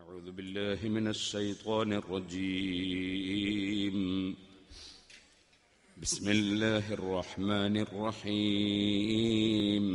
أعوذ بالله من الشيطان الرجيم بسم الله الرحمن الرحيم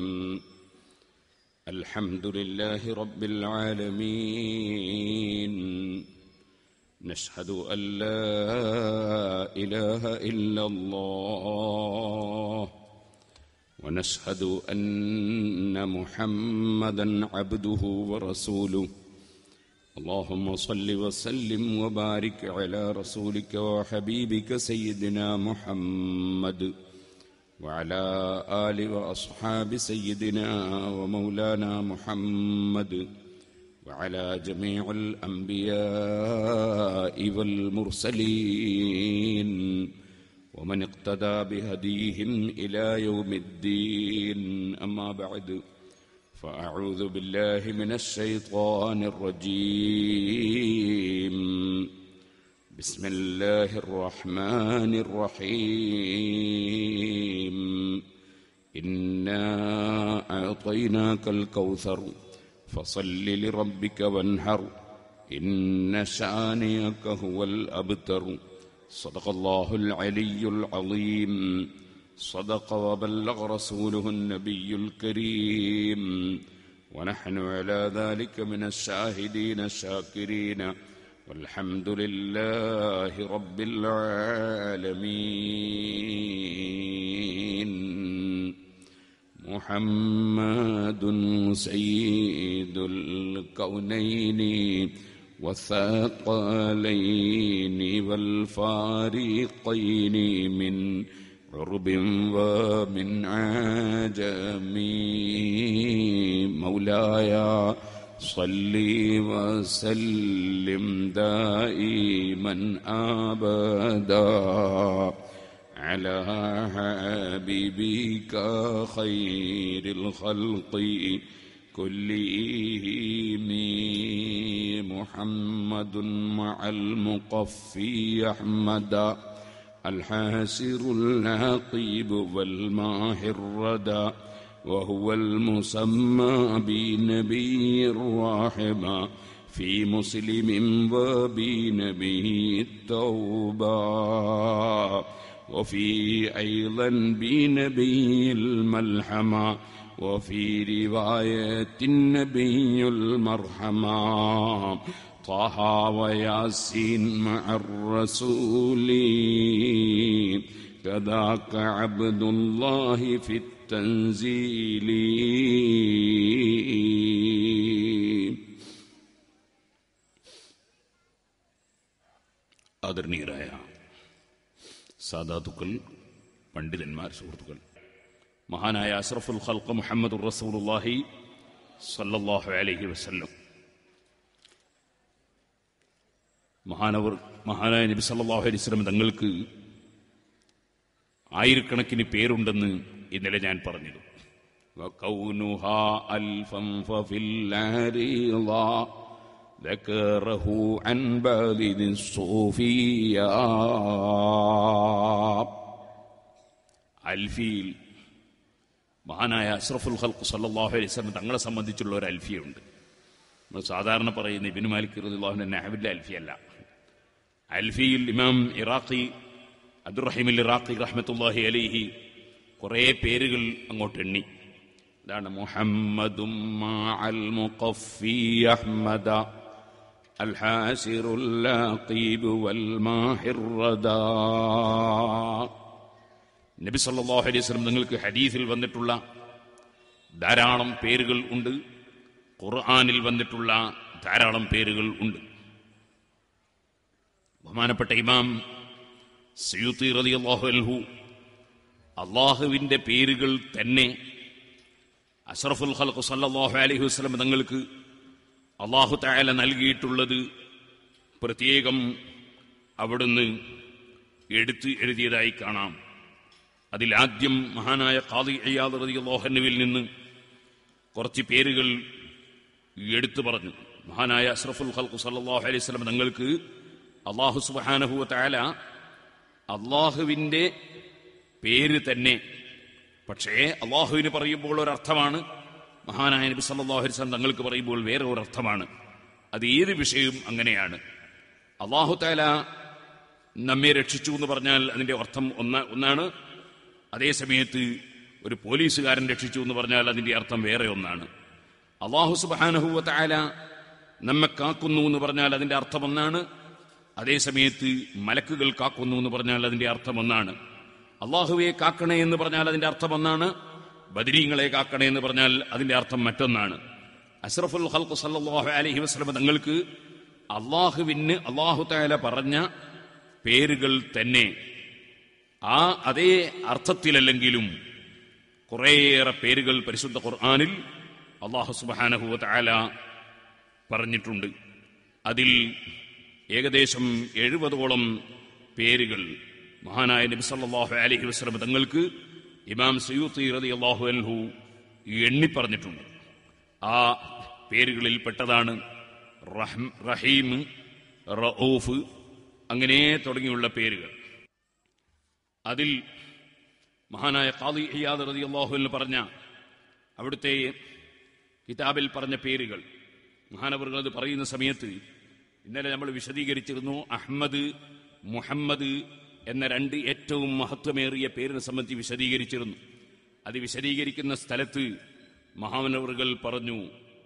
الحمد لله رب العالمين نشهد أن لا إله إلا الله ونشهد أن محمدا عبده ورسوله اللهم صل وسلم وبارك على رسولك وحبيبك سيدنا محمد وعلى آل وأصحاب سيدنا ومولانا محمد وعلى جميع الأنبياء والمرسلين ومن اقتدى بهديهم إلى يوم الدين أما بعد فأعوذ بالله من الشيطان الرجيم بسم الله الرحمن الرحيم إنا أعطيناك الكوثر فصل لربك وانحر إن شانيك هو الأبتر صدق الله العلي العظيم صدق وبلغ رسوله النبي الكريم ونحن على ذلك من الشاهدين الشاكرين والحمد لله رب العالمين محمد سيد الكونين والثقلين والفارقين من عرب ومن عجم مولاي صل وسلم دائما ابدا على حبيبك خير الخلق كلهم محمد مع المقفي أحمد الحاسر العقيب والماهر الردى وهو المسمى بنبي الراحمة في مسلم وبنبي التوبة وفي أيضا بنبي الملحمة وفي رواية النبي المرحمة طه وياسين مع الرسول كذاك عبد الله في التنزيل ആദരണീയരായ സാദാത്തുക്കൾ പണ്ഡിതന്മാർ സുഹൃത്തുക്കൾ മഹാനായ അഷ്റഫുൽ ഖൽഖ് മുഹമ്മദ് റസൂലുള്ളാഹി സല്ലല്ലാഹു അലൈഹി വസല്ലം മഹാനവർ മഹാനായ നബി സല്ലല്ലാഹു അലൈഹി വസല്ലം തങ്ങൾക്ക് ആയിരക്കണക്കിന് പേരുണ്ടെന്ന് ഇന്നലെ ഞാൻ പറഞ്ഞത് وكونها ألفا ففي العريضة ذكره عن بالد الصوفية അൽഫിയിൽ മഹാനായ അഷ്റഫുൽ ഖൽഖ് സല്ലല്ലാഹു അലൈഹി വസല്ലം തങ്ങളെ സംബന്ധിച്ചുള്ള ഒരു അൽഫിയുണ്ട് നമ്മൾ സാധാരണ പറയുന്ന ഇബിന് മാലിക് റളിയല്ലാഹുവിന്റെ നഹബിലെ അൽഫിയല്ല അൽഫിയിൽ ഇമാം ഇറാഖി അബ്ദുറഹിമിൽ ഇറാഖി റഹ്മത്തുല്ലാഹി അലൈഹി കുറേ പേരുകൾ അങ്ങോട്ട് എണ്ണി ഇതാണ് മുഹമ്മദും മഅൽ മുഖഫി അഹ്മദ الحاسر اللاقيب والماحر الردى നബി സല്ലല്ലാഹു അലൈഹി വസല്ലം നിങ്ങൾക്ക് ഹദീസിൽ വന്നിട്ടുള്ള ധാരാളം പേരുകൾ ഉണ്ട് ഖുർആനിൽ വന്നിട്ടുള്ള ധാരാളം പേരുകൾ ഉണ്ട് ബഹുമാനപ്പെട്ട ഇമാം സയ്യൂത്തി റളിയല്ലാഹു അൻഹു അള്ളാഹുവിന്റെ പേരുകൾ തന്നെ അഷ്റഫുൽ ഖൽഖ് സല്ലല്ലാഹു അലൈഹി വസല്ലം തങ്ങൾക്ക് അള്ളാഹു തആല നൽകിയിട്ടുള്ളത് പ്രത്യേകം അവിടുന്ന് എടുത്ത് എഴുതിയതായി കാണാം അതിലാദ്യം മഹാനായ ഖാദി അയ്യാദ് റളിയല്ലാഹുവിൽ നിന്ന് കുറച്ച് പേരുകൾ എടുത്തു പറഞ്ഞു മഹാനായ അഷ്റഫുൽ ഖൽഖ് സല്ലല്ലാഹു അലൈഹി വസല്ലം തങ്ങൾക്ക് അള്ളാഹു സുബ്ഹാനഹു തആല അള്ളാഹുവിന്റെ പേര് തന്നെ പക്ഷേ അള്ളാഹുവിന് പറയുമ്പോൾ ഒരർത്ഥമാണ് മഹാനായ നബി സല്ലല്ലാഹു അലൈഹി വസല്ലം തങ്ങൾക്ക് പറയുമ്പോൾ വേറെ ഒരർത്ഥമാണ് അത് ഏത് വിഷയവും അങ്ങനെയാണ് അള്ളാഹു താല നമ്മെ രക്ഷിച്ചു എന്ന് പറഞ്ഞാൽ അതിന്റെ അർത്ഥം ഒന്ന ഒന്നാണ് അതേ സമയത്ത് ഒരു പോലീസുകാരൻ രക്ഷിച്ചു എന്ന് പറഞ്ഞാൽ അതിന്റെ അർത്ഥം വേറെ ഒന്നാണ് അള്ളാഹു സുബാനഹുവ താല നമ്മെ കാക്കുന്നു എന്ന് പറഞ്ഞാൽ അതിന്റെ അർത്ഥം ഒന്നാണ് അതേ സമയത്ത് മലക്കുകൾ കാക്കുന്നു എന്ന് പറഞ്ഞാൽ അതിന്റെ അർത്ഥം ഒന്നാണ് അള്ളാഹുവെ കാക്കണേ എന്ന് പറഞ്ഞാൽ അതിന്റെ അർത്ഥം ഒന്നാണ് ബദരീങ്ങളെ കാക്കണേ എന്ന് പറഞ്ഞാൽ അതിന്റെ അർത്ഥം മറ്റൊന്നാണ് അഷ്റഫുൽ ഹൽഖു സല്ലല്ലാഹു അലൈഹി വസല്ലം തങ്ങൾക്ക് അള്ളാഹുവിന് അള്ളാഹു താല പറഞ്ഞ പേരുകൾ തന്നെ ആ അതേ അർത്ഥത്തിലല്ലെങ്കിലും കുറേയേറെ പേരുകൾ പരിശുദ്ധ ഖുർആാനിൽ അള്ളാഹു സുബാനഹുവ താല പറഞ്ഞിട്ടുണ്ട് അതിൽ ഏകദേശം എഴുപതോളം പേരുകൾ മഹാനായ നബി സല്ലല്ലാഹു അലൈഹി വസല്ലം തങ്ങൾക്ക് ഇമാം സയ്യൂത്തി റതി അള്ളാഹു അൻഹു എണ്ണി പറഞ്ഞിട്ടുണ്ട് ആ പേരുകളിൽ പെട്ടതാണ് റഹ്ം റഹീം റഊഫ് അങ്ങനെ തുടങ്ങിയുള്ള പേരുകൾ അതിൽ മഹാനായ ഖാദി ഇയാദ് റതി അള്ളാഹുവിന് പറഞ്ഞ അവിടുത്തെ കിതാബിൽ പറഞ്ഞ പേരുകൾ മഹാനവറുകൾ അത് പറയുന്ന സമയത്ത് ഇന്നലെ നമ്മൾ വിശദീകരിച്ചിരുന്നു അഹമ്മദ് മുഹമ്മദ് എന്ന രണ്ട് ഏറ്റവും മഹത്വമേറിയ പേരിനെ സംബന്ധിച്ച് വിശദീകരിച്ചിരുന്നു അത് വിശദീകരിക്കുന്ന സ്ഥലത്ത് മഹാനവറുകൾ പറഞ്ഞു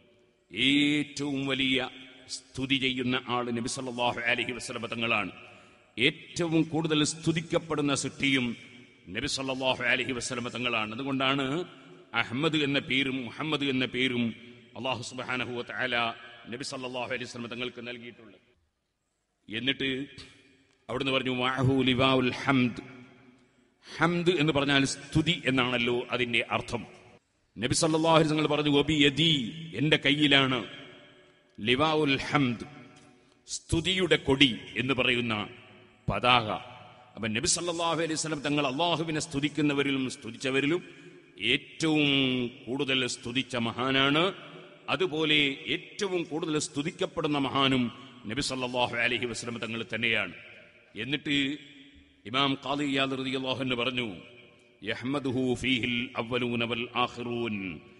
ഏറ്റവും വലിയ സ്തുതി ചെയ്യുന്ന ആൾ നബി സല്ലല്ലാഹു അലൈഹി വസല്ലം തങ്ങളാണ് ഏറ്റവും കൂടുതൽ സ്തുതിക്കപ്പെടുന്ന സൃഷ്ടിയും നബി സല്ലല്ലാഹു അലൈഹി വസല്ലം തങ്ങളാണ് അതുകൊണ്ടാണ് അഹമ്മദ് എന്ന പേരും മുഹമ്മദ് എന്ന പേരും അള്ളാഹു സുബ്ഹാനഹു വ തആല നബി സല്ലല്ലാഹു അലൈഹി വസല്ലം തങ്ങൾക്ക് നൽകിയിട്ടുള്ളത് എന്നിട്ട് അവിടുന്ന് പറഞ്ഞു വാഹു ലിവാഉൽ ഹംദ് ഹംദ് എന്ന് പറഞ്ഞാൽ സ്തുതി എന്നാണല്ലോ അതിന്റെ അർത്ഥം നബി സല്ലല്ലാഹു അലൈഹി വസല്ലം പറഞ്ഞു ഒബി യദി എന്റെ കയ്യിലാണ് ലിവാഉൽ ഹംദ് സ്തുതിയുടെ കൊടി എന്ന് പറയുന്ന പതാക അപ്പൊ നബി സല്ലല്ലാഹു അലൈഹി വസല്ലം തങ്ങൾ അള്ളാഹുവിനെ സ്തുതിക്കുന്നവരിലും സ്തുതിച്ചവരിലും ഏറ്റവും കൂടുതൽ സ്തുതിച്ച മഹാനാണ് അതുപോലെ ഏറ്റവും കൂടുതൽ സ്തുതിക്കപ്പെടുന്ന മഹാനും നബി സല്ലല്ലാഹു അലൈഹി വസല്ലം തങ്ങൾ തന്നെയാണ് എന്നിട്ട് ഇമാം ഖാദി ഇയാദ് റളിയല്ലാഹു അൻഹു പറഞ്ഞു യഹ്മദുഹു ഫീഹിൽ അവ്വലൂന വൽ ആഖിറൂൻ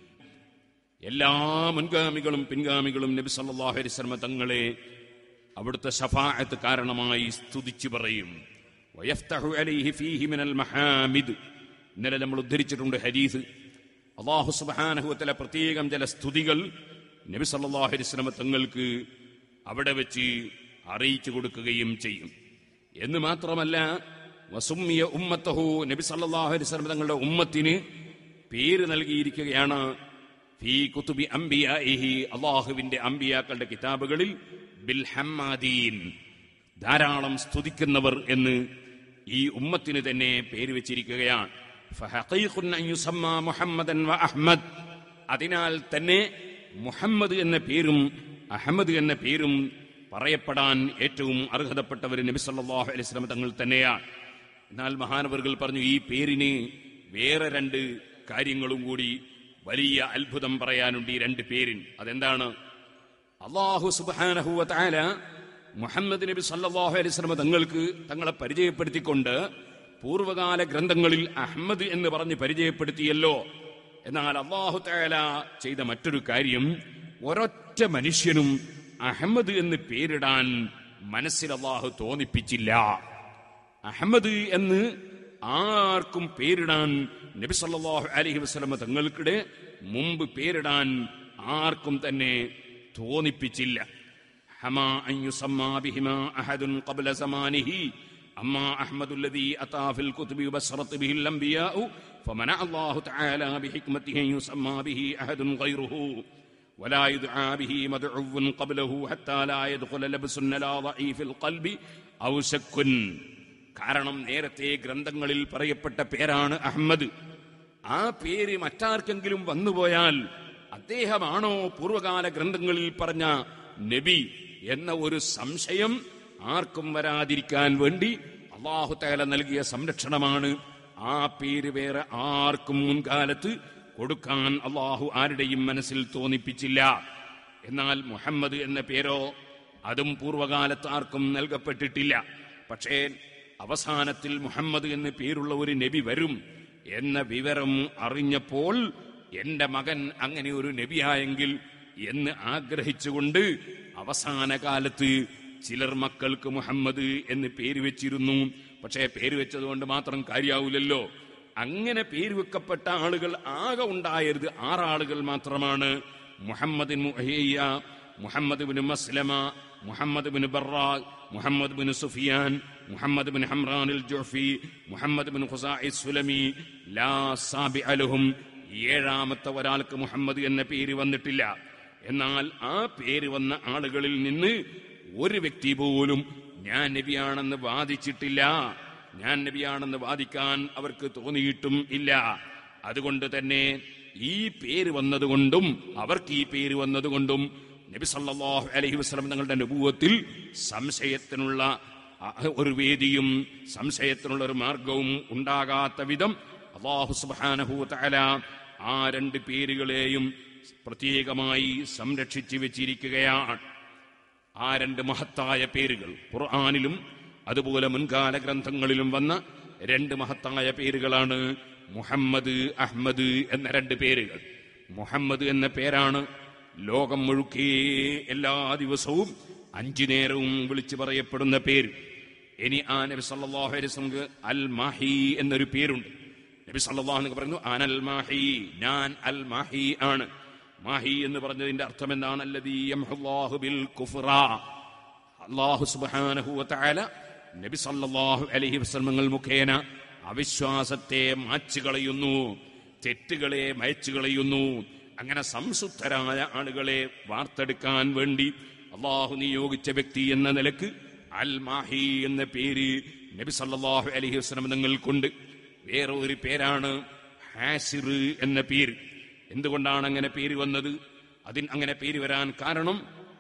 എല്ലാ മുൻഗാമികളും പിൻഗാമികളും നബി സല്ലല്ലാഹു അലൈഹി വസല്ലം തങ്ങളെ അവിടുത്തെ ഷഫാഅത്ത് കാരണമായി സ്തുതിച്ചു പറയും വയഫ്തഹു അലൈഹി ഫീഹി മിനൽ മഹാമിദ് ഇന്നലെ നമ്മൾ ഉദ്ധരിച്ചിട്ടുണ്ട് ഹദീസ് അള്ളാഹു സുബ്ഹാനഹു വതആല പ്രത്യേകം ചില സ്തുതികൾ നബി സല്ലല്ലാഹു അലൈഹി വസല്ലം തങ്ങൾക്ക് അവിടെ വെച്ച് അറിയിച്ചു കൊടുക്കുകയും ചെയ്യും എന്ന് മാത്രമല്ല വസുമ്മിയ ഉമ്മത്തഹു നബി സല്ലല്ലാഹു അലൈഹി വസല്ലം തങ്ങളുടെ ഉമ്മത്തിന് പേര് നൽകിയിരിക്കുകയാണ് ഫീ കുതുബി അംബിയാഇഹി അള്ളാഹുവിന്റെ അംബിയാക്കളുടെ കിതാബുകളിൽ ബിൽ ഹമ്മാദീൻ ധാരാളം സ്തുതിക്കുന്നവർ എന്ന് ഈ ഉമ്മത്തിന് തന്നെ പേര് വെച്ചിരിക്കുകയാണ് ഫഹഖീഖുൻ അൻ യുസമ്മ മുഹമ്മദൻ വ അഹ്മദ് അതിനാൽ തന്നെ മുഹമ്മദ് എന്ന പേരും അഹമ്മദ് എന്ന പേരും പറയപ്പെടാൻ ഏറ്റവും അർഹതപ്പെട്ടവർ നബി സല്ലല്ലാഹു അലൈഹി വസല്ലം തങ്ങൾ തന്നെയാണ് എന്നാൽ മഹാനവറുകൾ പറഞ്ഞു ഈ പേരിന് വേറെ രണ്ട് കാര്യങ്ങളും കൂടി വലിയ അത്ഭുതം പറയാനുണ്ട് ഈ രണ്ട് പേരിൻ അതെന്താണ് അള്ളാഹു സുബ്ഹാനഹു വ തആല മുഹമ്മദ് നബി സല്ലല്ലാഹു അലൈഹി വസല്ലം തങ്ങൾക്ക് തങ്ങളെ പരിചയപ്പെടുത്തിക്കൊണ്ട് പൂർവകാല ഗ്രന്ഥങ്ങളിൽ അഹമ്മദ് എന്ന് പറഞ്ഞ് പരിചയപ്പെടുത്തിയല്ലോ എന്നാൽ അള്ളാഹു തആല ചെയ്ത മറ്റൊരു കാര്യം ഒരൊറ്റ മനുഷ്യനും അഹമ്മദ് എന്ന് പേരിടാൻ മനസ്സിൽ അള്ളാഹു തോന്നിപ്പിച്ചില്ല അഹമ്മദ് എന്ന് ആർക്കും പേരിടാൻ നബി സല്ലല്ലാഹു അലൈഹി വസല്ലം തങ്ങൾക്കിടെ മുമ്പ് പേരിടാൻ ആർക്കും തന്നെ തോന്നിപ്പിച്ചില്ല ഹമാ അൻ യുസമ്മാ ബിഹിമാ അഹദുൻ ഖബ്ല സമാനിഹി أما أحمد الذي أتى في الكتب وبشرت به الأنبياء فمنع الله تعالى بحكمته أن يسمى به أحد غيره ولا يدعى به مدعو قبله حتى لا يدخل لبس لا ضعيف القلب أو شك കാരണം നേരത്തെ ഗ്രന്ഥങ്ങളിൽ പറയപ്പെട്ട പേരാണ് അഹമ്മദ് ആ പേര് മറ്റാർക്കെങ്കിലും വന്നുപോയാൽ അദ്ദേഹമാണോ പൂർവകാല ഗ്രന്ഥങ്ങളിൽ പറഞ്ഞ നബി എന്ന ഒരു സംശയം ആർക്കും വരാതിരിക്കാൻ വേണ്ടി അള്ളാഹു തആല നൽകിയ സംരക്ഷണമാണ് ആ പേര് വേറെ ആർക്കും മുൻകാലത്ത് കൊടുക്കാൻ അള്ളാഹു ആരുടെയും മനസ്സിൽ തോന്നിപ്പിച്ചില്ല എന്നാൽ മുഹമ്മദ് എന്ന പേരോ അതും പൂർവകാലത്ത് ആർക്കും നൽകപ്പെട്ടിട്ടില്ല പക്ഷേ അവസാനത്തിൽ മുഹമ്മദ് എന്ന പേരുള്ള ഒരു നബി വരും എന്ന വിവരം അറിഞ്ഞപ്പോൾ എന്റെ മകൻ അങ്ങനെ ഒരു നബിയായെങ്കിൽ എന്ന് ആഗ്രഹിച്ചുകൊണ്ട് അവസാന കാലത്ത് ചിലർ മക്കൾക്ക് മുഹമ്മദ് എന്ന് പേര് വെച്ചിരുന്നു പക്ഷേ പേര് വെച്ചതുകൊണ്ട് മാത്രം കാര്യാവൂലല്ലോ അങ്ങനെ പേര് വെക്കപ്പെട്ട ആളുകൾ ആകെ ഉണ്ടായത് ആറാളുകൾ മാത്രമാണ് Muhammad Muhayya Muhammad bin Maslama Muhammad bin Bara Muhammad bin Sufyan Muhammad bin Humran Jofi Muhammad bin Khuzai Sulami ലാ സാബി അലഹും ഏഴാമത്തെ ഒരാൾക്ക് മുഹമ്മദ് എന്ന പേര് വന്നിട്ടില്ല എന്നാൽ ആ പേര് വന്ന ആളുകളിൽ നിന്ന് ഒരു വ്യക്തി പോലും ഞാൻ നബിയാണെന്ന് വാദിച്ചിട്ടില്ല ഞാൻ നബിയാണെന്ന് വാദിക്കാൻ അവർക്ക് തോന്നിയിട്ടും ഇല്ല അതുകൊണ്ട് തന്നെ ഈ പേര് വന്നതുകൊണ്ടും അവർക്ക് ഈ പേര് വന്നതുകൊണ്ടും നബി സല്ലല്ലാഹു അലൈഹി വസല്ലം തങ്ങളുടെ അനുഭവത്തിൽ സംശയത്തിനുള്ള അഹ് ഒരു വേദിയും സംശയത്തിനുള്ള ഒരു മാർഗവും ഉണ്ടാകാത്ത വിധം അള്ളാഹു സുബ്ഹാനഹു തആല ആ രണ്ട് പേരുകളെയും പ്രത്യേകമായി സംരക്ഷിച്ചു വെച്ചിരിക്കുകയാണ് ആ രണ്ട് മഹത്തായ പേരുകൾ ഖുർആാനിലും അതുപോലെ മുൻകാല ഗ്രന്ഥങ്ങളിലും വന്ന രണ്ട് മഹത്തായ പേരുകളാണ് മുഹമ്മദ് അഹ്മദ് എന്ന രണ്ട് പേരുകൾ മുഹമ്മദ് എന്ന പേരാണ് ലോകം മുഴുക്കേ എല്ലാ ദിവസവും അഞ്ചു നേരവും വിളിച്ചു പറയപ്പെടുന്ന പേര് ഇനി ആ നബി സല്ലല്ലാഹു അലൈഹി വസല്ലം അൽ മാഹി എന്നൊരു പേരുണ്ട് നബി സല്ലല്ലാഹു അലൈഹി പറയുന്നു അനൽ മാഹി ഞാൻ അൽ മാഹി ആണ് മാഹി എന്ന് പറഞ്ഞതിന്റെ അർത്ഥം എന്താണ് അല്ലദീ യംഹുല്ലാഹു ബിൽ കുഫ്റ അല്ലാഹു സുബ്ഹാനഹു വതആല നബി സല്ലല്ലാഹു അലൈഹി വസല്ലമങ്ങൾ മുഖേന അവിശ്വാസത്തെ മാച്ചു കളയുന്നു തെറ്റുകളെ മയച്ചു കളയുന്നു അങ്ങനെ സംശുദ്ധരായ ആളുകളെ വാർത്തെടുക്കാൻ വേണ്ടി അള്ളാഹു നിയോഗിച്ച വ്യക്തി എന്ന നിലക്ക് അൽ മാഹി എന്ന പേര് നബി സല്ലല്ലാഹു അലൈഹി വസല്ലം തങ്ങൾക്കുണ്ട് വേറെ ഒരു പേരാണ് ഹാസിർ എന്ന പേര് എന്തുകൊണ്ടാണ് അങ്ങനെ പേര് വന്നത് അതിന് അങ്ങനെ പേര് വരാൻ കാരണം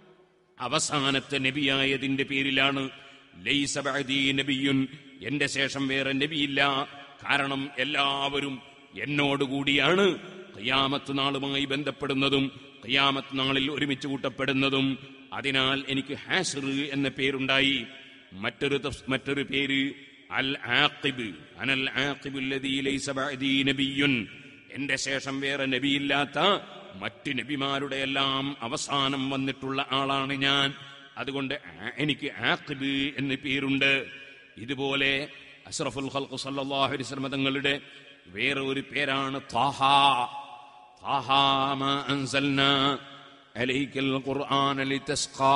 അവസാനത്തെ നബിയായതിന്റെ പേരിലാണ് ലൈസ ബഅദീ നബിയുൻ എന്റെ ശേഷം വേറെ നബിയില്ല കാരണം എല്ലാവരും എന്നോടുകൂടിയാണ് ഖിയാമത്ത് നാളുമായി ബന്ധപ്പെടുന്നതും ഖിയാമത്ത് നാളിൽ ഒരുമിച്ച് കൂട്ടപ്പെടുന്നതും അതിനാൽ എനിക്ക് ഹാസിർ എന്ന പേരുണ്ടായി മറ്റൊരു തഫ്- മറ്റൊരു പേര് അൽ ആഖിബ് അനൽ ആഖിബു അല്ലദീ ലൈസ ബഅദീ നബിയുൻ എന്റെ ശേഷം വേറെ നബിയില്ലാത്ത മറ്റ് നബിമാരുടെ എല്ലാം അവസാനം വന്നിട്ടുള്ള ആളാണ് ഞാൻ അതുകൊണ്ട് ആ- എനിക്ക് ആഖിബ് എന്ന് പേരുണ്ട് ഇതുപോലെ അഷ്റഫുൽ ഖൽഖ് സല്ലല്ലാഹു അലൈഹി വസല്ലം തങ്ങളുടെ വേറെ ഒരു പേരാണ് ത്വാഹ ത്വാഹ മാ അൻസൽനാ അലൈക്കൽ ഖുർആന ലിതസ്ഖാ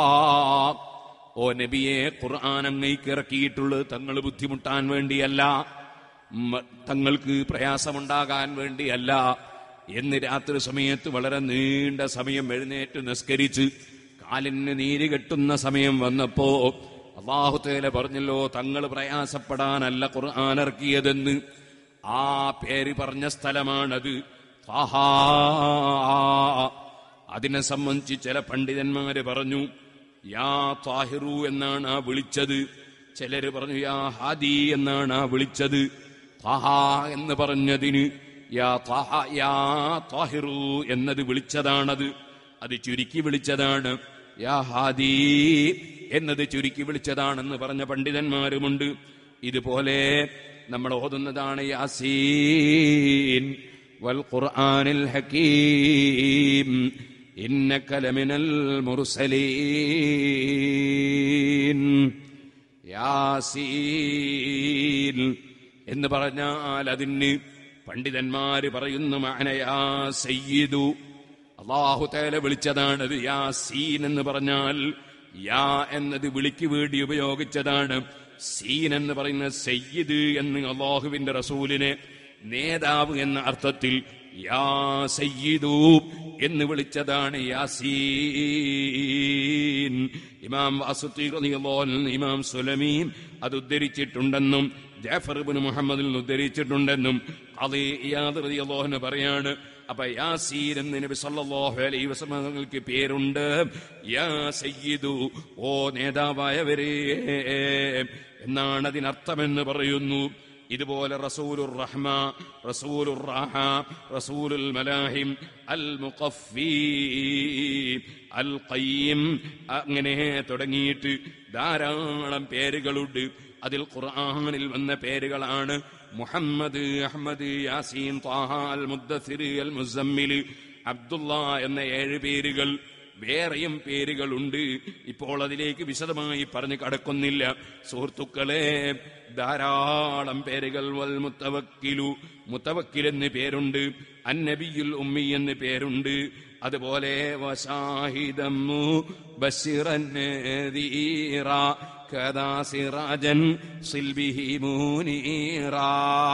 ഓ നബിയെ ഖുർആൻ അങ്ങേക്ക് ഇറക്കിയിട്ടുള്ളത് തങ്ങൾ ബുദ്ധിമുട്ടാൻ വേണ്ടിയല്ല മ- തങ്ങൾക്ക് പ്രയാസമുണ്ടാകാൻ വേണ്ടിയല്ല എന്ന് രാത്രി സമയത്ത് വളരെ നീണ്ട സമയം എഴുന്നേറ്റ് നിസ്കരിച്ച് കാലിന് നീര് കെട്ടുന്ന സമയം വന്നപ്പോ അള്ളാഹുത്തേല പറഞ്ഞല്ലോ തങ്ങൾ പ്രയാസപ്പെടാനല്ല ഖുർആൻ ഇറക്കിയതെന്ന് ആ പേര് പറഞ്ഞ സ്ഥലമാണത് ത്വാഹാ. അതിനെ സംബന്ധിച്ച് ചില പണ്ഡിതന്മാര് പറഞ്ഞു യാ താഹിറു എന്നാണ് ആ വിളിച്ചത് ചിലര് പറഞ്ഞു യാ ഹാദി എന്നാണ് ആ വിളിച്ചത് താഹ എന്ന് പറഞ്ഞതിന് യാ താഹ യാ താഹിറു എന്നത് വിളിച്ചതാണത് അത് ചുരുക്കി വിളിച്ചതാണ് യാ ഹാദി എന്നത് ചുരുക്കി വിളിച്ചതാണെന്ന് പറഞ്ഞ പണ്ഡിതന്മാരുമുണ്ട് ഇതുപോലെ നമ്മൾ ഓതുന്നതാണ് യാസീൻ വൽ ഖുർആനിൽ ഹക്കീം ഇന്നക ലമിനൽ മുർസലീൻ യാസീൻ എന്ന് പറഞ്ഞാൽ അതിന് പണ്ഡിതന്മാര് പറയുന്നു മാനയാ സയ്യിദു അള്ളാഹു തേല വിളിച്ചതാണത് യാസീൻ എന്ന് പറഞ്ഞാൽ യാ എന്നത് വിളിക്ക് വേണ്ടി ഉപയോഗിച്ചതാണ് സീൻ എന്ന് പറയുന്ന സയ്യിദ് എന്ന് അള്ളാഹുവിന്റെ റസൂലിനെ നേതാവ് എന്ന അർത്ഥത്തിൽ യാ സയ്യിദു എന്ന് വിളിച്ചതാണ് യാസീൻ ഇമാം വാസുത്തി റളിയല്ലാഹു അൻഹു, ഇമാം സുലമീൻ അത് ഉദ്ധരിച്ചിട്ടുണ്ടെന്നും ജാഫർ ഇബ്നു മുഹമ്മദിൽ നിന്ന് ഉദ്ധരിച്ചിട്ടുണ്ടെന്നും ഖാദി ഇയാദ് റളിയല്ലാഹു അൻഹു പറയാണ് അപ്പൊ യാസീൻ എന്ന് നബി സല്ലല്ലാഹു അലൈഹി വസല്ലം തങ്ങൾക്ക് പേരുണ്ട് യാ സയ്യിദു ഓ നേതാവായവരേ എന്നാണ് അതിനർത്ഥമെന്ന് പറയുന്നു ഇതുപോലെ റസൂലുർ റഹ്മ റസൂലുർ റാഹ റസൂലുൽ മലാഹിം അൽ മുഖഫി അൽ ഖയ്യിം അങ്ങനെ തുടങ്ങിയിട്ട് ധാരാളം പേരുകളുണ്ട് അതിൽ ഖുർആനിൽ വന്ന പേരുകളാണ് മുഹമ്മദ് അഹമ്മദ് യാസീൻ ത്വാഹ അൽ മുദ്ദസിർ അൽ മുസമ്മിൽ അബ്ദുള്ള എന്ന ഏഴ് പേരുകൾ വേറെയും പേരുകളുണ്ട് ഇപ്പോൾ അതിലേക്ക് വിശദമായി പറഞ്ഞു കടക്കുന്നില്ല സുഹൃത്തുക്കളെ ധാരാളം പേരുകൾ വൽ മുത്തവക്കിലു മുത്തവക്കിൽ എന്ന് പേരുണ്ട് അന്നബിയുൽ ഉമ്മി എന്ന് പേരുണ്ട് അതുപോലെ വശാഹിദമ്മു ബശിറൻ നദീറ കഥാ സിറാജൻ സിൽബിഹി മൂനീറാ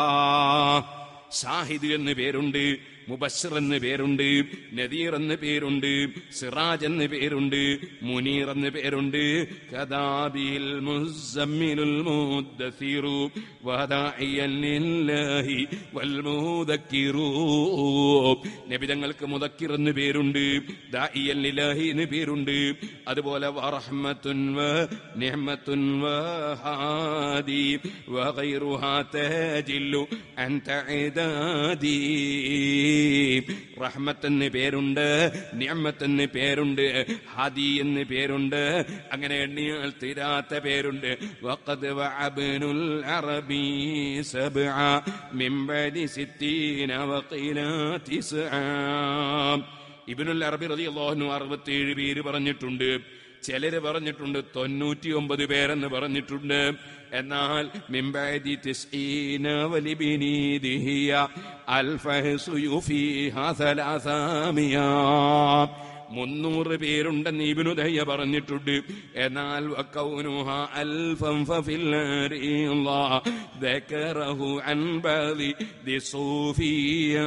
ഷാഹിദ് എന്ന് പേരുണ്ട് മുബഷർ എന്ന് പേരുണ്ട് നദീർ എന്ന് പേരുണ്ട് സിറാജ് എന്ന് പേരുണ്ട് മുനീർ എന്ന് പേരുണ്ട് കദാബിൽ മുസമ്മിലുൽ മുദ്ദസിറു വദാഇയൻ ലില്ലാഹി വൽ മുദക്കിറു നബിതങ്ങൾക്ക് മുദക്കിർ എന്ന് പേരുണ്ട് ദാഇയൻ ലില്ലാഹി എന്ന് പേരുണ്ട് അതുപോലെ വറഹ്മത്തുൻ വ നിഅമത്തുൻ വ ഹാദി വഗൈറുഹാ തജില്ലു അൻ തഇദാദി റഹ്മത്ത് എന്ന് പേരുണ്ട് നിഅമത്ത് എന്ന് പേരുണ്ട് ഹാദി എന്ന് പേരുണ്ട് അങ്ങനെ എണ്ണിയാൽ തീരാത്ത പേരുണ്ട് വഖദ് വഅബ്നുൽ അറബി സബ്അ മിൻ ബഅദി സിത്തീന വഖീല തിസ്ആ ഇബ്നുൽ അറബി റളിയല്ലാഹു അൻഹു 67 പേര് പറഞ്ഞിട്ടുണ്ട് ചിലര് പറഞ്ഞിട്ടുണ്ട് തൊണ്ണൂറ്റി ഒമ്പത് പേരെന്ന് പറഞ്ഞിട്ടുണ്ട് എന്നാൽ മിംബാദി തിസ്ഈന വലിബിനീദിഹിയ അൽഫഹ്സു യുഫീഹാ സലാസാമിയാ മുന്നൂറ് പേരുണ്ടെന്ന് ഇബിനുദയ്യ പറഞ്ഞിട്ടുണ്ട് എന്നാൽ വക്കൗനുഹ അൽഫം ഫഫിൽ നാരില്ലാ ദക്കറഹു അൻ ബഅദി ദിസൂഫിയ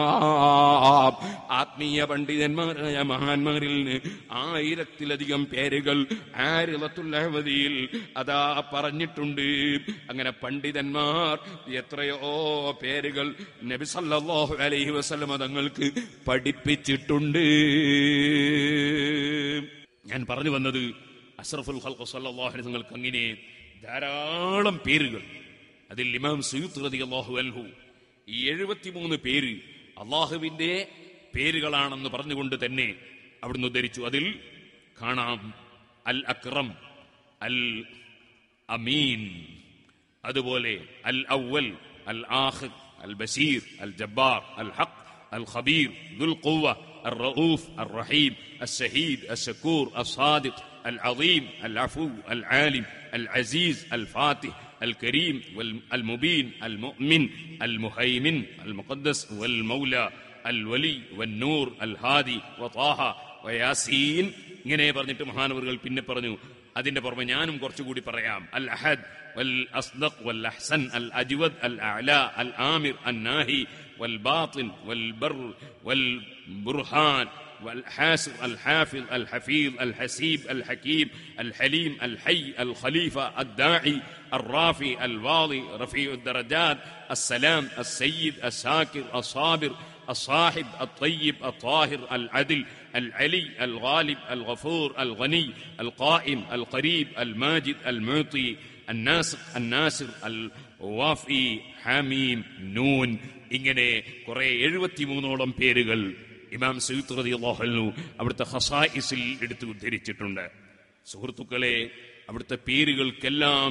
ആത്മീയ പണ്ഡിതന്മാരായ മഹാന്മാരിൽ നിന്ന് ആയിരത്തിലധികം പേരുകൾ ആരിളത്തുല്ലവതിയിൽ അതാ പറഞ്ഞിട്ടുണ്ട് അങ്ങനെ പണ്ഡിതന്മാർ എത്രയോ പേരുകൾ നബി സല്ലല്ലാഹു അലൈഹി വസല്ലമ തങ്ങൾക്ക് പഠിപ്പിച്ചിട്ടുണ്ട് ഞാൻ പറഞ്ഞു വന്നത് അഷ്റഫുൽ ഖൽഖ് സല്ലല്ലാഹു അലൈഹി നിങ്ങൾക്ക് അങ്ങനെ ധാരാളം പേരുകൾ അതിൽ ഇമാം സുയൂത്ത് റളിയല്ലാഹു അൻഹു ഈ എഴുപത്തിമൂന്ന് പേര് അള്ളാഹുവിന്റെ പേരുകളാണെന്ന് പറഞ്ഞുകൊണ്ട് തന്നെ അവിടുന്ന് ഉദ്ധരിച്ചു അതിൽ കാണാം അൽ അക്രം അൽ അമീൻ അതുപോലെ അൽ അവൽ അൽ ആഖിർ അൽ ബഷീർ അൽ ജബ്ബാർ അൽ ഹഖ് അൽ ഖബീർ ദുൽ ഖുവ الرؤوف الرحيم الشهيد الشكور الصادق العظيم العفو العالم العزيز الفاتح الكريم والمبين المؤمن المهيمن المقدس والمولى الولي والنور الهادي وطه وياسين ഇങ്ങനെ പറഞ്ഞിട്ട് മഹാനവറുകൾ പിന്നെ പറഞ്ഞു അതിന്റെ പുറമെ ഞാനും കുറച്ചുകൂടി പറയാം അൽ അഹദ് വൽ അസ്ദഖ് വൽ അഹ്സൻ അൽ അജ്വദ് അൽ അഅല അൽ ആമിർ അൽ നാഹി വൽ ബാത്തിൻ വൽ ബർ വൽ ബുർഹാൻ والحاسب الحافظ الحفيظ الحسيب الحكيم الحليم الحي الخليفة الداعي الرافي الواضي رفيع الدرجات السلام السيد الساكر الصابر الصاحب الطيب الطاهر العدل العلي الغالب الغفور الغني القائم القريب الماجد المعطي الناسق الناصر الوافي حميم نون ഇങ്ങനെ കുറെ എഴുപത്തിമൂന്നോളം പേരുകൾ ഇമാം സയ്യിദ് റളിയല്ലാഹു അൻഹു അവിടുത്തെ ഖസായിസിൽ എടുത്തു ഉദ്ധരിച്ചിട്ടുണ്ട് സുഹൃത്തുക്കളെ അവിടുത്തെ പേരുകൾക്കെല്ലാം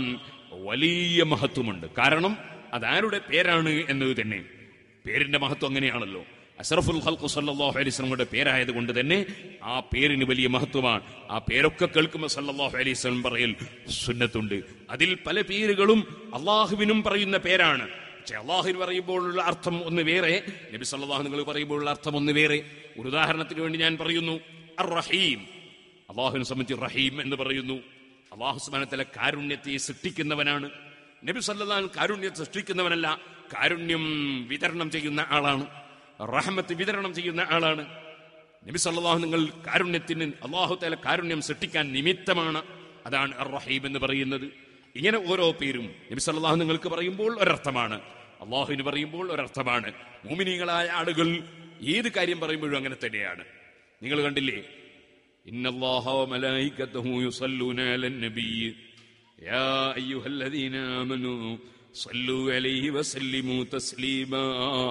വലിയ മഹത്വമുണ്ട് കാരണം അതാരുടെ പേരാണ് എന്നത് തന്നെ പേരിന്റെ മഹത്വം അങ്ങനെയാണല്ലോ അഷറഫുൽ ഖൽഖു സല്ലല്ലാഹു അലൈഹി വസല്ലമയുടെ പേരായത് കൊണ്ട് തന്നെ ആ പേരിന് വലിയ മഹത്വമാണ് ആ പേരൊക്കെ കേൾക്കുമ്പോൾ സല്ലല്ലാഹു അലൈഹി വസല്ലം പറയൽ സുന്നത്തുണ്ട് അതിൽ പല പേരുകളും അള്ളാഹുവിനും പറയുന്ന പേരാണ് പക്ഷെ അള്ളാഹുവിന് പറയുമ്പോഴുള്ള അർത്ഥം ഒന്ന് വേറെ നബി സല്ലല്ലാഹു നിങ്ങൾ പറയുമ്പോഴുള്ള അർത്ഥം ഒന്ന് വേറെ ഒരു ഉദാഹരണത്തിന് വേണ്ടി ഞാൻ പറയുന്നു അർ റഹീം അള്ളാഹുവിനെ സംബന്ധിച്ച് റഹീം എന്ന് പറയുന്നു അള്ളാഹു സ്മരണത്തിലെ കാരുണ്യത്തെ സൃഷ്ടിക്കുന്നവനാണ് നബി സല്ലല്ലാഹു കാരുണ്യം സൃഷ്ടിക്കുന്നവനല്ല കാരുണ്യം വിതരണം ചെയ്യുന്ന ആളാണ് റഹമത്ത് വിതരണം ചെയ്യുന്ന ആളാണ് നബി സല്ലല്ലാഹു നിങ്ങൾ കാരുണ്യത്തിന് അള്ളാഹു തല കാരുണ്യം സൃഷ്ടിക്കാൻ നിമിത്തമാണ് അതാണ് അർ റഹീം എന്ന് പറയുന്നത് ഇങ്ങനെ ഓരോ പേരും നബി സല്ലല്ലാഹു നിങ്ങൾക്ക് പറയുമ്പോൾ ഒരർത്ഥമാണ് അള്ളാഹുവിന് പറയുമ്പോൾ ഒരർത്ഥമാണ് മൂമിനീകളായ ആളുകൾ ഏത് കാര്യം പറയുമ്പോഴും അങ്ങനെ തന്നെയാണ് നിങ്ങൾ കണ്ടില്ലേ ഇന്നല്ലാഹ വമലായികതഹു യുസല്ലൂന അലൻ നബി യാ അയ്യുഹല്ലദീന ആമനൂ സല്ലു അലൈഹി വസല്ലിമു തസ്ലീമാ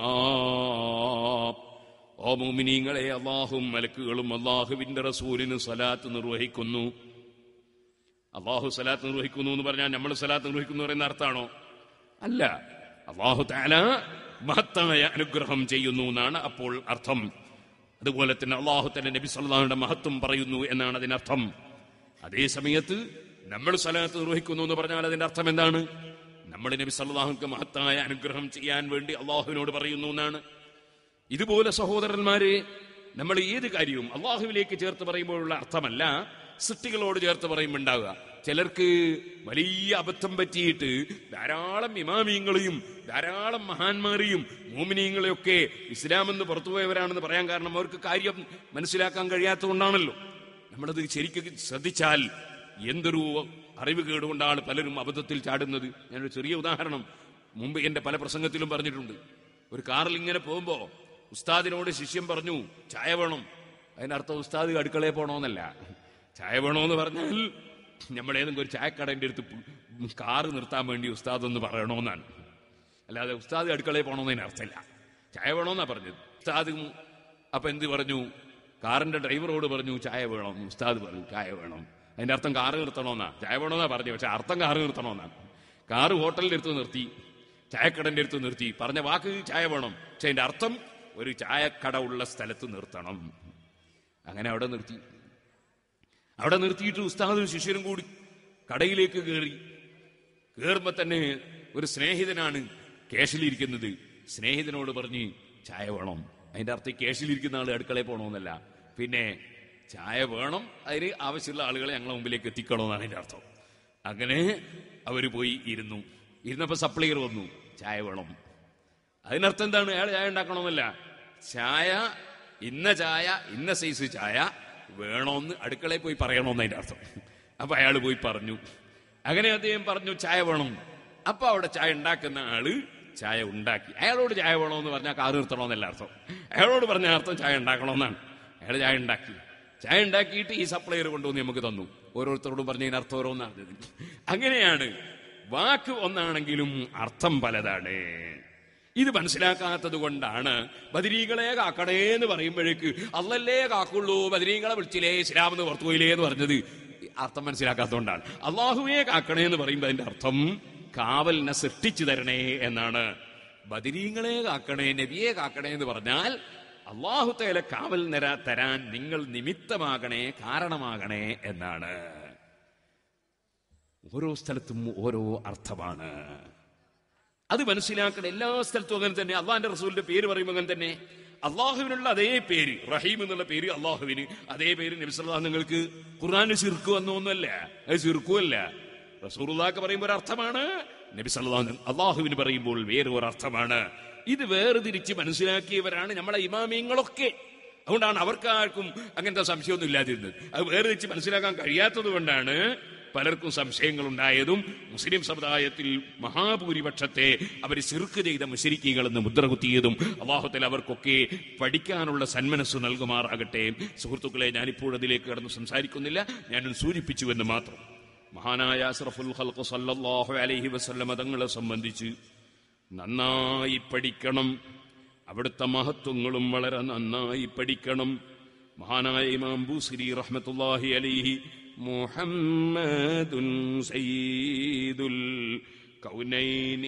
ഓ മുഅ്മിനീങ്ങളെ അല്ലാഹും മലക്കുകളും അല്ലാഹുവിന്റെ റസൂലിന് സലാത്ത് നിർവഹിക്കുന്നു അള്ളാഹു സലാത്ത് നിർവഹിക്കുന്നു എന്ന് പറഞ്ഞാൽ നമ്മൾ സലാത്ത് നിർവഹിക്കുന്നു പറയുന്ന അർത്ഥമാണോ അല്ല അള്ളാഹു താല മഹത്തായ അനുഗ്രഹം ചെയ്യുന്നു എന്നാണ് അപ്പോൾ അർത്ഥം അതുപോലെ തന്നെ അള്ളാഹു തന്നെ നബി സല്ലാഹുടെ മഹത്വം പറയുന്നു എന്നാണ് അതിനർത്ഥം അതേ സമയത്ത് നമ്മൾ സലാത്ത് നിർവഹിക്കുന്നു എന്ന് പറഞ്ഞാൽ അതിന്റെ അർത്ഥം എന്താണ് നമ്മൾ നബി സല്ലാഹുക്ക് മഹത്തായ അനുഗ്രഹം ചെയ്യാൻ വേണ്ടി അള്ളാഹുവിനോട് പറയുന്നു എന്നാണ് ഇതുപോലെ സഹോദരന്മാരെ നമ്മൾ ഏത് കാര്യവും അള്ളാഹുവിലേക്ക് ചേർത്ത് പറയുമ്പോഴുള്ള അർത്ഥമല്ല സൃഷ്ടികളോട് ചേർത്ത് പറയുമ്പോൾ ഉണ്ടാവുക ചിലർക്ക് വലിയ അബദ്ധം പറ്റിയിട്ട് ധാരാളം ഇമാമിയങ്ങളെയും ധാരാളം മഹാന്മാരെയും മോമിനിയങ്ങളെയൊക്കെ ഇസ്ലാം എന്ന് പുറത്തുപോയവരാണെന്ന് പറയാൻ കാരണം അവർക്ക് കാര്യം മനസ്സിലാക്കാൻ കഴിയാത്തതുകൊണ്ടാണല്ലോ നമ്മളത് ശരിക്കും ശ്രദ്ധിച്ചാൽ എന്തൊരു അറിവ് കേടുകൊണ്ടാണ് പലരും അബദ്ധത്തിൽ ചാടുന്നത് ഞാനൊരു ചെറിയ ഉദാഹരണം മുമ്പ് എന്റെ പല പ്രസംഗത്തിലും പറഞ്ഞിട്ടുണ്ട് ഒരു കാറിൽ ഇങ്ങനെ പോകുമ്പോ ഉസ്താദിനോട് ശിഷ്യം പറഞ്ഞു ചായ വേണം അതിനർത്ഥം ഉസ്താദ് അടുക്കളയിൽ പോണോന്നല്ല ചായ വേണോന്ന് പറഞ്ഞാൽ നമ്മളേതെങ്കിലും ഒരു ചായക്കടന്റെ അടുത്ത് പ് കാറ് നിർത്താൻ വേണ്ടി ഉസ്താദ് ഒന്ന് പറയണോന്നാണ് അല്ലാതെ ഉസ്താദ് അടുക്കളയിൽ പോണോന്നതിന് അർത്ഥമില്ല ചായ വേണോന്നാ പറഞ്ഞത് ഉസ്താദ് അപ്പൊ എന്ത് പറഞ്ഞു കാറിന്റെ ഡ്രൈവറോട് പറഞ്ഞു ചായ വേണം ഉസ്താദ് പറഞ്ഞു ചായ വേണം അതിന്റെ അർത്ഥം കാറ് നിർത്തണമെന്നാ ചായ വേണമെന്നാ പറഞ്ഞു പക്ഷെ അർത്ഥം കാറ് നിർത്തണമെന്നാണ് കാറ് ഹോട്ടലിന്റെ അടുത്ത് നിർത്തി ചായക്കടന്റെ അടുത്ത് നിർത്തി പറഞ്ഞ വാക്ക് ചായ വേണം പക്ഷെ അതിന്റെ അർത്ഥം ഒരു ചായക്കട ഉള്ള സ്ഥലത്ത് നിർത്തണം അങ്ങനെ അവിടെ നിർത്തി അവിടെ നിർത്തിയിട്ട് ഉസ്താദും ശിഷ്യനും കൂടി കടയിലേക്ക് കയറി കയറുമ്പോ തന്നെ ഒരു സ്നേഹിതനാണ് കേശിലിരിക്കുന്നത് സ്നേഹിതനോട് പറഞ്ഞ് ചായ വേണം അതിന്റെ അർത്ഥം കേശിലിരിക്കുന്ന ആൾ അടുക്കളയിൽ പോകണമെന്നല്ല പിന്നെ ചായ വേണം അതിന് ആവശ്യമുള്ള ആളുകളെ ഞങ്ങളെ മുമ്പിലേക്ക് എത്തിക്കണമെന്നാണ് അതിന്റെ അർത്ഥം അങ്ങനെ അവര് പോയി ഇരുന്നു ഇരുന്നപ്പോ സപ്ലൈയർ വന്നു ചായ വേണം അതിനർത്ഥം എന്താണ് അയാൾ ചായ ഉണ്ടാക്കണമെന്നല്ല ചായ ഇന്ന ചായ ഇന്ന സൈസ് ചായ വേണമെന്ന് അടുക്കളയിൽ പോയി പറയണമെന്ന് അതിന്റെ അർത്ഥം അപ്പൊ അയാൾ പോയി പറഞ്ഞു അങ്ങനെ അദ്ദേഹം പറഞ്ഞു ചായ വേണം അപ്പൊ അവിടെ ചായ ഉണ്ടാക്കുന്ന ആള് ചായ ഉണ്ടാക്കി അയാളോട് ചായ വേണമെന്ന് പറഞ്ഞാൽ കാറ് നിർത്തണമെന്നല്ല അർത്ഥം അയാളോട് പറഞ്ഞ അർത്ഥം ചായ ഉണ്ടാക്കണമെന്നാണ് അയാൾ ചായ ഉണ്ടാക്കി ചായ ഉണ്ടാക്കിയിട്ട് ഈ സപ്ലൈയർ കൊണ്ടുവന്ന് നമുക്ക് തന്നു ഓരോരുത്തരോടും പറഞ്ഞതിന് അർത്ഥം ഓരോന്നാണ് അങ്ങനെയാണ് വാക്ക് ഒന്നാണെങ്കിലും അർത്ഥം പലതാണ് ഇത് മനസ്സിലാക്കാത്തത് കൊണ്ടാണ് ബദരീകളെ കാക്കണേ എന്ന് പറയുമ്പോഴേക്ക് അല്ലല്ലേ കാക്കുള്ളൂ ബദരീകളെ വിളിച്ചില്ലേ ഇസ്ലാം എന്ന് പുറത്തു പോയില്ലേ എന്ന് പറഞ്ഞത് അർത്ഥം മനസ്സിലാക്കാത്തതുകൊണ്ടാണ് അള്ളാഹുവെ കാക്കണേ എന്ന് പറയുമ്പോൾ അതിന്റെ അർത്ഥം കാവലിനെ സൃഷ്ടിച്ചു തരണേ എന്നാണ് ബദരീങ്ങളെ കാക്കണേ നബിയെ കാക്കണേ എന്ന് പറഞ്ഞാൽ അള്ളാഹുത്തേലെ കാവൽ നിര തരാൻ നിങ്ങൾ നിമിത്തമാകണേ കാരണമാകണേ എന്നാണ് ഓരോ സ്ഥലത്തും ഓരോ അർത്ഥമാണ് അത് മനസ്സിലാക്കണം എല്ലാ സ്ഥലത്തും അങ്ങനെ തന്നെ അള്ളാന്റെ റസൂലിന്റെ പേര് പറയുമ്പോൾ അങ്ങനെ തന്നെ അള്ളാഹുവിനുള്ള അതേ പേര് റഹീം എന്നുള്ള പേര് അള്ളാഹുവിന് അതേ പേര് നബിസ്വല്ലാ നിങ്ങൾക്ക് ഖുർആാന് സിർക്ക് വന്നൊന്നുമല്ല അത് സിർക്കുമല്ല റസൂറുല്ലാക്ക് പറയുമ്പോൾ ഒരു അർത്ഥമാണ് നബി സല്ലാഹു അള്ളാഹുവിന് പറയുമ്പോൾ വേറെ ഒരു അർത്ഥമാണ് ഇത് വേർതിരിച്ച് മനസ്സിലാക്കിയവരാണ് നമ്മളെ ഇമാമിയങ്ങളൊക്കെ അതുകൊണ്ടാണ് അവർക്കാർക്കും അങ്ങനത്തെ സംശയമൊന്നും ഇല്ലാതിരുന്നത് അത് വേർതിരിച്ച് മനസ്സിലാക്കാൻ കഴിയാത്തത് കൊണ്ടാണ് പലർക്കും സംശയങ്ങൾ ഉണ്ടായതും മുസ്ലിം സമുദായത്തിൽ മഹാഭൂരിപക്ഷത്തെ അവർ സിർക്ക് ചെയ്ത മുശരിക്കുകളെന്ന് മുദ്ര കുത്തിയതും അള്ളാഹുത്തിൽ അവർക്കൊക്കെ പഠിക്കാനുള്ള സന്മനസ് നൽകുമാറാകട്ടെ സുഹൃത്തുക്കളെ ഞാനിപ്പോൾ അതിലേക്ക് കടന്ന് സംസാരിക്കുന്നില്ല ഞാനും സൂചിപ്പിച്ചുവെന്ന് മാത്രം മഹാനായ അസ്രഫുൽ ഖൽഖ് സല്ലല്ലാഹു അലൈഹി വസല്ലമ തങ്ങളെ സംബന്ധിച്ച് നന്നായി പഠിക്കണം അവിടുത്തെ മഹത്വങ്ങളും വളരെ നന്നായി പഠിക്കണം മഹാനായ ഇമാം ബൂസിരി റഹ്മത്തുള്ളാഹി അലൈഹി മുഹമ്മദുൻ സയ്യിദുൽ كونين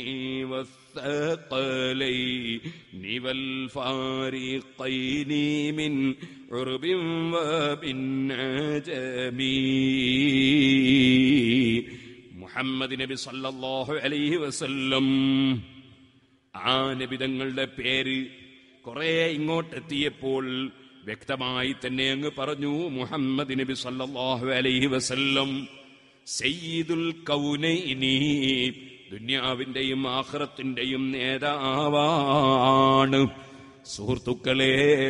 والثقلين والفارقين من عرب ومن عجم മുഹമ്മദ് നബി സല്ലല്ലാഹു അലൈഹി വസല്ലം ആ നബിതങ്ങളുടെ പേര് കുറെ ഇങ്ങോട്ടെത്തിയപ്പോൾ വ്യക്തമായി തന്നെ അങ്ങ് പറഞ്ഞു മുഹമ്മദ് നബി സല്ലല്ലാഹു അലൈഹി വസല്ലം സയ്യിദുൽ കൗനൈനി ദുന്യാവിന്റെയും ആഖിറത്തിന്റെയും നേതാവാണ് സുഹൃത്തുക്കളെ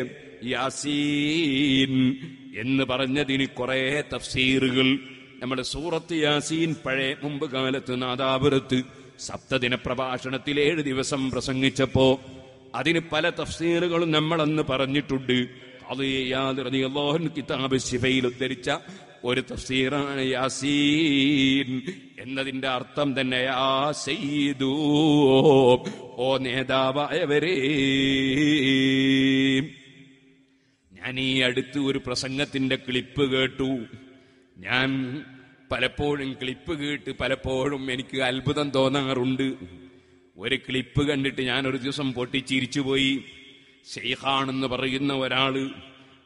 യാസീൻ എന്ന് പറഞ്ഞതിന് കുറെ തഫ്സീറുകൾ നമ്മുടെ സൂറത്ത് യാസീൻ പഴയ മുമ്പ് കാലത്ത് നാദാപുരത്ത് സപ്തദിന പ്രഭാഷണത്തിൽ ഏഴ് ദിവസം പ്രസംഗിച്ചപ്പോ അതിന് പല തഫ്സീറുകളും നമ്മളന്ന് പറഞ്ഞിട്ടുണ്ട് അത് യാതൊരു കിതാബ് ശിഫയിൽ ഉദ്ധരിച്ച ഒരു തഫ്സീറാണ് യാസീൻ എന്നതിന്റെ അർത്ഥം തന്നെ യാ സയ്യിദൂ ഓ നേതാവായവരേ ഞാൻ ഈ അടുത്ത് ഒരു പ്രസംഗത്തിന്റെ ക്ലിപ്പ് കേട്ടു ഞാൻ പലപ്പോഴും ക്ലിപ്പ് കേട്ട് പലപ്പോഴും എനിക്ക് അത്ഭുതം തോന്നാറുണ്ട് ഒരു ക്ലിപ്പ് കണ്ടിട്ട് ഞാൻ ഒരു ദിവസം പൊട്ടിച്ചിരിച്ചുപോയി ഷെയ്ഖാണെന്ന് പറയുന്ന ഒരാള്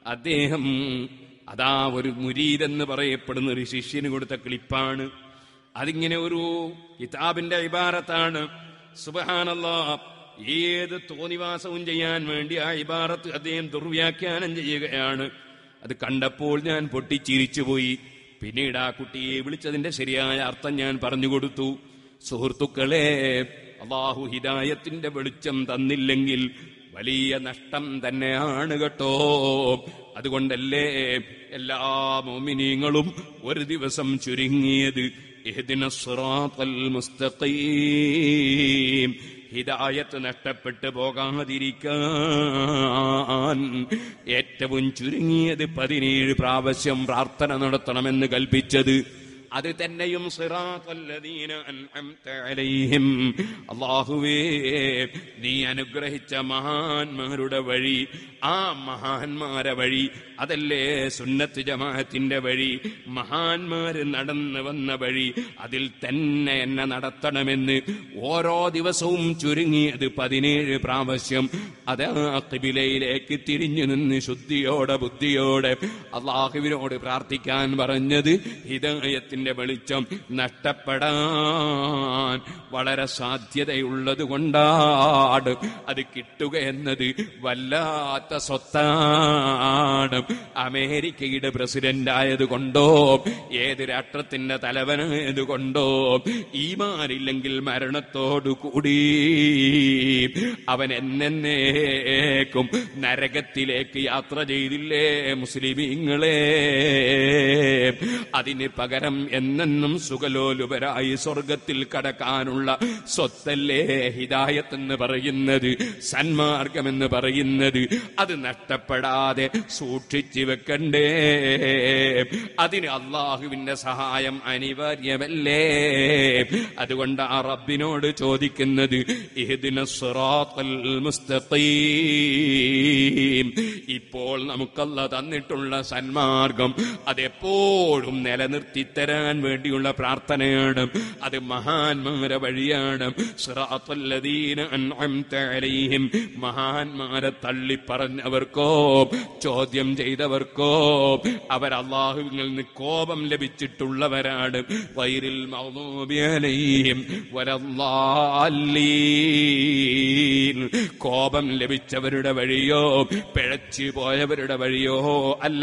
അദ്ദേഹം അതാ ഒരു മുരീദെന്ന് പറയപ്പെടുന്ന ഒരു ശിഷ്യന് കൊടുത്ത ക്ലിപ്പാണ് അതിങ്ങനെ ഒരു കിതാബിന്റെ ഇബാറത്താണ് സുബഹാനല്ലാ ഏത് തോന്നിവാസവും ചെയ്യാൻ വേണ്ടി ആ ഇബാറത്ത് അദ്ദേഹം ദുർവ്യാഖ്യാനം ചെയ്യുകയാണ് അത് കണ്ടപ്പോൾ ഞാൻ പൊട്ടിച്ചിരിച്ചുപോയി പിന്നീട് ആ കുട്ടിയെ വിളിച്ചതിന്റെ ശരിയായ അർത്ഥം ഞാൻ പറഞ്ഞു കൊടുത്തു സുഹൃത്തുക്കളെ അള്ളാഹു ഹിദായത്തിന്റെ വെളിച്ചം തന്നില്ലെങ്കിൽ വലിയ നഷ്ടം തന്നെയാണ് കേട്ടോ അതുകൊണ്ടല്ലേ എല്ലാ മോമിനീങ്ങളും ഒരു ദിവസം ചുരുങ്ങിയത് ഇഹ്ദിന സിറാത്തൽ മുസ്തഖീം ഹിദായത്ത് നഷ്ടപ്പെട്ടു പോകാതിരിക്കാൻ ഏറ്റവും ചുരുങ്ങിയത് പതിനേഴ് പ്രാവശ്യം പ്രാർത്ഥന നടത്തണമെന്ന് കൽപ്പിച്ചത് അത് തന്നെയും സിറാത്തല്ലദീന അൻഅംത അലൈഹിം അല്ലാഹുവേ നീ അനുഗ്രഹിച്ച മഹാന്മാരുടെ വഴി ആ മഹാന്മാരെ വഴി അതല്ലേ സുന്നത്ത് ജമാഅത്തിന്റെ വഴി മഹാന്മാര് നടന്നു വന്ന വഴി അതിൽ തന്നെ എന്നെ നടത്തണമെന്ന് ഓരോ ദിവസവും ചുരുങ്ങിയത് പതിനേഴ് പ്രാവശ്യം അത് ആ കിബിലയിലേക്ക് തിരിഞ്ഞു നിന്ന് ശുദ്ധിയോടെ ബുദ്ധിയോടെ അള്ളാഹുവിനോട് പ്രാർത്ഥിക്കാൻ പറഞ്ഞത് ഹിദായത്തിന്റെ വെളിച്ചം നഷ്ടപ്പെടാൻ വളരെ സാധ്യതയുള്ളത് കൊണ്ടാണ് അത് കിട്ടുക എന്നത് വല്ലാത്ത സ്വത്താണ് അമേരിക്കയുടെ പ്രസിഡന്റ് ആയതുകൊണ്ടോ ഏത് രാഷ്ട്രത്തിന്റെ തലവനായത് കൊണ്ടോ ഈമാനില്ലെങ്കിൽ മരണത്തോടു കൂടി അവൻ എന്നേക്കും നരകത്തിലേക്ക് യാത്ര ചെയ്തില്ലേ മുസ്ലിമീങ്ങളെ അതിന് പകരം എന്നെന്നും സുഖലോലുപരായി സ്വർഗത്തിൽ കടക്കാനുള്ള സ്വത്തല്ലേ ഹിദായത്ത് എന്ന് പറയുന്നത് സന്മാർഗമെന്ന് പറയുന്നത് അത് നഷ്ടപ്പെടാതെ സൂക്ഷിച്ചു വെക്കണ്ടേ അതിന് അള്ളാഹുവിന്റെ സഹായം അനിവാര്യമല്ലേ അതുകൊണ്ട് ആ റബ്ബിനോട് ചോദിക്കുന്നത് ഇഹ്ദിന സിറാത്തൽ മുസ്തഖീം ഇപ്പോൾ നമുക്കല്ല തന്നിട്ടുള്ള സന്മാർഗം അതെപ്പോഴും നിലനിർത്തി തരാൻ വേണ്ടിയുള്ള പ്രാർത്ഥനയാണ് അത് മഹാന്മാരെ വഴിയാണ് സിറാത്തല്ലദീന അൻഅംത അലൈഹിം മഹാന്മാരെ തള്ളി പറഞ്ഞവർക്കോ ചോദ്യം ചെയ്തവർക്കോ അവർ അള്ളാഹുവിൽ നിന്ന് കോപം ലഭിച്ചിട്ടുള്ളവരാണ് വൈരിൽ മഗ്ദൂബി അലൈഹിം വലല്ലാലീൻ കോപം ലഭിച്ചവരുടെ വഴിയോ പിഴച്ചു പോയവരുടെ വഴിയോ അല്ല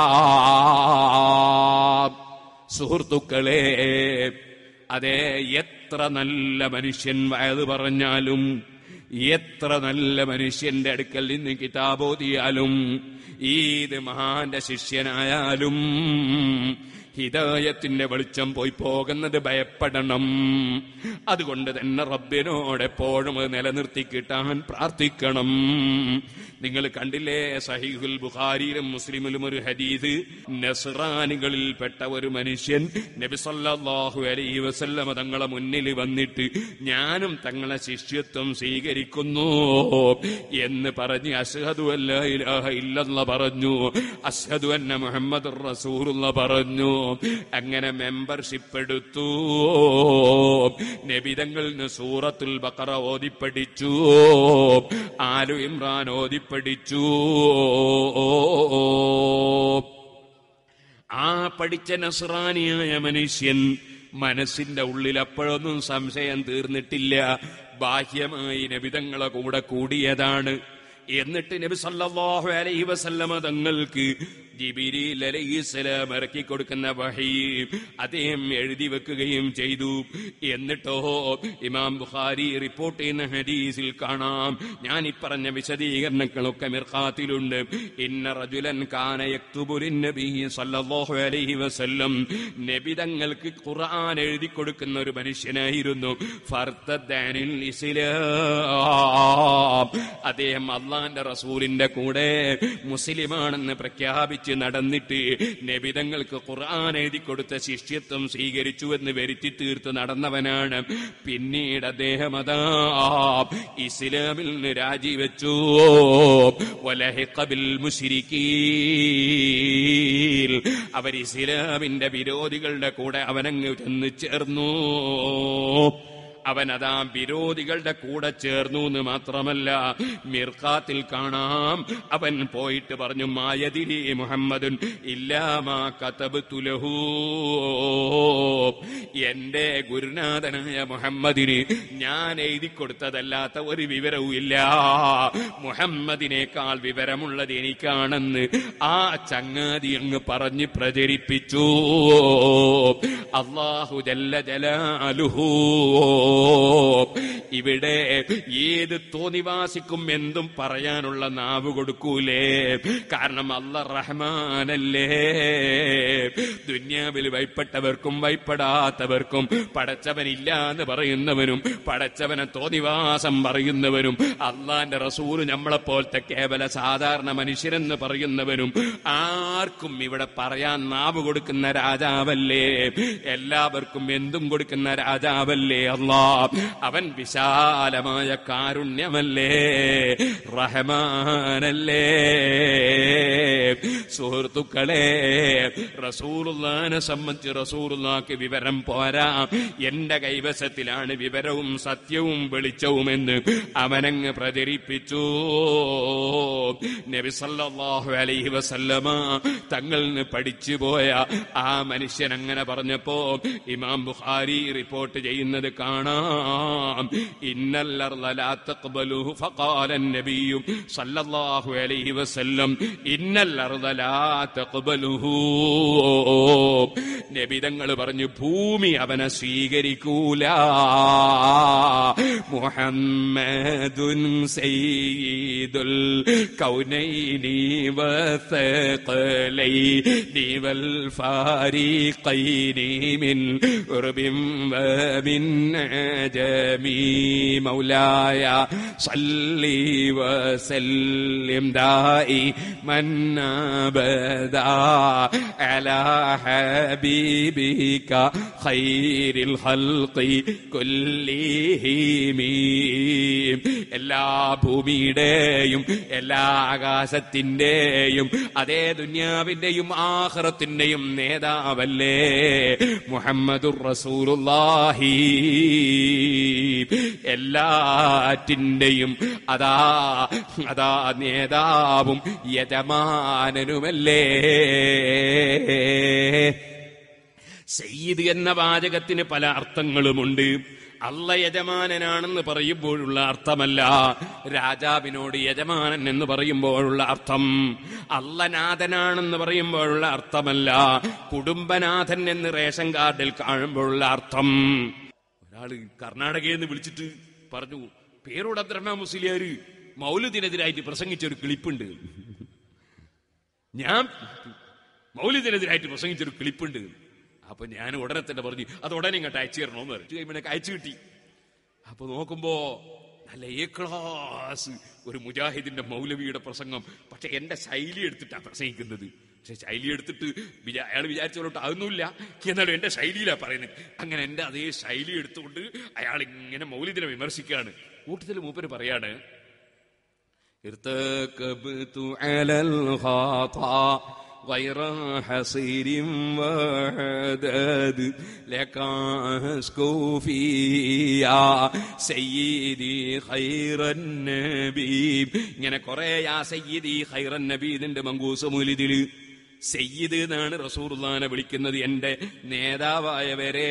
സുഹൃത്തുക്കളെ അതെ എത്ര നല്ല മനുഷ്യൻ വയത് പറഞ്ഞാലും എത്ര നല്ല മനുഷ്യന്റെ അടുക്കൽ നിന്ന് കിതാബോധിയാലും ഏത് മഹാന്റെ ശിഷ്യനായാലും ഹിദായത്തിന്റെ വെളിച്ചം പോയി പോകുന്നത് ഭയപ്പെടണം അതുകൊണ്ട് തന്നെ റബ്ബിനോട് എപ്പോഴും അത് നിലനിർത്തി കിട്ടാൻ പ്രാർത്ഥിക്കണം നിങ്ങൾ കണ്ടില്ലേ സഹീഹുൽ ബുഖാരിയിലും മുസ്ലിമിലും ഒരു ഹദീസ് നസ്രാനികളിൽപ്പെട്ട ഒരു മനുഷ്യൻ നബി സല്ലല്ലാഹു അലൈഹി വസല്ലമ തങ്ങളെ മുന്നിൽ വന്നിട്ട് ഞാനും തങ്ങളെ ശിഷ്യത്വം സ്വീകരിക്കുന്നു എന്ന് പറഞ്ഞ് അഷ്ഹദു അല്ലാ ഇലാഹ ഇല്ലല്ല പറഞ്ഞു അഷ്ഹദു അന്ന മുഹമ്മദ് റസൂലുള്ള പറഞ്ഞു അങ്ങനെ മെമ്പർഷിപ്പ് എടുത്തു നബിതങ്ങളിൽ നിന്ന് സൂറത്തുൽ ബക്കറ ഓതിപ്പടിച്ചു ആലു ഇമ്രാൻ ഓതിപ്പടിച്ചു ആ പഠിച്ച നസ്രാനിയായ മനുഷ്യൻ മനസ്സിന്റെ ഉള്ളിൽ അപ്പോഴൊന്നും സംശയം തീർന്നിട്ടില്ല ബാഹ്യമായി നബിതങ്ങളെ കൂടെ കൂടിയതാണ് എന്നിട്ട് നബി സല്ലല്ലാഹു അലൈഹി വസല്ലമ തങ്ങൾക്ക് ജിബിരിൽ അലൈഹിസ്സലാം ഇറക്കി കൊടുക്കുന്ന വഹി അദ്ദേഹം എഴുതി വെക്കുകയും ചെയ്തു എന്നിട്ടോ ഇമാം ബുഖാരി റിപ്പോർട്ട് ചെയ്യുന്ന ഹദീസിൽ കാണാം ഞാൻ ഈ പറഞ്ഞ വിശദീകരണങ്ങളൊക്കെ മിർഖാത്തിലുണ്ട് ഇന്ന റജുലൻ കാന യക്തുബുലിൻ നബി സല്ലല്ലാഹു അലൈഹി വസല്ലം നബി തങ്ങൾക്ക് ഖുർആൻ എഴുതി കൊടുക്കുന്ന ഒരു മനുഷ്യനായിരുന്നു ഫർത്തദ്ദാനിൽ ഇസ്ലാം അദ്ദേഹം അള്ളാന്റെ റസൂലിന്റെ കൂടെ മുസ്ലിമാണെന്ന് പ്രഖ്യാപിച്ച് നടന്നിട്ട് നബിതങ്ങൾക്ക് ഖുർആൻ എഴുതി കൊടുത്ത ശിഷ്യത്വം സ്വീകരിച്ചു എന്ന് വരുത്തി തീർത്ത് നടന്നവനാണ് പിന്നീട് അദ്ദേഹം അതാ ഇസ്ലാമിൽ നിന്ന് രാജിവെച്ചു വലഹിഖ ബിൽ മുശ്രിക്കീൻ അവർ ഇസ്ലാമിന്റെ വിരോധികളുടെ കൂടെ അവനങ്ങ് ചെന്ന് ചേർന്നു അവൻ അതാ വിരോധികളുടെ കൂടെ ചേർന്നു എന്ന് മാത്രമല്ല മിർക്കാത്തിൽ കാണാം അവൻ പോയിട്ട് പറഞ്ഞു മായതിരി മുഹമ്മദുൻ ഇല്ലാമാ കതബ്തുലഹു എന്റെ ഗുരുനാഥനായ മുഹമ്മദിന് ഞാൻ എഴുതി കൊടുത്തതല്ലാത്ത ഒരു വിവരവും ഇല്ല മുഹമ്മദിനേക്കാൾ വിവരമുള്ളത് എനിക്കാണെന്ന് ആ ചങ്ങാതി അങ്ങ് പറഞ്ഞ് പ്രചരിപ്പിച്ചു അള്ളാഹു ജല്ല ജലാലുഹു ഇവിടെ ഏത് തോന്നിവാസിക്കും എന്തും പറയാനുള്ള നാവ് കൊടുക്കൂലേ കാരണം അല്ല റഹ്മാനല്ലേ ദുന്യാവിൽ വൈപ്പെട്ടവർക്കും വൈപ്പെടാത്തവർക്കും പടച്ചവനില്ല എന്ന് പറയുന്നവനും പടച്ചവനെ തോന്നിവാസം പറയുന്നവനും അള്ളാന്റെ റസൂല് നമ്മളെപ്പോലത്തെ കേവല സാധാരണ മനുഷ്യരെന്ന് പറയുന്നവനും ആർക്കും ഇവിടെ പറയാൻ നാവ് കൊടുക്കുന്ന രാജാവല്ലേ എല്ലാവർക്കും എന്തും കൊടുക്കുന്ന രാജാവല്ലേ അള്ളാ അവൻ വിശാലമായ കാരുണ്യമല്ലേ റഹമാനല്ലേ സുഹൃത്തുക്കളെ റസൂറുല്ലാനെ സംബന്ധിച്ച് റസൂറുല്ലാക്ക് വിവരം പോരാ എന്റെ കൈവശത്തിലാണ് വിവരവും സത്യവും വെളിച്ചവുമെന്ന് അവനങ്ങ് പ്രചരിപ്പിച്ചു നബി സല്ലല്ലാഹു അലൈഹി വസല്ലമ തങ്ങളിൽ നിന്ന് പഠിച്ചു പോയ ആ മനുഷ്യൻ അങ്ങനെ പറഞ്ഞപ്പോ ഇമാം ബുഖാരി റിപ്പോർട്ട് ചെയ്യുന്നത് കാണാം ഇന്നല്ലർള ലാ തഖ്ബലുഹു ഫഖാല നബിയും സല്ലല്ലാഹു അലൈഹി വസല്ലം ഇന്നല്ലർള ലാ തഖ്ബലുഹു നബിതങ്ങൾ പറഞ്ഞു ഭൂമി അവനെ സ്വീകരിക്കൂല മുഹമ്മദുൻ സയ്യിദുൽ കൗനൈനി വസഖലൈനി വൽ ഫാരിഖൈനി മിൻ ഉർബിൻ വമിൻ അജമി മൗലായ صلي وسلم دائما ابدا على حبيبك خير الخلق كلهم എല്ലാ ഭൂമിയുടെയും എല്ലാ ആകാശത്തിന്റെയും അതേ ദുന്യാവിന്റെയും ആഹ്റത്തിന്റെയും നേതാവല്ലേ മുഹമ്മദുർ റസൂലുള്ളാഹി എല്ലാറ്റിന്റെയും അതാ അതാ നേതാവും യജമാനനുമല്ലേ സയ്യിദ് എന്ന വാചകത്തിന് പല അർത്ഥങ്ങളുമുണ്ട് അല്ല യജമാനനാണെന്ന് പറയുമ്പോഴുള്ള അർത്ഥമല്ല രാജാവിനോട് യജമാനൻ എന്ന് പറയുമ്പോഴുള്ള അർത്ഥം അല്ലനാഥനാണെന്ന് പറയുമ്പോഴുള്ള അർത്ഥമല്ല കുടുംബനാഥൻ എന്ന് റേഷൻ കാർഡിൽ കാണുമ്പോഴുള്ള അർത്ഥം ഒരാള് കർണാടകയിൽ നിന്ന് വിളിച്ചിട്ട് പറഞ്ഞു പേരോട് അബ്ദുറഹ്മാൻ മുസ്ലിയാര് മൗലുദിനെതിരായിട്ട് പ്രസംഗിച്ച ഒരു ക്ലിപ്പുണ്ട് ഞാൻ മൗലിദിനെതിരായിട്ട് പ്രസംഗിച്ച ഒരു ക്ലിപ്പുണ്ട് അപ്പൊ ഞാൻ ഉടനെ തന്നെ പറഞ്ഞു അത് ഉടനെ ഇങ്ങോട്ട് അയച്ചു തരണമെന്ന് പറഞ്ഞു കഴിയുമ്പോൾ എനിക്ക് അയച്ചു കിട്ടി അപ്പൊ നോക്കുമ്പോ നല്ല എ ക്ലാസ് ഒരു മുജാഹിദിന്റെ മൗലവിയുടെ പ്രസംഗം പക്ഷെ എന്റെ ശൈലി എടുത്തിട്ടാണ് പ്രസംഗിക്കുന്നത് പക്ഷെ ശൈലി എടുത്തിട്ട് വിചാ- അയാൾ വിചാരിച്ചവരോട്ട് അതൊന്നുമില്ല എന്നാലും എന്റെ ശൈലിയിലാണ് പറയുന്നത് അങ്ങനെ എന്റെ അതേ ശൈലി എടുത്തുകൊണ്ട് അയാൾ ഇങ്ങനെ മൗലിദിനെ വിമർശിക്കുകയാണ് കൂട്ടത്തിൽ മൂപ്പര് പറയാണ് ارتكبت على الخطا غير حصير وعدد لك أسكو فيا سيدي خير النبي ഇങ്ങനെ കുറെ യാ സയ്യിദി ഖൈറൻ നബി ഇതിന്റെ മങ്കൂസ മൂലിതില് സയ്യിദ് എന്നാണ് റസൂർദാനെ വിളിക്കുന്നത് എന്റെ നേതാവായവരെ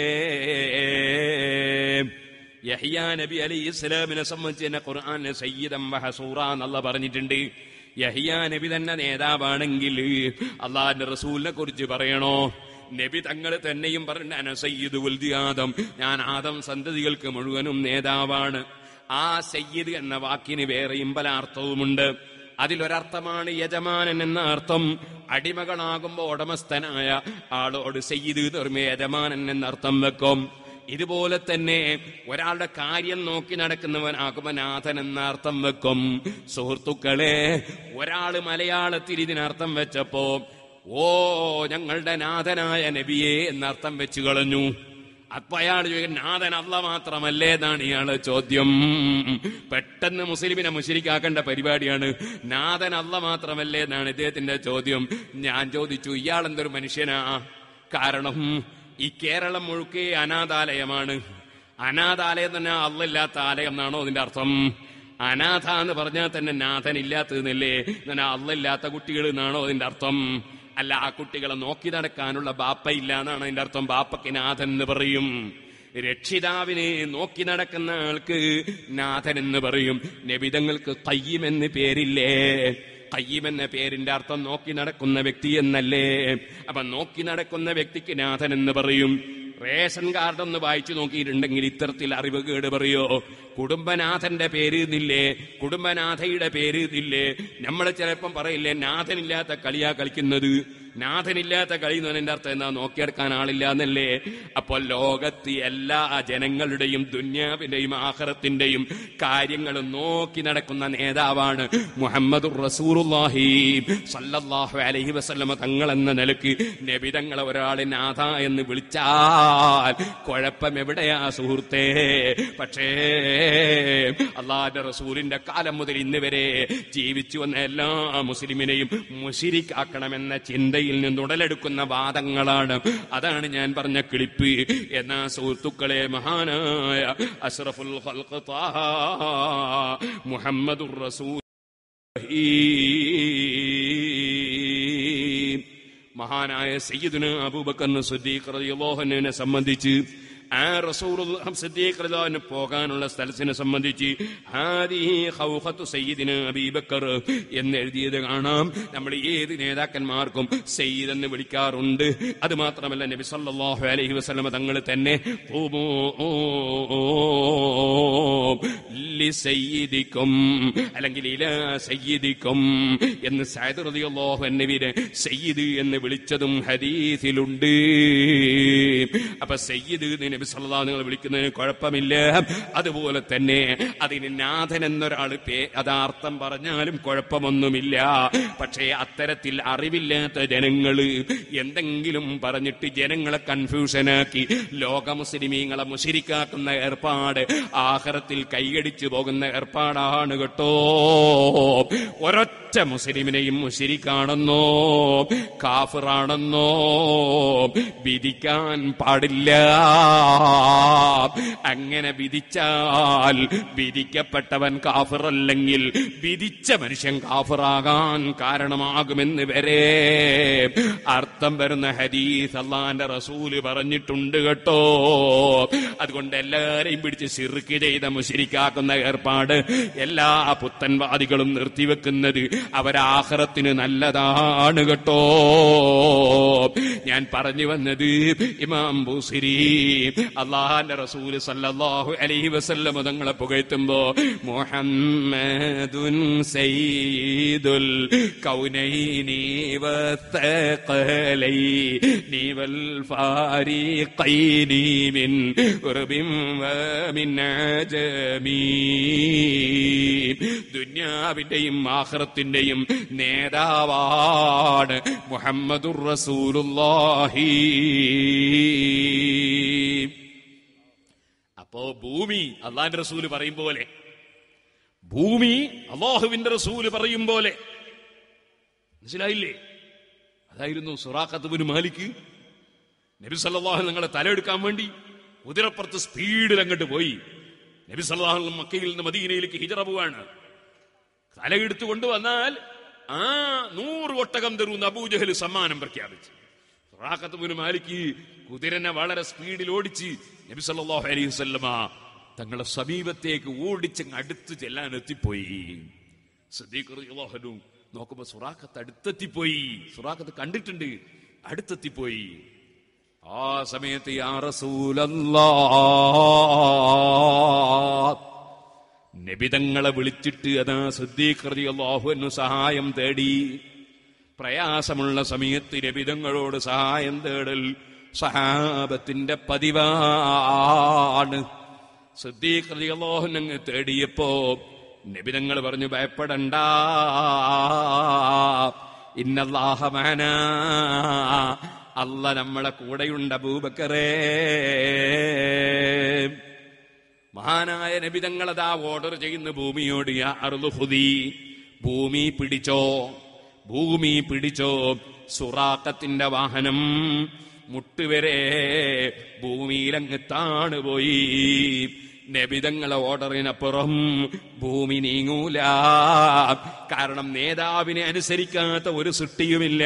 യഹിയ നബി അലൈഹി ഇസ്ലാമിനെ സംബന്ധിച്ച് തന്നെ ഖുർആാനിലെ സയ്യിദം വഹസൂറ എന്നുള്ള പറഞ്ഞിട്ടുണ്ട് യഹിയ നബി തന്നെ നേതാവാണെങ്കിൽ അള്ളാഹിന്റെ റസൂലിനെ കുറിച്ച് പറയണോ നബി തങ്ങൾ തന്നെയും പറഞ്ഞ അന സയ്യിദ് ഉൽദി ആദം ഞാൻ ആദം സന്തതികൾക്ക് മുഴുവനും നേതാവാണ് ആ സയ്യിദ് എന്ന വാക്കിന് വേറെയും പല അർത്ഥവുമുണ്ട് അതിലൊരർത്ഥമാണ് യജമാനൻ എന്ന അർത്ഥം അടിമകളാകുമ്പോ ഉടമസ്ഥനായ ആളോട് സയ്യിദ് നിർമ്മ യജമാനൻ എന്ന അർത്ഥം വെക്കും ഇതുപോലെ തന്നെ ഒരാളുടെ കാര്യം നോക്കി നടക്കുന്നവനാകുമ്പോ നാഥൻ എന്ന അർത്ഥം വെക്കും സുഹൃത്തുക്കളെ ഒരാള് മലയാളത്തിൽ ഇതിനർത്ഥം വെച്ചപ്പോ ഓ ഞങ്ങളുടെ നാഥനായ നബിയെ എന്നർത്ഥം വെച്ചു കളഞ്ഞു അപ്പൊ അയാൾ ചോദിക്കും നാഥൻ അല്ല മാത്രമല്ലേ എന്നാണ് ഇയാളെ ചോദ്യം പെട്ടെന്ന് മുസ്ലിമിനെ മുശരിക്കാക്കേണ്ട പരിപാടിയാണ് നാഥൻ അല്ല മാത്രമല്ലേ എന്നാണ് ഇദ്ദേഹത്തിന്റെ ചോദ്യം ഞാൻ ചോദിച്ചു ഇയാൾ എന്തൊരു മനുഷ്യനാ കാരണം ഈ കേരളം മുഴുക്കെ അനാഥാലയമാണ് അനാഥാലയം തന്നെ അല്ലല്ലാത്ത ആലയം എന്നാണോ അതിന്റെ അർത്ഥം അനാഥ എന്ന് പറഞ്ഞാൽ തന്നെ നാഥൻ ഇല്ലാത്തതെന്നല്ലേ എന്നാ അല്ലല്ലാത്ത കുട്ടികൾ എന്നാണോ അതിന്റെ അർത്ഥം അല്ല ആ കുട്ടികളെ നോക്കി നടക്കാനുള്ള ബാപ്പ ഇല്ല എന്നാണ് അതിന്റെ അർത്ഥം ബാപ്പയ്ക്ക് നാഥൻ എന്ന് പറയും രക്ഷിതാവിനെ നോക്കി നടക്കുന്ന ആൾക്ക് നാഥൻ എന്ന് പറയും നബിതങ്ങൾക്ക് കയ്യം എന്ന് പേരില്ലേ കയ്യം എന്ന പേരിന്റെ അർത്ഥം നോക്കി നടക്കുന്ന വ്യക്തി എന്നല്ലേ അപ്പൊ നോക്കി നടക്കുന്ന വ്യക്തിക്ക് നാഥൻ എന്ന് പറയും റേഷൻ കാർഡ് ഒന്ന് വായിച്ചു നോക്കിയിട്ടുണ്ടെങ്കിൽ ഇത്തരത്തിൽ അറിവ് കേട് പറയോ കുടുംബനാഥന്റെ പേര് ഇതില്ലേ കുടുംബനാഥയുടെ പേര് ഇതില്ലേ നമ്മൾ ചിലപ്പം പറയില്ലേ നാഥനില്ലാത്ത കളിയാ കളിക്കുന്നത് നാഥനില്ലാത്ത കളി എന്ന് പറഞ്ഞതിന്റെ അർത്ഥം എന്താ നോക്കിയെടുക്കാൻ ആളില്ല എന്നല്ലേ അപ്പോൾ ലോകത്ത് എല്ലാ ജനങ്ങളുടെയും ദുന്യാവിന്റെയും ആഹ്റത്തിന്റെയും കാര്യങ്ങൾ നോക്കി നടക്കുന്ന നേതാവാണ് മുഹമ്മദ് റസൂറുല്ലാഹി സല്ലല്ലാഹു അലൈഹി വസല്ലമ തങ്ങൾ എന്ന നിലക്ക് നബിതങ്ങളെ ഒരാളെ നാഥ എന്ന് വിളിച്ചാൽ കുഴപ്പം എവിടെയാ സുഹൃത്തേ പക്ഷേ അള്ളാന്റെ റസൂലിന്റെ കാലം മുതൽ ഇന്ന് വരെ ജീവിച്ചു വന്ന എല്ലാ മുസ്ലിമിനെയും മുഷിരിക്കാക്കണമെന്ന ചിന്തയിൽ നിന്ന് ഉടലെടുക്കുന്ന വാദങ്ങളാണ് അതാണ് ഞാൻ പറഞ്ഞ ക്ലിപ്പ് എന്നാ സുഹൃത്തുക്കളെ മഹാനായ അഷ്റഫുൽ ഖൽഖ് ത്വാഹ മുഹമ്മദുർ റസൂൽ മഹാനായ സയ്യിദുന അബൂബക്കർ സിദ്ദീഖ് റളിയല്ലാഹു അൻഹുവിനെ സംബന്ധിച്ച് ആ റസൂൽ സിദ്ദീഖ് റളിയല്ലാഹു പോകാനുള്ള സ്ഥലത്തിനെ സംബന്ധിച്ച് ഹാദിഹി ഖൗഖത്തു സയ്യിദിന അബീബക്കർ എന്ന് എഴുതിയത് കാണാം നമ്മൾ ഏത് നേതാക്കന്മാർക്കും സയ്യിദ് എന്ന് വിളിക്കാറുണ്ട് അത് മാത്രമല്ല നബി സല്ലല്ലാഹു അലൈഹി വസല്ലമ തങ്ങൾ തന്നെ ഖൂമൂ ലിസയ്യിദിക്കും അല്ലെങ്കിൽ ഇലാ സയ്യിദിക്കും എന്ന് സയ്യിദ് റളിയല്ലാഹു അൻഹുവിനെ സയ്യിദ് എന്ന് വിളിച്ചതും ഹദീസിലുണ്ട് അപ്പൊ സയ്യിദ് എന്ന് നബി സല്ലല്ലാഹു നിങ്ങൾ വിളിക്കുന്നതിന് കുഴപ്പമില്ല അതുപോലെ തന്നെ അതിന് നാഥൻ എന്നൊരാൾ പേ അതാർത്ഥം പറഞ്ഞാലും കുഴപ്പമൊന്നുമില്ല പക്ഷേ അത്തരത്തിൽ അറിവില്ലാത്ത ജനങ്ങള് എന്തെങ്കിലും പറഞ്ഞിട്ട് ജനങ്ങളെ കൺഫ്യൂഷനാക്കി ലോക മുസ്ലിമീങ്ങളെ മുശിരിക്കാക്കുന്ന ഏർപ്പാട് ആഹാരത്തിൽ കൈയടിച്ചു പോകുന്ന ഏർപ്പാടാണ് കേട്ടോ ഒരൊറ്റ മുസ്ലിമിനെയും മുശിരിക്കാണെന്നോ കാഫിറാണെന്നോ വിധിക്കാൻ പാടില്ല അങ്ങനെ വിധിച്ചാൽ വിധിക്കപ്പെട്ടവൻ കാഫിറല്ലെങ്കിൽ വിധിച്ച മനുഷ്യൻ കാഫിറാകാൻ കാരണമാകുമെന്ന് വരെ അർത്ഥം വരുന്ന ഹദീസ് അള്ളാന്റെ റസൂല് പറഞ്ഞിട്ടുണ്ട് കേട്ടോ അതുകൊണ്ട് എല്ലാരെയും പിടിച്ച് സിറുക്ക് ചെയ്ത മുശരിക്കാക്കുന്ന ഏർപ്പാട് എല്ലാ പുത്തൻവാദികളും നിർത്തിവെക്കുന്നത് അവരാഹ്റത്തിന് നല്ലതാണ് കേട്ടോ ഞാൻ പറഞ്ഞു വന്നത് ഇമാം ബൂസിരി അള്ളാഹാന്റെ റസൂല് സല്ലല്ലാഹു അലൈഹി വസല്ലം തങ്ങളെ പുകഴ്ത്തുമ്പോ മുഹമ്മദുൻ സയ്യിദുൽ കൗനൈനി വത്തഖലൈനി വൽ ഫാരിഖൈനി മിൻ ഉർബിൻ വമിൻ അജമീ ദുന്യാവിന്റെയും ആഖിറത്തിന്റെയും നേതാവാണ് മുഹമ്മദുർ റസൂലുള്ളാഹി അപ്പോ ഭൂമി അള്ളാന്റെ റസൂല് പറയും പോലെ ഭൂമി അള്ളാഹുവിന്റെ റസൂല് പറയും പോലെ മനസ്സിലായില്ലേ അതായിരുന്നു സുറാഖത്തുബിന് മാലിക്ക് നബി സല്ലല്ലാഹു നിങ്ങളെ തലയെടുക്കാൻ വേണ്ടി കുതിരപ്പുറത്ത് സ്പീഡിൽ അങ്ങോട്ട് പോയി നബി സല്ലല്ലാഹു മക്കയിൽ നിന്ന് മദീനയിലേക്ക് ഹിജറ പോവാണ് തലയെടുത്തു കൊണ്ടുവന്നാൽ ആ നൂറ് ഒട്ടകം തരുന്ന അബൂജഹൽ സമ്മാനം പ്രഖ്യാപിച്ചു റാഖത്തുബിന് മാലിക്ക് കുതിരനെ വളരെ സ്പീഡിൽ ഓടിച്ച് നബി സല്ലല്ലാഹു അലൈഹി വസല്ലമ തങ്ങളുടെ സമീപത്തേക്ക് ഓടിച്ചങ്ങ് അടുത്ത് ചെല്ലാൻ എത്തിപ്പോയി സിദ്ദീഖ് റളിയല്ലാഹു അൻഹു നോക്കുമ്പോ സുറാഖത്ത് അടുത്തെത്തിപ്പോയി സുറാഖത്ത് കണ്ടിട്ടുണ്ട് അടുത്തെത്തിപ്പോയി ആ സമയത്ത് യാ റസൂലല്ലാ നബിതങ്ങളെ വിളിച്ചിട്ട് അതാ സിദ്ദീഖ് റളിയല്ലാഹു അൻഹു സഹായം തേടി പ്രയാസമുള്ള സമയത്ത് നബിതങ്ങളോട് സഹായം തേടൽ സഹാബത്തിന്റെ പതിവാണ് സിദ്ദീഖ് റളിയല്ലാഹു അൻഹു തേടിയപ്പോ നബിതങ്ങൾ പറഞ്ഞു ഭയപ്പെടണ്ട ഇന്നല്ലാഹ മഅനാ അല്ല നമ്മളെ കൂടെയുണ്ട് അബൂബക്കറേ മഹാനായ നബിതങ്ങളതാ ഓർഡർ ചെയ്യുന്ന ഭൂമിയോട് യാ അർളു ഹുദി ഭൂമി പിടിച്ചോ ഭൂമി പിടിച്ചോ സുറാക്കത്തിന്റെ വാഹനം മുട്ടുവരെ ഭൂമി ഭൂമിയിലങ്ങ് താണുപോയി നബിതങ്ങളെ ഓർഡറിനപ്പുറം ഭൂമി നീങ്ങൂല കാരണം നേതാവിനെ അനുസരിക്കാത്ത ഒരു സൃഷ്ടിയുമില്ല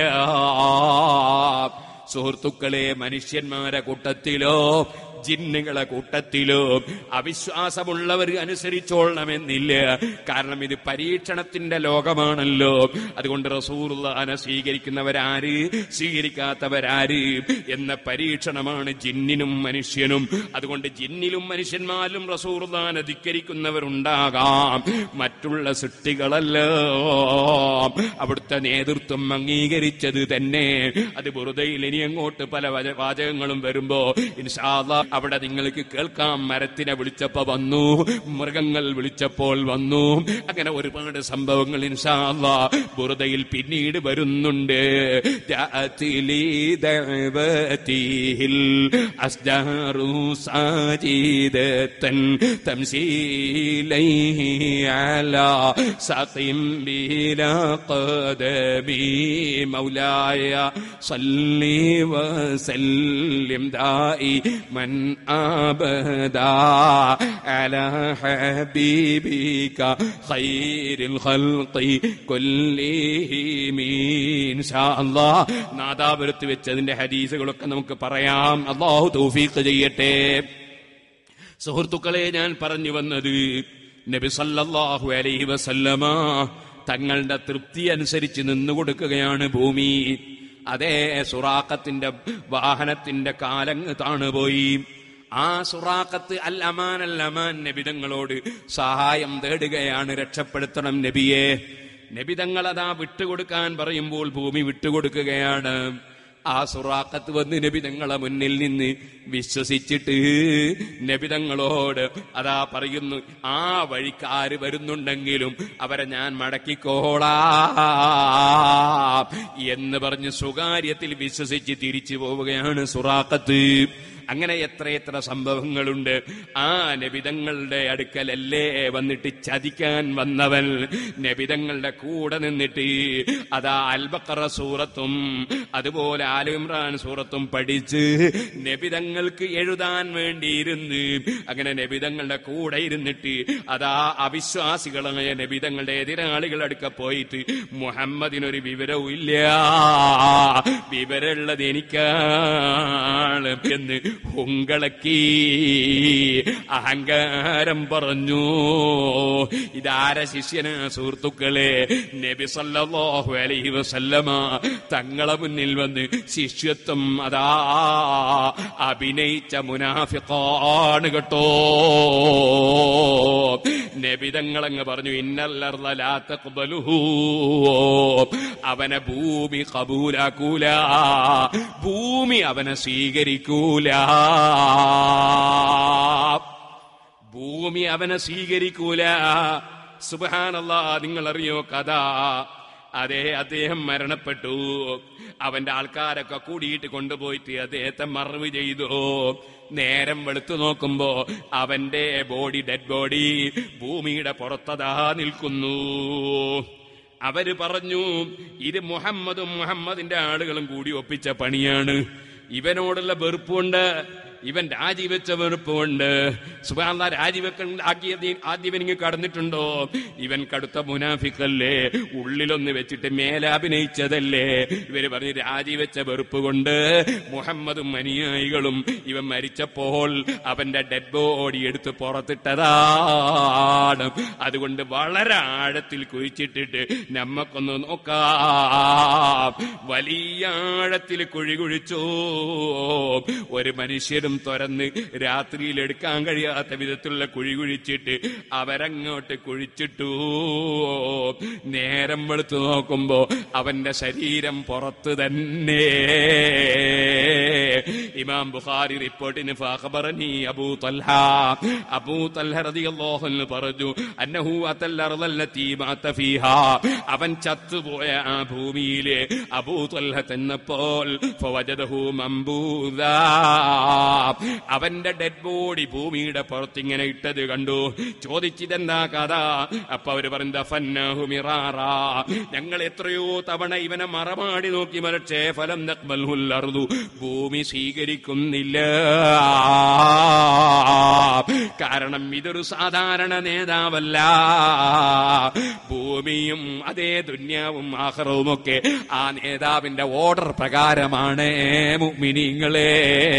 സുഹൃത്തുക്കളെ മനുഷ്യന്മാരെ കൂട്ടത്തിലോ ജിന്നുകളെ കൂട്ടത്തിലോ അവിശ്വാസമുള്ളവർ അനുസരിച്ചോളണമെന്നില്ല കാരണം ഇത് പരീക്ഷണത്തിന്റെ ലോകമാണല്ലോ അതുകൊണ്ട് റസൂർനെ സ്വീകരിക്കുന്നവരാര് സ്വീകരിക്കാത്തവരാര് എന്ന പരീക്ഷണമാണ് ജിന്നിനും മനുഷ്യനും അതുകൊണ്ട് ജിന്നിലും മനുഷ്യന്മാരിലും റസൂർദാനെ ധിക്കരിക്കുന്നവരുണ്ടാകാം മറ്റുള്ള സൃഷ്ടികളല്ലോ അവിടുത്തെ നേതൃത്വം അംഗീകരിച്ചത് തന്നെ അത് ബുറുദയിൽ ഇനി അങ്ങോട്ട് പല വച- വാചകങ്ങളും വരുമ്പോ ഇൻഷാല്ല അവിടെ നിങ്ങൾക്ക് കേൾക്കാം മരത്തിനെ വിളിച്ചപ്പോ വന്നു മൃഗങ്ങൾ വിളിച്ചപ്പോൾ വന്നു അങ്ങനെ ഒരുപാട് സംഭവങ്ങൾ ഇൻഷാല്ല ബുറുദയിൽ പിന്നീട് വരുന്നുണ്ട് ജാഅത്തിലി ദഅവതിഹിൽ അസ്ജാറു സാജിദത്തൻ തംസീലൈഹി അലാ സഖിം ബിലാ ഖദബി മൗലായ صلي وسلم دائما ابدا على حبيبك خير الخلق كلهم ان شاء الله നാദാപുരത്ത് വെച്ചതിന്റെ ഹദീസുകളൊക്കെ നമുക്ക് പറയാം അള്ളാഹു തൗഫീഖ് ചെയ്യട്ടെ സുഹൃത്തുക്കളെ ഞാൻ പറഞ്ഞു വന്നത് നബി സല്ലല്ലാഹു അലൈഹി വസല്ലമ തങ്ങളുടെ തൃപ്തി അനുസരിച്ച് നിന്നുകൊടുക്കുകയാണ് ഭൂമി അതേ സുറാഖത്തിന്റെ വാഹനത്തിന്റെ കാലങ്ങ് താണുപോയി ആ സുറാഖത്ത് അൽ അമാൻ അൽ അമാൻ നബിതങ്ങളോട് സഹായം തേടുകയാണ് രക്ഷപ്പെടുത്തണം നബിയെ നബിതങ്ങൾ അതാ വിട്ടുകൊടുക്കാൻ പറയുമ്പോൾ ഭൂമി വിട്ടുകൊടുക്കുകയാണ് ആ സുറാക്കത്ത് വന്ന് നബിതങ്ങളെ മുന്നിൽ നിന്ന് വിശ്വസിച്ചിട്ട് നബിതങ്ങളോട് അതാ പറയുന്നു ആ വഴിക്കാര് വരുന്നുണ്ടെങ്കിലും അവരെ ഞാൻ മടക്കിക്കോളാം എന്ന് പറഞ്ഞ് സ്വകാര്യത്തിൽ വിശ്വസിച്ച് തിരിച്ചു പോവുകയാണ് സുറാക്കത്ത് അങ്ങനെ എത്രയെത്ര സംഭവങ്ങളുണ്ട് ആ നബിതങ്ങളുടെ അടുക്കലല്ലേ വന്നിട്ട് ചതിക്കാൻ വന്നവൻ നബിതങ്ങളുടെ കൂടെ നിന്നിട്ട് അതാ അൽബക്കറ സൂറത്തും അതുപോലെ ആലിമ്രാൻ സൂറത്തും പഠിച്ച് നബിതങ്ങൾക്ക് എഴുതാൻ വേണ്ടിയിരുന്ന് അങ്ങനെ നബിതങ്ങളുടെ കൂടെ ഇരുന്നിട്ട് അതാ അവിശ്വാസികളായ നബിതങ്ങളുടെ എതിരാളികൾ അടുക്ക പോയിട്ട് മുഹമ്മദിനൊരു വിവരവും ഇല്ല വിവരമുള്ളത് എനിക്കാണ് എന്ന് ഉങ്കളക്കി അഹങ്കാരം പറഞ്ഞു ഇതാര ശിഷ്യന് സുഹൃത്തുക്കളെ നബി സല്ലല്ലാഹു അലൈഹി വസല്ലമ തങ്ങളെ മുന്നിൽ വന്ന് ശിഷ്യത്വം അതാ അഭിനയിച്ച മുനാഫിഖാണ് കേട്ടോ നബി തങ്ങളങ്ങ് പറഞ്ഞു ഇന്നല്ലർലാത്ത അവനെ ഭൂമി കബൂലാക്കൂല ഭൂമി അവനെ സ്വീകരിക്കൂല ഭൂമി അവനെ സ്വീകരിക്കൂല സുബാനല്ല നിങ്ങൾ അറിയോ കഥ അതെ അദ്ദേഹം മരണപ്പെട്ടു അവന്റെ ആൾക്കാരൊക്കെ കൂടിയിട്ട് കൊണ്ടുപോയിട്ട് അദ്ദേഹത്തെ മറവ് ചെയ്തു നേരം വെളുത്തു നോക്കുമ്പോ അവന്റെ ബോഡി ഡെഡ് ബോഡി ഭൂമിയുടെ പുറത്തതാ നിൽക്കുന്നു അവര് പറഞ്ഞു ഇത് മുഹമ്മദും മുഹമ്മദിന്റെ ആളുകളും കൂടി ഒപ്പിച്ച പണിയാണ് ഇവനോടുള്ള വെറുപ്പുണ്ട് ഇവൻ രാജിവെച്ച വെറുപ്പുണ്ട് സുബാന്ത രാജിവെക്കൻ ആക്കിയത് ആദ്യം ഇവനിങ്ങ് കടന്നിട്ടുണ്ടോ ഇവൻ കടുത്ത മുനാഫിക്കല്ലേ ഉള്ളിലൊന്ന് വെച്ചിട്ട് മേലഭിനയിച്ചതല്ലേ ഇവര് പറഞ്ഞ് രാജിവെച്ച വെറുപ്പ് കൊണ്ട് മുഹമ്മദും അനുയായികളും ഇവൻ മരിച്ചപ്പോൾ അവന്റെ ഡെഡ് ബോഡി എടുത്ത് പുറത്തിട്ടതാണ് അതുകൊണ്ട് വളരെ ആഴത്തിൽ കുഴിച്ചിട്ടിട്ട് നമ്മക്കൊന്ന് നോക്കാം വലിയ ആഴത്തിൽ കുഴി കുഴിച്ചു ഒരു മനുഷ്യനും തുറന്ന് രാത്രിയിൽ എടുക്കാൻ കഴിയാത്ത വിധത്തിലുള്ള കുഴി കുഴിച്ചിട്ട് അവരങ്ങോട്ട് കുഴിച്ചിട്ടു നേരം വെളുത്തു നോക്കുമ്പോ അവന്റെ ശരീരം പുറത്ത് തന്നെ ഇമാം ബുഖാരി റിപ്പോർട്ടിന് ഫാഖബറനി അബൂ തൽഹ അബൂ തൽഹ റളിയല്ലാഹു അൻഹു പറഞ്ഞു അന്നഹു അതൽ അർളല്ലതി മാത ഫീഹാ അവൻ ചത്തുപോയ ആ ഭൂമിയിലെ അബൂ തൽഹ ചെന്നപ്പോൾ ഫവജദഹു മംബൂദാ അവന്റെ ഡെഡ് ബോഡി ഭൂമിയുടെ പുറത്തിങ്ങനെ ഇട്ടത് കണ്ടു ചോദിച്ചിതെന്താ കഥ അപ്പൊ അവര് പറയുന്ന ഫന്നാഹു മിറാറാ ഞങ്ങൾ എത്രയോ തവണ ഇവനെ മറമാടി നോക്കി മരച്ചേ ഫലം നക്മൽഹുല്ലറുതു ഭൂമി സ്വീകരിക്കുന്നില്ല കാരണം ഇതൊരു സാധാരണ നേതാവല്ല ഭൂമിയും അതേ ദുന്യാവും ആഹ്റവും ഒക്കെ ആ നേതാവിന്റെ ഓർഡർ പ്രകാരമാണ് മുഅ്മിനീങ്ങളെ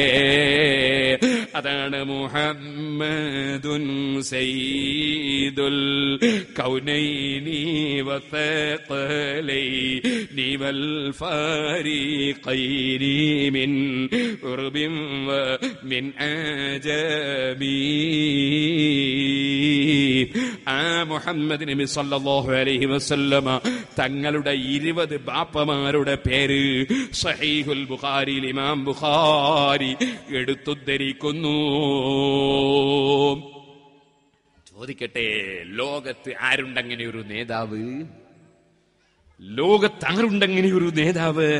അതാണ് മുഹമ്മദുൻ സയ്യിദുൽ കൗനൈനി വസഖലൈനി വൽ ഫരീഖൈനി മിൻ ഉർബിൻ വമിൻ ആജമി ആ മുഹമ്മദ് നബി സല്ലല്ലാഹു അലൈഹി വസല്ലമ തങ്ങളുടെ ഇരുപത് ബാപ്പമാരുടെ പേര് സഹീഹുൽ ബുഖാരിയിൽ ഇമാം ബുഖാരി എടുത്തുദ്ധരിക്കുന്നു ചോദിക്കട്ടെ ലോകത്ത് ആരുണ്ടങ്ങനെ ഒരു നേതാവ് ലോകത്ത് ആരുണ്ടങ്ങനെ ഒരു നേതാവ്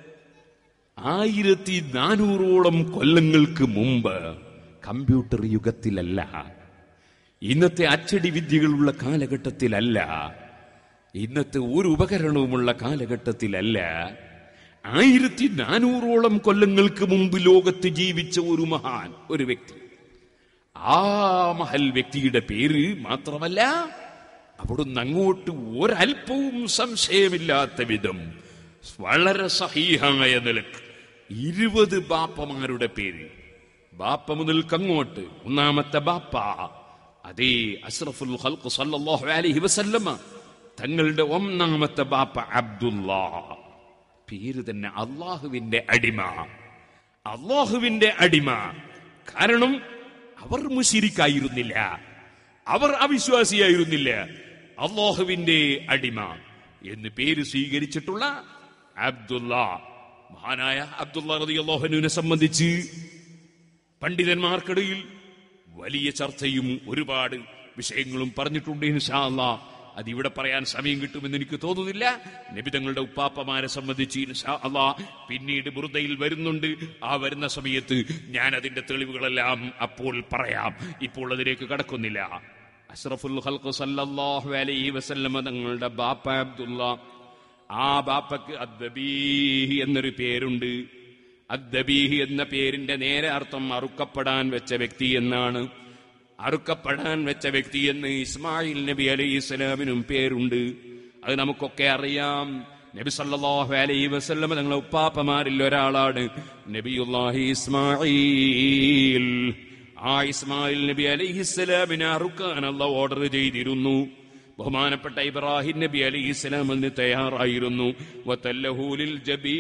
ആയിരത്തി നാനൂറോളം കൊല്ലങ്ങൾക്ക് മുമ്പ് കമ്പ്യൂട്ടർ യുഗത്തിലല്ല ഇന്നത്തെ അച്ചടി വിദ്യകളുള്ള കാലഘട്ടത്തിലല്ല ഇന്നത്തെ ഒരു ഉപകരണവുമുള്ള കാലഘട്ടത്തിലല്ല ആയിരത്തി നാനൂറോളം കൊല്ലങ്ങൾക്ക് മുമ്പ് ലോകത്ത് ജീവിച്ച ഒരു മഹാൻ ഒരു വ്യക്തി ആ മഹൽ വ്യക്തിയുടെ പേര് മാത്രമല്ല അവിടുന്ന് അങ്ങോട്ട് ഒരല്പവും സംശയമില്ലാത്ത വിധം വളരെ സഹീഹമായ നിലക്ക് ഇരുപത് ബാപ്പമാരുടെ പേര് ബാപ്പ മുതൽക്കങ്ങോട്ട് ഒന്നാമത്തെ ബാപ്പ അതേ അസ്രഫുൽ ഖൽഖ് സല്ലല്ലാഹു അലൈഹി വസല്ലമ തങ്ങളുടെ ഒന്നാമത്തെ ബാപ്പ അബ്ദുല്ലാ പേര് തന്നെ അള്ളാഹുവിന്റെ അടിമ അള്ളാഹുവിന്റെ അടിമ കാരണം അവർ മുശിരിക്കായിരുന്നില്ല അവർ അവിശ്വാസിയായിരുന്നില്ല അള്ളാഹുവിന്റെ അടിമ എന്ന് പേര് സ്വീകരിച്ചിട്ടുള്ള അബ്ദുള്ള മഹാനായ അബ്ദുള്ള റതി അള്ളാഹുനുവിനെ സംബന്ധിച്ച് പണ്ഡിതന്മാർക്കിടയിൽ വലിയ ചർച്ചയും ഒരുപാട് വിഷയങ്ങളും പറഞ്ഞിട്ടുണ്ട് ഇൻഷാ അല്ലാ അത് ഇവിടെ പറയാൻ സമയം കിട്ടുമെന്ന് എനിക്ക് തോന്നുന്നില്ല നബിതങ്ങളുടെ ഉപ്പാപ്പമാരെ സംബന്ധിച്ച് ഇൻഷാ അല്ലാ പിന്നീട് ബുറുദയിൽ വരുന്നുണ്ട് ആ വരുന്ന സമയത്ത് ഞാൻ അതിന്റെ തെളിവുകളെല്ലാം അപ്പോൾ പറയാം ഇപ്പോൾ അതിലേക്ക് കടക്കുന്നില്ല അഷ്റഫുൽ ഖൽഖ് സല്ലല്ലാഹു അലൈഹി വസല്ലമ തങ്ങളുടെ ബാപ്പ അബ്ദുള്ള ആ ബാപ്പക്ക് അദ്ദബീഹ് എന്നൊരു പേരുണ്ട് അദ്ദബീഹ് എന്ന പേരിന്റെ നേരെ അർത്ഥം അറുക്കപ്പെടാൻ വെച്ച വ്യക്തി എന്നാണ് അറുക്കപ്പെടാൻ വെച്ച വ്യക്തി എന്ന് ഇസ്മായിൽ നബി അലൈഹി ഇസ്ലാമിനും പേരുണ്ട് അത് നമുക്കൊക്കെ അറിയാം നബി സല്ലല്ലാഹു അലൈഹി വസല്ലം തങ്ങളെ ഉപ്പാപ്പമാരിൽ ഒരാളാണ് നബിയുല്ലാഹി ഇസ്മായിൽ ആ ഇസ്മായിൽ നബി അലൈഹി ഇസ്ലാമിനെ അറുക്കാൻ അല്ല ഓർഡർ ചെയ്തിരുന്നു ബഹുമാനപ്പെട്ട ഇബ്രാഹിം നബി അലൈഹി ഇസ്ലാം അതിന് തയ്യാറായിരുന്നു വതല്ലഹൂലിൽ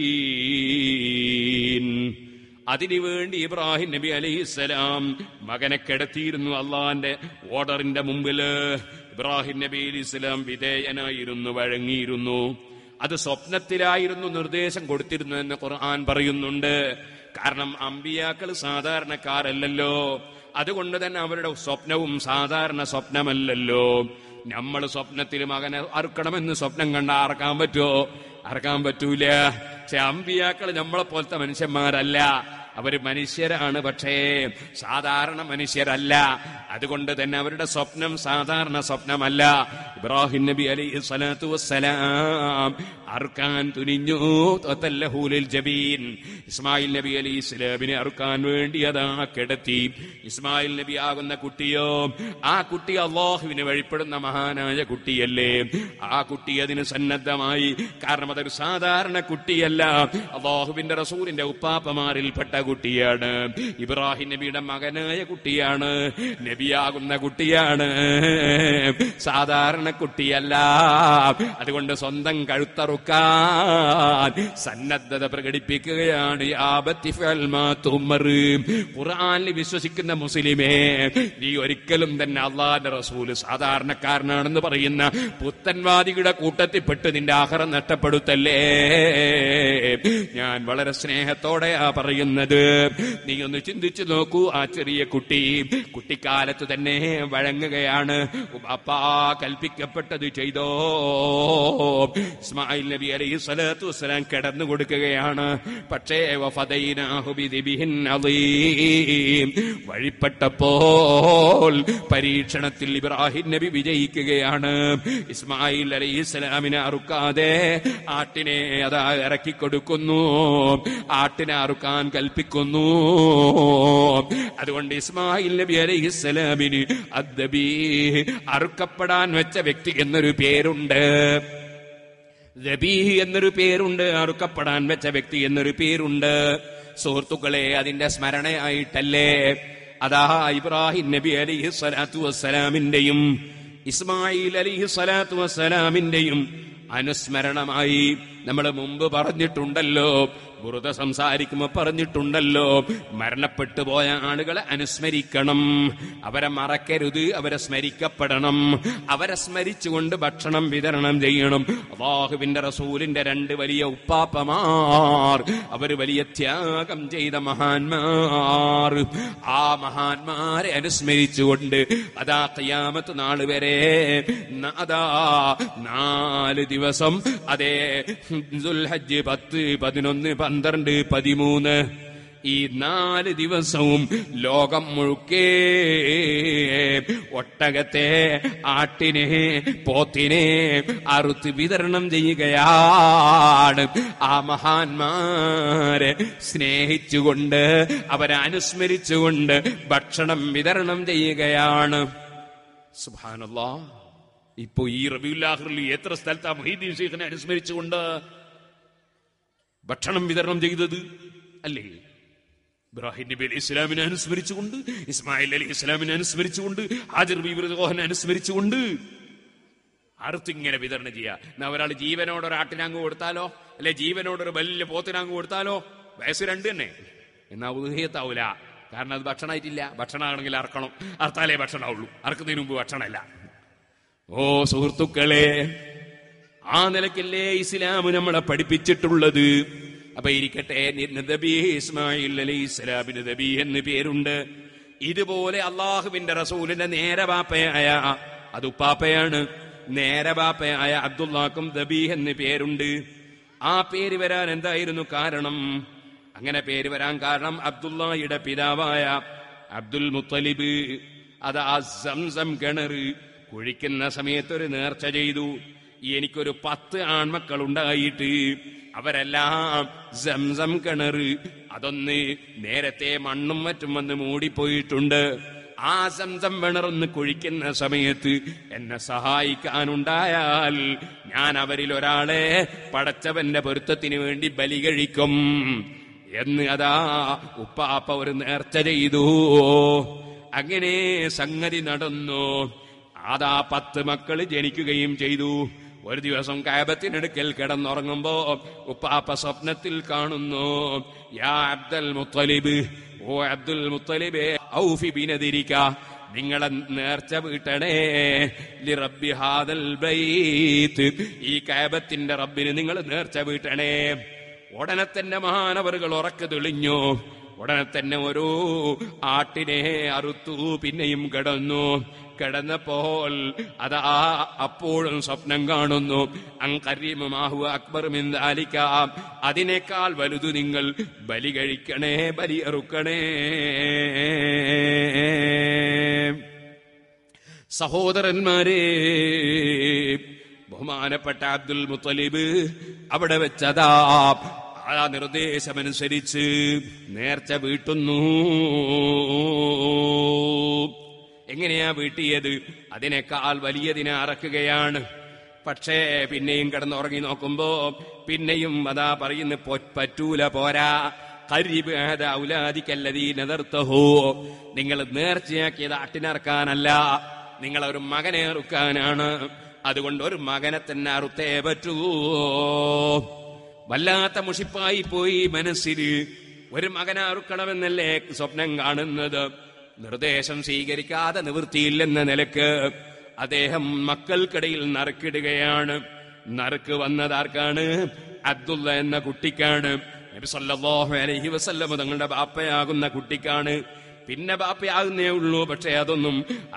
ജബീൻ അതിനുവേണ്ടി ഇബ്രാഹിം നബി അലൈഹിസ്സലാം മകനെ കിടത്തിയിരുന്നു അള്ളാന്റെ ഓർഡറിന്റെ മുമ്പില് ഇബ്രാഹിം നബി അലി ഇസ്ലാം വിധേയനായിരുന്നു വഴങ്ങിയിരുന്നു അത് സ്വപ്നത്തിലായിരുന്നു നിർദ്ദേശം കൊടുത്തിരുന്നു എന്ന് ഖുർആൻ പറയുന്നുണ്ട് കാരണം അമ്പിയാക്കൾ സാധാരണക്കാരല്ലല്ലോ അതുകൊണ്ട് തന്നെ അവരുടെ സ്വപ്നവും സാധാരണ സ്വപ്നമല്ലല്ലോ നമ്മൾ സ്വപ്നത്തിൽ മകനെ അറുക്കണമെന്ന് സ്വപ്നം കണ്ട അറക്കാൻ പറ്റുമോ അറക്കാൻ പറ്റൂല പക്ഷെ അമ്പിയാക്കൾ നമ്മളെ പോലത്തെ മനുഷ്യന്മാരല്ല അവര് മനുഷ്യരാണ് പക്ഷേ സാധാരണ മനുഷ്യരല്ല അതുകൊണ്ട് തന്നെ അവരുടെ സ്വപ്നം സാധാരണ സ്വപ്നമല്ല ഇബ്രാഹിം നബി അലൈഹി സ്വലാത്തു വസ്സലാം അറുക്കാൻ തുനിഞ്ഞു തല്ലഹൂലിൽ ജബീൻ ഇസ്മായിൽ നബി അലി ഇസ്ലാമിനെ അറുക്കാൻ വേണ്ടി അതാ കിടത്തി ഇസ്മായിൽ നബി ആകുന്ന കുട്ടിയോ ആ കുട്ടി അള്ളാഹുവിന് വഴിപ്പെടുന്ന മഹാനായ കുട്ടിയല്ലേ ആ കുട്ടി അതിന് സന്നദ്ധമായി കാരണം അതൊരു സാധാരണ കുട്ടിയല്ല അള്ളാഹുവിന്റെ റസൂലിന്റെ ഉപ്പാപ്പമാരിൽപ്പെട്ട കുട്ടിയാണ് ഇബ്രാഹിം നബിയുടെ മകനായ കുട്ടിയാണ് നബിയാകുന്ന കുട്ടിയാണ് സാധാരണ കുട്ടിയല്ല അതുകൊണ്ട് സ്വന്തം കഴുത്തറുക്കാൻ സന്നദ്ധത പ്രകടിപ്പിക്കുകയാണ് ആപത്തി ഫഅൽ മാ തുമർ. ഖുർആനിൽ വിശ്വസിക്കുന്ന മുസ്ലിമേ നീ ഒരിക്കലും തന്നെ അള്ളാന്റെ റസൂല് സാധാരണക്കാരനാണെന്ന് പറയുന്ന പുത്തൻവാദികളുടെ കൂട്ടത്തിൽപ്പെട്ട് നിന്റെ ആഹാരം നഷ്ടപ്പെടുത്തല്ലേ ഞാൻ വളരെ സ്നേഹത്തോടെയാ പറയുന്നത് നീ ഒന്ന് ചിന്തിച്ചു നോക്കൂ ആ ചെറിയ കുട്ടി കുട്ടിക്കാലത്ത് തന്നെ വഴങ്ങുകയാണ് അപ്പാ കൽപ്പിക്കപ്പെട്ടത് ചെയ്തോ ഇസ്മായിൽ ഇസ്മായിൽ നബി അലൈഹി സ്വലാത്തു വസ്സലാം കിടന്നു കൊടുക്കുകയാണ് പക്ഷേ വഫദൈനാഹു ബിദിബിഹിൻ അളീം. വഴിപ്പെട്ടപ്പോൾ പരീക്ഷണത്തിൽ ഇബ്രാഹിം നബി വിജയിക്കുകയാണ് ഇസ്മായിൽ അലൈഹി സ്വലാമിനെ അറുക്കാതെ ആട്ടിനെ അതാ ഇറക്കി കൊടുക്കുന്നു ആട്ടിനെ അറുക്കാൻ കൽപ്പിക്കുന്നു അതുകൊണ്ട് ഇസ്മായിൽ നബി അലൈഹി സ്വലാമിന് അദ്ദബി അറുക്കപ്പെടാൻ വെച്ച വ്യക്തി എന്നൊരു പേരുണ്ട് റബീഹ് എന്നൊരു പേരുണ്ട് അറുക്കപ്പെടാൻ വെച്ച വ്യക്തി എന്നൊരു പേരുണ്ട് സുഹൃത്തുക്കളെ അതിന്റെ സ്മരണയായിട്ടല്ലേ അതാ ഇബ്രാഹിം നബി അലിഹി സ്വലാത്തു വസ്സലാമിന്റെയും ഇസ്മായിൽ അലിഹി സ്വലാത്തു വസ്സലാമിന്റെയും അനുസ്മരണമായി നമ്മൾ മുമ്പ് പറഞ്ഞിട്ടുണ്ടല്ലോ ബുറുത സംസാരിക്കുമ്പോൾ പറഞ്ഞിട്ടുണ്ടല്ലോ മരണപ്പെട്ടു പോയ ആളുകളെ അനുസ്മരിക്കണം അവരെ മറക്കരുത് അവരെ സ്മരിക്കപ്പെടണം അവരെ സ്മരിച്ചുകൊണ്ട് ഭക്ഷണം വിതരണം ചെയ്യണം അള്ളാഹുവിന്റെ റസൂലിന്റെ രണ്ട് വലിയ ഉപ്പാപ്പമാർ അവർ വലിയ ത്യാഗം ചെയ്ത മഹാന്മാർ ആ മഹാന്മാരെ അനുസ്മരിച്ചുകൊണ്ട് അതാ കയ്യാമത്ത് നാൾ വരെ ന- അതാ നാല് ദിവസം അതേ ദുൽഹജ്ജ് പത്ത് പതിനൊന്ന് പന്ത്രണ്ട് പതിമൂന്ന് ഈ നാല് ദിവസവും ലോകം മുഴുക്കേ ഒട്ടകത്തെ ആട്ടിനെ പോത്തിനെ അറുത്ത് വിതരണം ചെയ്യുകയാണ് ആ മഹാന്മാരെ സ്നേഹിച്ചുകൊണ്ട് അവരെ അനുസ്മരിച്ചുകൊണ്ട് ഭക്ഷണം വിതരണം ചെയ്യുകയാണ് സുബാനല്ലാ ഇപ്പൊ ഈ റബിയുല്ലാഹിറിൽ എത്ര സ്ഥലത്താ മൊഹീദ്ദീൻ ഷെയ്ഖിനെ അനുസ്മരിച്ചുകൊണ്ട് ഭക്ഷണം വിതരണം ചെയ്തത് അല്ലേ ഇബ്രാഹിം നബി അലി ഇസ്ലാമിനെ അനുസ്മരിച്ചുകൊണ്ട് ഇസ്മായിൽ അലി ഇസ്ലാമിനെ അനുസ്മരിച്ചുകൊണ്ട് ഹാജർ ബീബ്രഹോഹനെ അനുസ്മരിച്ചുകൊണ്ട് അറുത്തിങ്ങനെ വിതരണം ചെയ്യാ എന്നാ ഒരാൾ ജീവനോട് ഒരു ആട്ടിനാങ്ക് കൊടുത്താലോ അല്ലെ ജീവനോട് ഒരു വലിയ പോത്തിനാങ്ക് കൊടുത്താലോ വയസ്സ് രണ്ട് തന്നെ എന്നാ ഉദയത്താവൂല കാരണം അത് ഭക്ഷണമായിട്ടില്ല ഭക്ഷണമാണെങ്കിൽ അറക്കണം അർത്താലേ ഭക്ഷണമുള്ളൂ അറക്കുന്നതിന് മുമ്പ് ഭക്ഷണമല്ല ഓ സുഹൃത്തുക്കളെ ആ നിലക്കല്ലേ ഇസ്ലാം നമ്മളെ പഠിപ്പിച്ചിട്ടുള്ളത് അപ്പൊ ഇരിക്കട്ടെ നബി ഇസ്മായിൽ അലി ഇസ്ലാമിന് നബി എന്ന് പേരുണ്ട് ഇതുപോലെ അള്ളാഹുവിന്റെ റസൂലിന്റെ നേരവാപ്പയായ അത് ഉപ്പാപ്പയാണ് നേരവാപ്പയായ അബ്ദുല്ലാക്കും ദബി എന്ന് പേരുണ്ട് ആ പേര് വരാൻ എന്തായിരുന്നു കാരണം അങ്ങനെ പേര് വരാൻ കാരണം അബ്ദുള്ളയുടെ പിതാവായ അബ്ദുൽ മുത്തലിബ് അത് ആ സംസം കിണറ് കുഴിക്കുന്ന സമയത്ത് ഒരു നേർച്ച ചെയ്തു എനിക്കൊരു പത്ത് ആൺമക്കൾ ഉണ്ടായിട്ട് അവരെല്ലാം സംസം കിണറ് അതൊന്ന് നേരത്തെ മണ്ണും മറ്റും വന്ന് മൂടിപ്പോയിട്ടുണ്ട് ആ സംസം കിണറൊന്ന് കുഴിക്കുന്ന സമയത്ത് എന്നെ സഹായിക്കാനുണ്ടായാൽ ഞാൻ അവരിൽ ഒരാളെ പടച്ചവന്റെ പൊരുത്തത്തിന് വേണ്ടി ബലി കഴിക്കും എന്ന് അതാ ഉപ്പാപ്പ ഒരു നേർച്ച ചെയ്തു അങ്ങനെ സംഗതി നടന്നു അതാ പത്ത് മക്കൾ ജനിക്കുകയും ചെയ്തു ഒരു ദിവസം കാബത്തിനടുക്കൽ കിടന്നുറങ്ങുമ്പോ ഉപ്പാപ്പ സ്വപ്നത്തിൽ കാണുന്നു യാ അബ്ദുൽ മുത്തലിബ് ഓ അബ്ദുൽ മുത്തലിബേ ഔഫി ബിനതിരിക്ക നിങ്ങളെ നേർച്ച വീട്ടണേ ലി റബ്ബി ഹാദൽ ബൈത്ത് ഈ കാബത്തിന്റെ റബ്ബിന് നിങ്ങൾ നേർച്ച വീട്ടണേ ഉടനെ തന്നെ മഹാനവറുകൾ ഉറക്ക് തെളിഞ്ഞു ഉടനെ തന്നെ ഒരു ആട്ടിനെ അറുത്തു പിന്നെയും കിടന്നു കിടന്നപ്പോൾ അതാ അപ്പോഴും സ്വപ്നം കാണുന്നു അങ്കരീമാഹു അക്ബർ മിന്താലിക്കാം അതിനേക്കാൾ വലുത് നിങ്ങൾ ബലി കഴിക്കണേ ബലി അറുക്കണേ സഹോദരന്മാരെ ബഹുമാനപ്പെട്ട അബ്ദുൽ മുത്തലിബ് അവിടെ വെച്ചതാ ആ നിർദ്ദേശമനുസരിച്ച് നേർച്ച വീട്ടുന്നു എങ്ങനെയാ വീട്ടിയത് അതിനേക്കാൾ വലിയതിനെ അറക്കുകയാണ് പക്ഷേ പിന്നെയും കിടന്നുറങ്ങി നോക്കുമ്പോ പിന്നെയും അതാ പറയുന്ന പൊ- പറ്റൂല പോരാ ഖരീബ് അഹദ ഔലാദിക്കല്ലദീ നദർത്തഹു നിങ്ങൾ നേർച്ചയാക്കിയത് അട്ടിനറക്കാനല്ല നിങ്ങൾ ഒരു മകനെ അറുക്കാനാണ് അതുകൊണ്ട് ഒരു മകനെ തന്നെ അറുത്തേ പറ്റൂ വല്ലാത്ത മുഷിപ്പായി പോയി മനസ്സിൽ ഒരു മകനെ അറുക്കണമെന്നല്ലേ സ്വപ്നം കാണുന്നത് നിർദ്ദേശം സ്വീകരിക്കാതെ നിവൃത്തിയില്ലെന്ന നിലക്ക് അദ്ദേഹം മക്കൾക്കിടയിൽ നറുക്കിടുകയാണ് നറുക്ക് വന്നതാർക്കാണ് അബ്ദുള്ള എന്ന കുട്ടിക്കാണ് നബി സല്ലല്ലാഹു അലൈഹി വസല്ലം തങ്ങളുടെ ബാപ്പയാകുന്ന കുട്ടിക്കാണ് പിന്നെ ബാപ്പയാകുന്നേ ഉള്ളൂ പക്ഷെ അതൊന്നും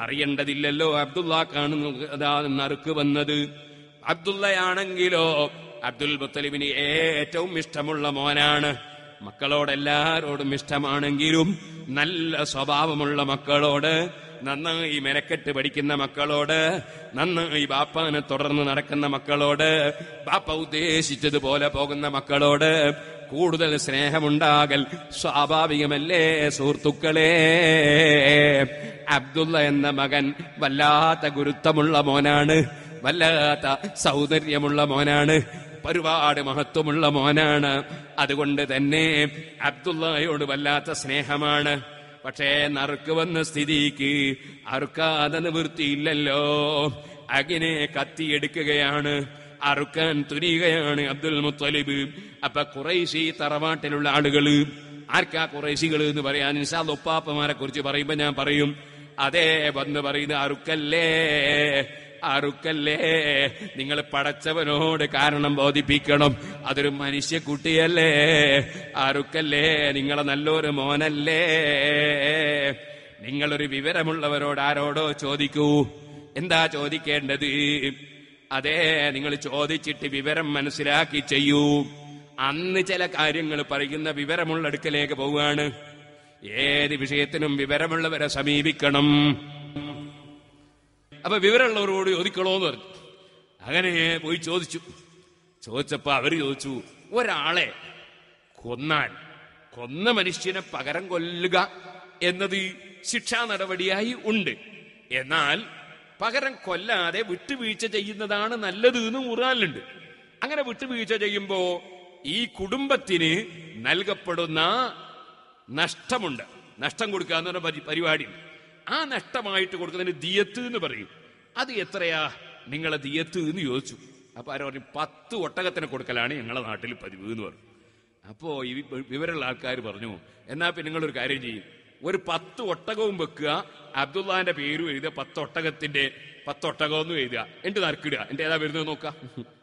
അറിയേണ്ടതില്ലല്ലോ അബ്ദുള്ളക്കാണ് അതാ നറുക്ക് വന്നത് അബ്ദുള്ളയാണെങ്കിലോ അബ്ദുൽ മുത്തലിബിന് ഏറ്റവും ഇഷ്ടമുള്ള മോനാണ് മക്കളോടെല്ലാരോടും ഇഷ്ടമാണെങ്കിലും നല്ല സ്വഭാവമുള്ള മക്കളോട് നന്നായി മെനക്കെട്ട് പഠിക്കുന്ന മക്കളോട് നന്നായി ബാപ്പാനെ തുടർന്ന് നടക്കുന്ന മക്കളോട് ബാപ്പ ഉദ്ദേശിച്ചതുപോലെ പോകുന്ന മക്കളോട് കൂടുതൽ സ്നേഹമുണ്ടാകൽ സ്വാഭാവികമല്ലേ സുഹൃത്തുക്കളെ അബ്ദുള്ള എന്ന മകൻ വല്ലാത്ത ഗുരുത്വമുള്ള മോനാണ് വല്ലാത്ത സൗന്ദര്യമുള്ള മോനാണ് ഒരുപാട് മഹത്വമുള്ള മോനാണ് അതുകൊണ്ട് തന്നെ അബ്ദുള്ളയോട് വല്ലാത്ത സ്നേഹമാണ് പക്ഷേ നറുക്ക് വന്ന സ്ഥിതിക്ക് അറുക്കാതെ നിവൃത്തിയില്ലല്ലോ അകിനെ കത്തിയെടുക്കുകയാണ് അറുക്കാൻ തുനിയുകയാണ് അബ്ദുൽ മുത്തലിബ് അപ്പൊ കുറേശി തറവാട്ടിലുള്ള ആളുകള് ആർക്കാ കുറേശികൾ എന്ന് പറയാൻ നിസാദ് ഒപ്പാപ്പമാരെ കുറിച്ച് പറയുമ്പോ ഞാൻ പറയും അതേ വന്ന് പറയുന്നത് അറുക്കല്ലേ അറുക്കല്ലേ നിങ്ങൾ പടച്ചവനോട് കാരണം ബോധിപ്പിക്കണം അതൊരു മനുഷ്യ കുട്ടിയല്ലേ അറുക്കല്ലേ നിങ്ങളെ നല്ലൊരു മോനല്ലേ നിങ്ങളൊരു വിവരമുള്ളവരോട് ആരോടോ ചോദിക്കൂ എന്താ ചോദിക്കേണ്ടത് അതെ നിങ്ങൾ ചോദിച്ചിട്ട് വിവരം മനസ്സിലാക്കി ചെയ്യൂ അന്ന് ചില കാര്യങ്ങൾ പറയുന്ന വിവരമുള്ള അടുക്കലേക്ക് പോവുകയാണ് ഏത് വിഷയത്തിനും വിവരമുള്ളവരെ സമീപിക്കണം അപ്പൊ വിവരമുള്ളവരോട് ചോദിക്കണോന്ന് പറഞ്ഞു അങ്ങനെ പോയി ചോദിച്ചു ചോദിച്ചപ്പോ അവര് ചോദിച്ചു ഒരാളെ കൊന്നാൽ കൊന്ന മനുഷ്യനെ പകരം കൊല്ലുക എന്നത് ശിക്ഷാ നടപടിയായി ഉണ്ട് എന്നാൽ പകരം കൊല്ലാതെ വിട്ടുവീഴ്ച ചെയ്യുന്നതാണ് നല്ലത് എന്ന് ഖുർആനിലുണ്ട് അങ്ങനെ വിട്ടുവീഴ്ച ചെയ്യുമ്പോ ഈ കുടുംബത്തിന് നൽകപ്പെടുന്ന നഷ്ടമുണ്ട് നഷ്ടം കൊടുക്കുക എന്ന് പറഞ്ഞ പരി- പരിപാടിയുണ്ട് ആ നഷ്ടമായിട്ട് കൊടുക്കുന്നതിന് ദിയത്ത് എന്ന് പറയും അത് എത്രയാ നിങ്ങളെ ദിയത്ത് എന്ന് ചോദിച്ചു അപ്പൊ ആരോ പറഞ്ഞു പത്ത് ഒട്ടകത്തിന് കൊടുക്കലാണ് ഞങ്ങളെ നാട്ടിൽ പതിവ് എന്ന് പറഞ്ഞു അപ്പോ ഈ വി- വിവരമുള്ള ആൾക്കാർ പറഞ്ഞു എന്നാ പിന്നെ നിങ്ങളൊരു കാര്യം ചെയ്യും ഒരു പത്ത് ഒട്ടകവും വെക്കുക അബ്ദുള്ളാന്റെ പേരും എഴുതുക പത്ത് ഒട്ടകത്തിന്റെ പത്ത് ഒട്ടകമെന്നും എഴുതുക എന്നിട്ട് നറുക്കിടുക എന്റെ ഏതാ വരുന്നത് നോക്കാം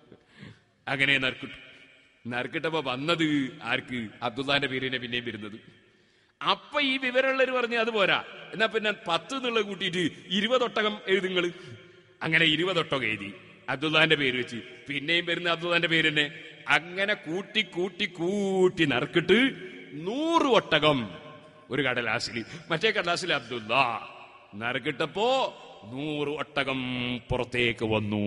അങ്ങനെ നറുക്കിട്ടു നറുക്കിട്ടപ്പോ വന്നത് ആർക്ക് അബ്ദുള്ളാന്റെ പേരിനെ പിന്നെയും വരുന്നത് അപ്പൊ ഈ വിവരമുള്ളവർ പറഞ്ഞു അത് പോരാ എന്നാ പിന്നെ പത്ത് എന്നുള്ള കൂട്ടിയിട്ട് ഇരുപതൊട്ടകം എഴുതുങ്ങള് അങ്ങനെ ഇരുപതൊട്ടകം എഴുതി അബ്ദുള്ളാന്റെ പേര് വെച്ച് പിന്നെയും വരുന്ന അബ്ദുള്ളാന്റെ പേര് തന്നെ അങ്ങനെ കൂട്ടി കൂട്ടി കൂട്ടി നറുക്കിട്ട് നൂറ് ഒട്ടകം ഒരു കടലാസിൽ മറ്റേ കടലാസിൽ അബ്ദുള്ള നറുക്കിട്ടപ്പോ നൂറ് ഒട്ടകം പുറത്തേക്ക് വന്നു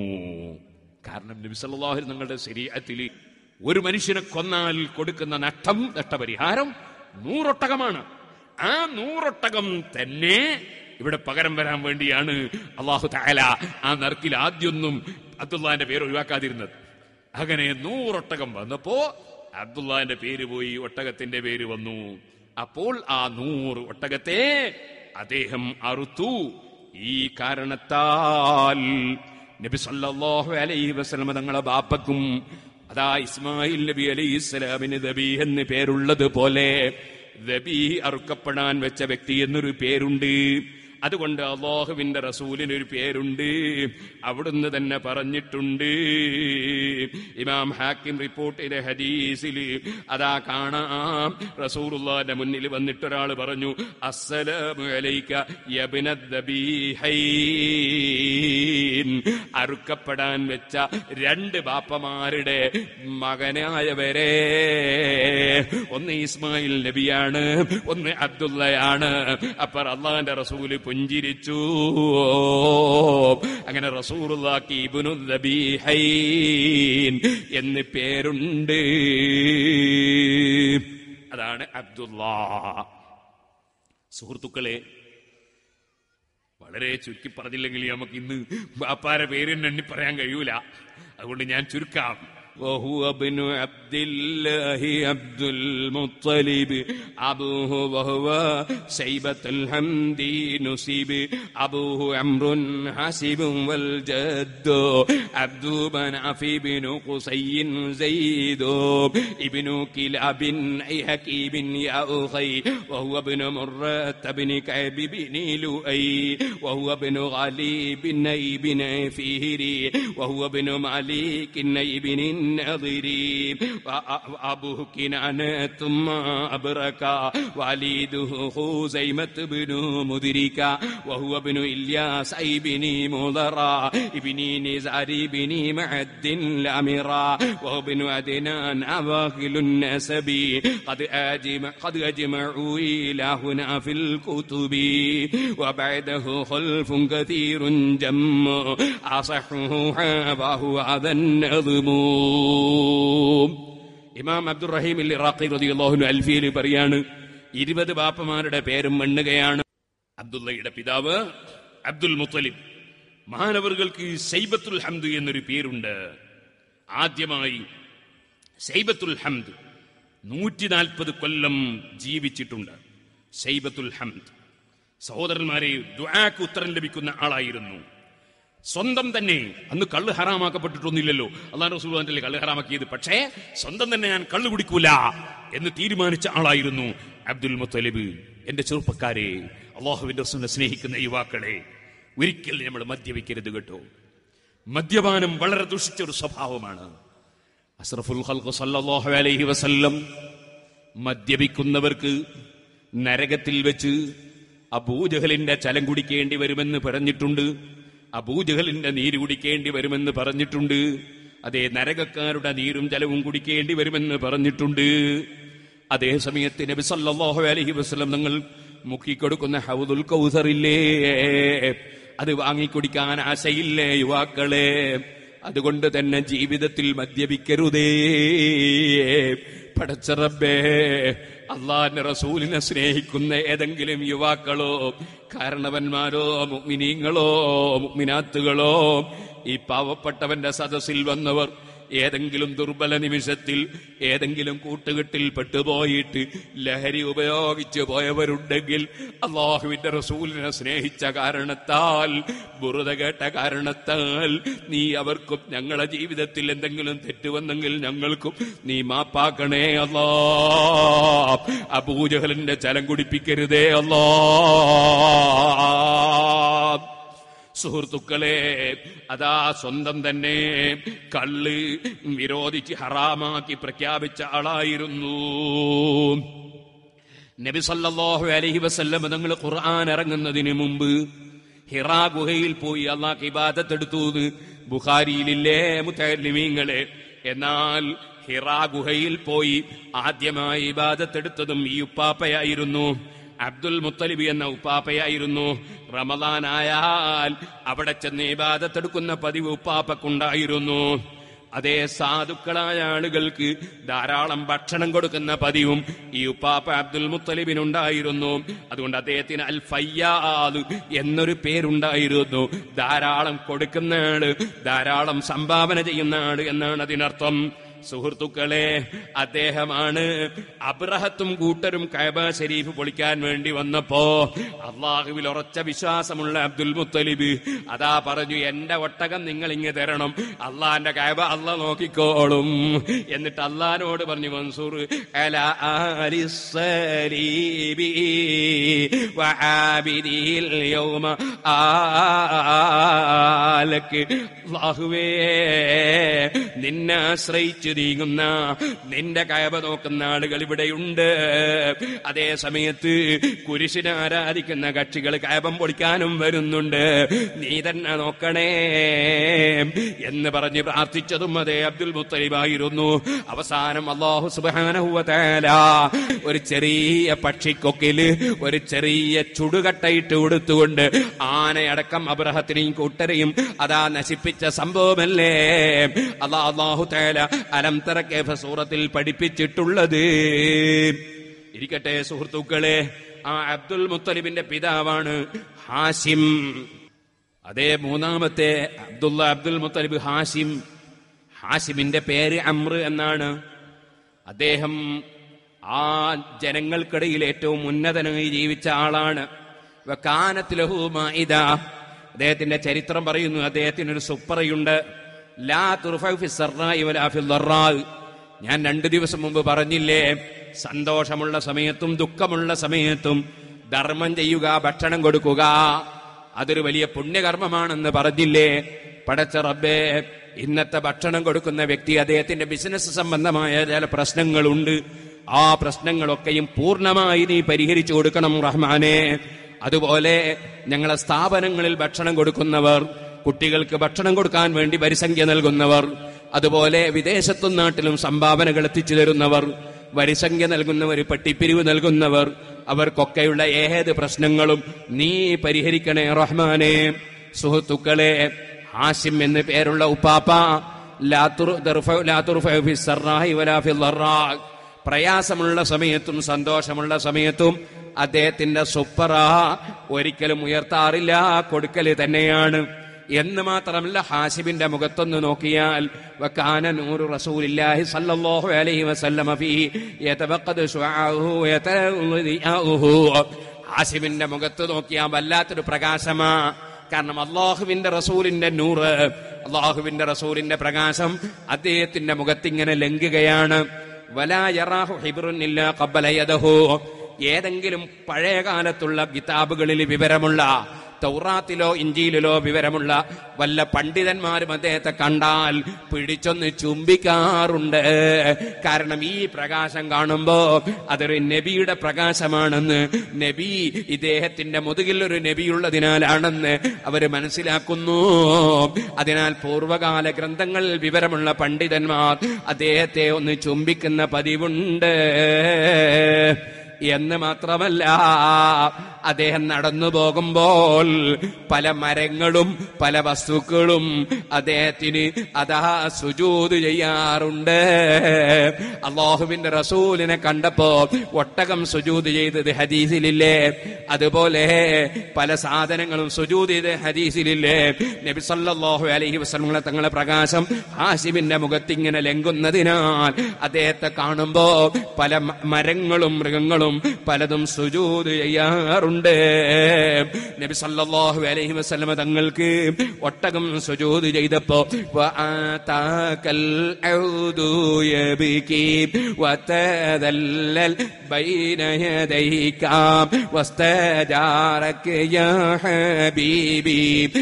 കാരണം നബി സല്ലല്ലാഹു അലൈഹി നിങ്ങളുടെ ശരീരത്തിൽ ഒരു മനുഷ്യനെ കൊന്നാൽ കൊടുക്കുന്ന നഷ്ടം നഷ്ടപരിഹാരം നൂറൊട്ടകമാണ് ആ നൂറൊട്ടകം തന്നെ ഇവിടെ പകരം വരാൻ വേണ്ടിയാണ് അള്ളാഹു താല ആ നറുക്കിൽ ആദ്യമൊന്നും അബ്ദുള്ളാന്റെ പേര് ഒഴിവാക്കാതിരുന്നത് അങ്ങനെ നൂറൊട്ടകം വന്നപ്പോ അബ്ദുള്ളാന്റെ പേര് പോയി ഒട്ടകത്തിന്റെ പേര് വന്നു അപ്പോൾ ആ നൂറ് ഒട്ടകത്തെ അദ്ദേഹം അറുത്തു ഈ കാരണത്താൽ നബി സല്ലല്ലാഹു അലൈഹി വസല്ലം തങ്ങളെ ബാപ്പക്കും അതാ ഇസ്മായിൽ നബി അലൈഹി ഇസ്ലാമിന് ദബി എന്ന് പേരുള്ളത് പോലെ ദബി അറുക്കപ്പെടാൻ വെച്ച വ്യക്തി എന്നൊരു പേരുണ്ട് അതുകൊണ്ട് അള്ളാഹുവിന്റെ റസൂലിന് ഒരു പേരുണ്ട് അവിടുന്ന് തന്നെ പറഞ്ഞിട്ടുണ്ട് ഇമാം ഹാക്കിം റിപ്പോർട്ട് ചെയ്ത ഹദീസിൽ അതാ കാണാം റസൂറുള്ളാന്റെ മുന്നിൽ വന്നിട്ട് ഒരാൾ പറഞ്ഞു അസ്സലാമു അലൈക യബ്ന ദബീഹൈൻ അറുക്കപ്പെടാൻ വെച്ച രണ്ട് ബാപ്പമാരുടെ മകനായവരെ ഒന്ന് ഇസ്മായിൽ നബിയാണ് ഒന്ന് അബ്ദുള്ളയാണ് അപ്പർ അള്ളാന്റെ റസൂല് പുഞ്ചിരിച്ചു അങ്ങനെ റസൂറുല്ലാക്കി ഇബ്നു ദബീഹൈൻ എന്ന് പേരുണ്ട് അതാണ് അബ്ദുള്ള സുഹൃത്തുക്കളെ വളരെ ചുരുക്കി പറഞ്ഞില്ലെങ്കിൽ നമുക്ക് ഇന്ന് ബാപ്പാരെ പേര് തന്നെ എണ്ണി പറയാൻ കഴിയൂല അതുകൊണ്ട് ഞാൻ ചുരുക്കാം وهو ابن عبد الله عبد المطلب أبوه وهو شيبة الحمد نسيب أبوه عمرو حاسب والجد عبد مناف بن قصي زيد ابن كلاب أي حكيم يا أخي وهو ابن مرة بن كعب بن لؤي وهو ابن غالب بن بن فيري وهو ابن مالك بن النظرين وأبوه كنانة ثم أبركا والده خزيمة بن مدركا وهو ابن إلياس أي بن مضرا ابن نزار بن معد الأمرا وهو ابن أدنان أواخل النسب قد أجمع قد أجمعوا إلى هنا في الكتب وبعده خلف كثير جم أصحه حابه هذا النظم ഇമാം അബ്ദുറഹീം ഇറാഖി റളിയല്ലാഹു അൽഫിയിൽ പറയാണ് ഇരുപത് ബാപ്പമാരുടെ പേരും എണ്ണുകയാണ് അബ്ദുള്ളയുടെ പിതാവ് അബ്ദുൽ മുത്തലിബ് മഹാനവറുകൾക്ക് സൈബത്തുൽ ഹംദ് എന്നൊരു പേരുണ്ട് ആദ്യമായി സൈബത്തുൽ ഹംദ് നൂറ്റി നാൽപ്പത് കൊല്ലം ജീവിച്ചിട്ടുണ്ട് സൈബത്തുൽ ഹംദ് സഹോദരന്മാരെ ദുആക്ക് ഉത്തരം ലഭിക്കുന്ന ആളായിരുന്നു സ്വന്തം തന്നെ അന്ന് കള്ള് ഹറാമാക്കപ്പെട്ടിട്ടൊന്നുമില്ലല്ലോ അള്ളാഹ് റസൂൽ തന്റെ കള്ള് ഹറാമാക്കിയത് പക്ഷേ സ്വന്തം തന്നെ ഞാൻ കള്ള് കുടിക്കൂല എന്ന് തീരുമാനിച്ച ആളായിരുന്നു അബ്ദുൽ മുത്തലിബ് എന്റെ ചെറുപ്പക്കാരെ അള്ളാഹുവിന്റെ റസൂലിനെ സ്നേഹിക്കുന്ന യുവാക്കളെ ഒരിക്കൽ നമ്മൾ മദ്യപിക്കരുത് കേട്ടോ മദ്യപാനം വളരെ ദുഷിച്ച ഒരു സ്വഭാവമാണ് അസ്രഫുൽ ഖൽഖ് സല്ലല്ലാഹു അലൈഹി വസല്ലം മദ്യപിക്കുന്നവർക്ക് നരകത്തിൽ വെച്ച് അബൂജഹലിന്റെ ചലം കുടിക്കേണ്ടി വരുമെന്ന് പറഞ്ഞിട്ടുണ്ട് അബൂജഹലിന്റെ നീര് കുടിക്കേണ്ടി വരുമെന്ന് പറഞ്ഞിട്ടുണ്ട് അതേ നരകക്കാരുടെ നീരും ജലവും കുടിക്കേണ്ടി വരുമെന്ന് പറഞ്ഞിട്ടുണ്ട് അതേ സമയത്ത് നബി സല്ലല്ലാഹു അലൈഹി വസല്ലം നിങ്ങൾ മുക്കിക്കൊടുക്കുന്ന ഹൗദുൽ കൗസറില്ലേ അത് വാങ്ങിക്കുടിക്കാൻ ആശയില്ലേ യുവാക്കളെ അതുകൊണ്ട് തന്നെ ജീവിതത്തിൽ മദ്യപിക്കരുതേ പടച്ചറബേ അള്ളാന്റെ റസൂലിനെ സ്നേഹിക്കുന്ന ഏതെങ്കിലും യുവാക്കളോ കാരണവന്മാരോ മുഗ്മിനീങ്ങളോ മുഗ്മിനാത്തുകളോ ഈ പാവപ്പെട്ടവന്റെ സദസ്സിൽ വന്നവർ ഏതെങ്കിലും ദുർബല നിമിഷത്തിൽ ഏതെങ്കിലും കൂട്ടുകെട്ടിൽ പെട്ടുപോയിട്ട് ലഹരി ഉപയോഗിച്ച് പോയവരുണ്ടെങ്കിൽ അള്ളാഹുവിന്റെ റസൂലിനെ സ്നേഹിച്ച കാരണത്താൽ ബുറുത കേട്ട കാരണത്താൽ നീ അവർക്കും ഞങ്ങളുടെ ജീവിതത്തിൽ എന്തെങ്കിലും തെറ്റുവന്നെങ്കിൽ ഞങ്ങൾക്കും നീ മാപ്പാക്കണേ അല്ലാ അബൂജഹലിന്റെ ചലം കുടിപ്പിക്കരുതേ അല്ലാ സുഹൃത്തുക്കളെ അതാ സ്വന്തം തന്നെ കള്ള് വിരോധിച്ച് ഹറാമാക്കി പ്രഖ്യാപിച്ച ആളായിരുന്നു നബി സല്ലല്ലാഹു അലൈഹി വസല്ലം തങ്ങൾ ഖുർആൻ ഇറങ്ങുന്നതിന് മുമ്പ് ഹിറാ ഗുഹയിൽ പോയി അള്ളാഹ് ഇബാദത്തെടുത്തു ബുഖാരിയിലില്ലേ മുത്തലിമീങ്ങളെ എന്നാൽ ഹിറാ ഗുഹയിൽ പോയി ആദ്യമായി ഇബാദത്തെടുത്തതും ഈ ഉപ്പാപ്പയായിരുന്നു അബ്ദുൽ മുത്തലിബ് എന്ന ഉപ്പാപ്പയായിരുന്നു റമദാനായാൽ അവിടെ ചെന്ന് ഇബാദത്തെടുക്കുന്ന പതിവ് ഉപ്പാപ്പക്കുണ്ടായിരുന്നു അതേ സാധുക്കളായ ആളുകൾക്ക് ധാരാളം ഭക്ഷണം കൊടുക്കുന്ന പതിവും ഈ ഉപ്പാപ്പ അബ്ദുൽ മുത്തലിബിനുണ്ടായിരുന്നു അതുകൊണ്ട് അദ്ദേഹത്തിന് അൽ ഫയ്യാദ് എന്നൊരു പേരുണ്ടായിരുന്നു ധാരാളം കൊടുക്കുന്ന ആള് ധാരാളം സംഭാവന ചെയ്യുന്ന ആള് എന്നാണ് അതിനർത്ഥം സുഹൃത്തുക്കളെ അദ്ദേഹമാണ് അബ്രഹത്തും കൂട്ടരും കൈബ ഷരീഫ് പൊളിക്കാൻ വേണ്ടി വന്നപ്പോ അള്ളാഹുവിൽ ഉറച്ച വിശ്വാസമുള്ള അബ്ദുൽ മുത്തലിബ് അതാ പറഞ്ഞു എന്റെ ഒട്ടകം നിങ്ങൾ ഇങ്ങ് തരണം അള്ളാന്റെ കൈബ അള്ള നോക്കിക്കോളും എന്നിട്ട് അള്ളഹാനോട് പറഞ്ഞു മൻസൂർ അല ആലി സലീബി വആബിദിൽ യൗമ ആലക്ക് അള്ളാഹുവേ നിന്നെ ആശ്രയിച്ച് നീങ്ങുന്ന നിന്റെ കയവ നോക്കുന്ന ആളുകൾ ഇവിടെയുണ്ട് അതേ സമയത്ത് കുരിശിനെ ആരാധിക്കുന്ന കക്ഷികൾ കയപം പൊളിക്കാനും വരുന്നുണ്ട് നീ തന്നെ നോക്കണേ എന്ന് പറഞ്ഞ് പ്രാർത്ഥിച്ചതും അതേ അബ്ദുൽ മുത്തലിബായിരുന്നു അവസാനം അള്ളാഹു സുബാനഹുവല ഒരു ചെറിയ പക്ഷിക്കൊക്കില് ഒരു ചെറിയ ചുടുകട്ടയിട്ട് കൊടുത്തുകൊണ്ട് ആനയടക്കം അബ്രഹത്തിനെയും കൂട്ടരെയും അതാ നശിപ്പിച്ച സംഭവമല്ലേ അല്ലാ അള്ളാഹു തേല അലം തറക്കേഫ സൂറത്തിൽ പഠിപ്പിച്ചിട്ടുള്ളത് ഇരിക്കട്ടെ സുഹൃത്തുക്കളെ ആ അബ്ദുൽ മുത്തലിബിന്റെ പിതാവാണ് ഹാസിം അതേ മൂന്നാമത്തെ അബ്ദുള്ള അബ്ദുൽ മുത്തലിബ് ഹാസിം ഹാസിമിന്റെ പേര് അമ്ര എന്നാണ് അദ്ദേഹം ആ ജനങ്ങൾക്കിടയിൽ ഏറ്റവും ഉന്നതനായി ജീവിച്ച ആളാണ് വക്കാനത്ത് ലഹു മാഇദ അദ്ദേഹത്തിന്റെ ചരിത്രം പറയുന്നു അദ്ദേഹത്തിന് ഒരു സുപ്പറയുണ്ട് ലാ തുർഫഉ ഫി സർറാഇ വലാ ഫി ളറാഇ. ഞാൻ രണ്ടു ദിവസം മുമ്പ് പറഞ്ഞില്ലേ സന്തോഷമുള്ള സമയത്തും ദുഃഖമുള്ള സമയത്തും ധർമ്മം ചെയ്യുക ഭക്ഷണം കൊടുക്കുക അതൊരു വലിയ പുണ്യകർമ്മമാണെന്ന് പറഞ്ഞില്ലേ പടച്ച റബ്ബേ ഇന്നത്തെ ഭക്ഷണം കൊടുക്കുന്ന വ്യക്തി അദ്ദേഹത്തിന്റെ ബിസിനസ് സംബന്ധമായ ചില പ്രശ്നങ്ങളുണ്ട് ആ പ്രശ്നങ്ങളൊക്കെയും പൂർണ്ണമായി നീ പരിഹരിച്ചു കൊടുക്കണം റഹ്മാനെ അതുപോലെ ഞങ്ങളെ സ്ഥാപനങ്ങളിൽ ഭക്ഷണം കൊടുക്കുന്നവർ കുട്ടികൾക്ക് ഭക്ഷണം കൊടുക്കാൻ വേണ്ടി വരിസംഖ്യ നൽകുന്നവർ അതുപോലെ വിദേശത്തും നാട്ടിലും സംഭാവനകൾ എത്തിച്ചു തരുന്നവർ വരിസംഖ്യ നൽകുന്നവർ പട്ടിപ്പിരിവ് നൽകുന്നവർ അവർക്കൊക്കെയുള്ള ഏത് പ്രശ്നങ്ങളും നീ പരിഹരിക്കണേ റഹ്മാനെ സുഹൃത്തുക്കളെ ഹാഷിം എന്ന് പേരുള്ള ഉപ്പാപ്പ ലാ തുർ- ദർഫ- ലാ തുർഫഉ ഫി സർറാഹി വലാ ഫി ളറാ. പ്രയാസമുള്ള സമയത്തും സന്തോഷമുള്ള സമയത്തും അദ്ദേഹത്തിന്റെ സുപ്പറ ഒരിക്കലും ഉയർത്താറില്ല കൊടുക്കല് തന്നെയാണ് എന്ന് മാത്രമല്ല ഹാസിബിന്റെ മുഖത്തൊന്ന് നോക്കിയാൽ വക്കാന നൂറ് റസൂലില്ലാഹി സല്ലല്ലാഹു അലൈഹി വസല്ലമ ഫീ യതവഖദു ശുആഉഹു വയതദിയാഉഹു ഹാസിബിന്റെ മുഖത്ത് നോക്കിയാൽ വല്ലാത്തൊരു പ്രകാശമാ കാരണം അള്ളാഹുവിന്റെ റസൂലിന്റെ നൂറ് അള്ളാഹുവിന്റെ റസൂലിന്റെ പ്രകാശം അദ്ദേഹത്തിന്റെ മുഖത്തിങ്ങനെ ലംഘിക്കുകയാണ് വലാ യറാഹു ഹിബ്റുന്നില്ല ഖബ്ബലയദഹു ഏതെങ്കിലും പഴയ കാലത്തുള്ള കിതാബുകളിൽ വിവരമുള്ള തൗറാത്തിലോ ഇഞ്ചിയിലോ വിവരമുള്ള വല്ല പണ്ഡിതന്മാരും അദ്ദേഹത്തെ കണ്ടാൽ പിടിച്ചൊന്ന് ചുംബിക്കാറുണ്ട് കാരണം ഈ പ്രകാശം കാണുമ്പോ അതൊരു നബിയുടെ പ്രകാശമാണെന്ന് നബി ഇദ്ദേഹത്തിന്റെ മുതുകിൽ ഒരു നബിയുള്ളതിനാലാണെന്ന് അവര് മനസ്സിലാക്കുന്നു അതിനാൽ പൂർവകാല ഗ്രന്ഥങ്ങളിൽ വിവരമുള്ള പണ്ഡിതന്മാർ അദ്ദേഹത്തെ ഒന്ന് ചുംബിക്കുന്ന പതിവുണ്ട് എന്ന് മാത്രമല്ല അദ്ദേഹം നടന്നു പോകുമ്പോൾ പല മരങ്ങളും പല വസ്തുക്കളും അദ്ദേഹത്തിന് അതാ സുജൂത് ചെയ്യാറുണ്ട് അള്ളാഹുവിന്റെ റസൂലിനെ കണ്ടപ്പോ ഒട്ടകം സുജൂത് ചെയ്തത് ഹദീസിലില്ലേ അതുപോലെ പല സാധനങ്ങളും സുജൂത് ചെയ്ത് ഹദീസിലില്ലേ നബി സല്ലല്ലാഹു അലൈഹി വസല്ലമയുടെ തങ്ങളുടെ പ്രകാശം ഹാസിമിന്റെ മുഖത്തിങ്ങനെ ലംഘുന്നതിനാൽ അദ്ദേഹത്തെ കാണുമ്പോ പല മ- മരങ്ങളും മൃഗങ്ങളും പലതും സുജൂത് ചെയ്യാറുണ്ട് നബി സല്ലല്ലാഹു അലൈഹി വസല്ലമ തങ്ങൾക്ക് ഒട്ടകം സുജൂത് ചെയ്തപ്പോ വആതാകൽ ഔദു യബ്കി വതദല്ലൽ ബൈന യദൈക വസ്തജാരക യാ ഹബീബി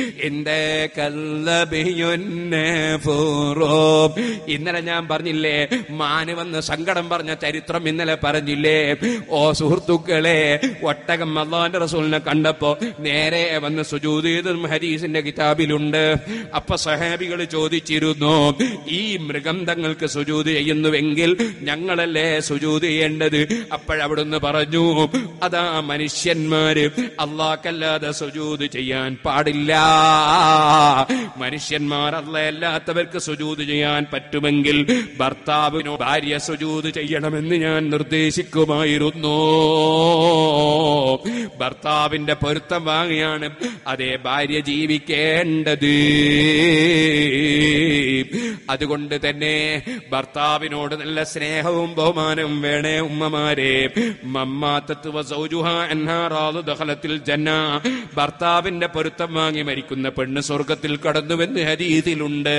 ഇന്നലെ ഞാൻ പറഞ്ഞില്ലേ മാന് വന്ന് സങ്കടം പറഞ്ഞ ചരിത്രം ഇന്നലെ പറഞ്ഞില്ലേ ഓ സുഹൃത്തുക്കളെ ഒട്ടകം അള്ളാന്റെ റസൂലിനെ കണ്ടപ്പോ നേരെ വന്ന് സുജൂത് ചെയ്തതും ഹരീസിന്റെ കിതാബിലുണ്ട് അപ്പൊ സഹാബികൾ ചോദിച്ചിരുന്നു ഈ മൃഗം തങ്ങൾക്ക് സുജൂത് ചെയ്യുന്നുവെങ്കിൽ ഞങ്ങളല്ലേ സുജൂത് ചെയ്യേണ്ടത് അപ്പോഴവിടുന്ന് പറഞ്ഞു അതാ മനുഷ്യന്മാര് അള്ളാഹ്ക്കല്ലാതെ സുജൂത് ചെയ്യാൻ പാടില്ല മനുഷ്യന്മാർ അല്ലാത്തവർക്ക് സുജൂത് ചെയ്യാൻ പറ്റുമെങ്കിൽ ഭർത്താവിനോ ഭാര്യ സുജൂത് ചെയ്യണമെന്ന് ഞാൻ നിർദ്ദേശിക്കുമായിരുന്നു ഭർത്താവിന്റെ പൊരുത്തം വാങ്ങിയാണ് അതേ ഭാര്യ ജീവിക്കേണ്ടത് അതുകൊണ്ട് തന്നെ ഭർത്താവിനോട് നല്ല സ്നേഹവും ബഹുമാനവും വേണേ ഉമ്മമാരെ മമ്മാത്തത്ത് വസൗജുഹ എന്നാറാളു ദഹലത്തിൽ ജന്ന ഭർത്താവിന്റെ പൊരുത്തം വാങ്ങി മരിക്കുന്ന പെണ്ണ് സ്വർഗത്തിൽ കടന്നുവെന്ന് ഹരീതിയിലുണ്ട്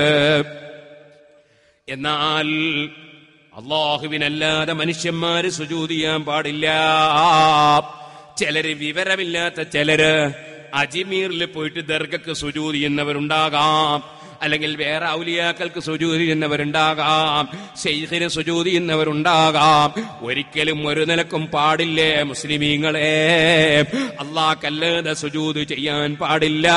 എന്നാൽ അള്ളാഹുവിനല്ലാതെ മനുഷ്യന്മാര് സുജൂത് ചെയ്യാൻ പാടില്ല ചിലര് വിവരമില്ലാത്ത ചിലര് അജ്മീറിൽ പോയിട്ട് ദർഗക്ക് സുജൂത് ചെയ്യുന്നവരുണ്ടാകാം അല്ലെങ്കിൽ വേറെ ഔലിയാക്കൾക്ക് സുജൂതി ചെയ്യുന്നവരുണ്ടാകാം ഷെയ്ഖിന് സുജൂതി ചെയ്യുന്നവരുണ്ടാകാം ഒരിക്കലും ഒരു നിലക്കും പാടില്ലേ മുസ്ലിമീങ്ങളെ അള്ളാഹ്ക്കല്ലാതെ സുജൂത് ചെയ്യാൻ പാടില്ല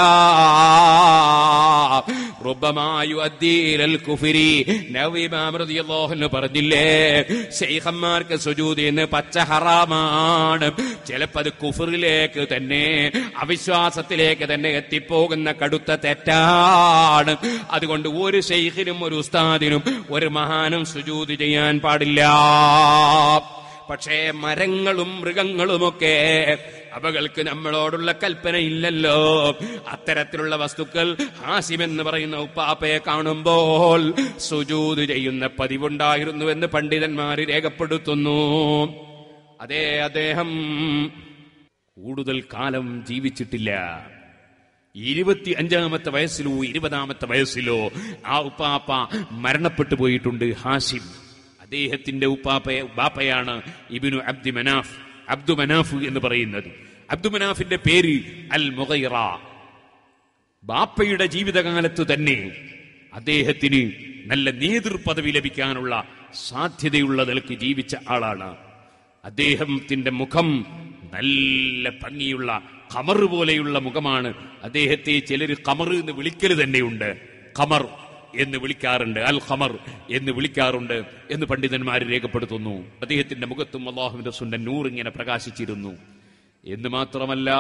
റുബമായു അദ്ദീലൽ കുഫിരി നവീമാമൃതിയല്ലോഹന് പറഞ്ഞില്ലേ ഷെയ്ഖന്മാർക്ക് സുജൂതി എന്ന് പച്ച ഹറാമാണ് ചിലപ്പോ അത് കുഫറിലേക്ക് തന്നെ അവിശ്വാസത്തിലേക്ക് തന്നെ എത്തിപ്പോകുന്ന കടുത്ത തെറ്റാണ് അതുകൊണ്ട് ഒരു ഷെയ്ഖിനും ഒരു ഉസ്താദിനും ഒരു മഹാനും സുജൂതി ചെയ്യാൻ പാടില്ല പക്ഷേ മരങ്ങളും മൃഗങ്ങളുമൊക്കെ അവകൾക്ക് നമ്മളോടുള്ള കൽപ്പന ഇല്ലല്ലോ അത്തരത്തിലുള്ള വസ്തുക്കൾ ഹാസിം എന്ന് പറയുന്ന ഉപ്പാപ്പയെ കാണുമ്പോൾ സുജൂത് ചെയ്യുന്ന പതിവുണ്ടായിരുന്നുവെന്ന് പണ്ഡിതന്മാർ രേഖപ്പെടുത്തുന്നു അതേ അദ്ദേഹം കൂടുതൽ കാലം ജീവിച്ചിട്ടില്ല ഇരുപത്തി അഞ്ചാമത്തെ വയസ്സിലോ ഇരുപതാമത്തെ വയസ്സിലോ ആ ഉപ്പാപ്പ മരണപ്പെട്ടു പോയിട്ടുണ്ട് ഹാഷിം അദ്ദേഹത്തിന്റെ ഉപ്പാപ്പയെ ബാപ്പയാണ് ഇബിനു അബ്ദി മനാഫ് അബ്ദു മനാഫ് എന്ന് പറയുന്നത് അബ്ദു മനാഫിന്റെ പേര് അൽ മുഗൈറ ബാപ്പയുടെ ജീവിതകാലത്ത് തന്നെ അദ്ദേഹത്തിന് നല്ല നേതൃപദവി ലഭിക്കാനുള്ള സാധ്യതയുള്ള നിലക്ക് ജീവിച്ച ആളാണ് അദ്ദേഹത്തിന്റെ മുഖം നല്ല ഭംഗിയുള്ള കമർ പോലെയുള്ള മുഖമാണ് അദ്ദേഹത്തെ ചിലർ കമർ എന്ന് വിളിക്കൽ തന്നെയുണ്ട് കമർ എന്ന് വിളിക്കാറുണ്ട് അൽ ഖമർ എന്ന് വിളിക്കാറുണ്ട് എന്ന് പണ്ഡിതന്മാർ രേഖപ്പെടുത്തുന്നു അദ്ദേഹത്തിന്റെ മുഖത്തും അള്ളാഹുവിന്റെ സുണ്ടൻ നൂർ ഇങ്ങനെ പ്രകാശിച്ചിരുന്നു എന്ന് മാത്രമല്ല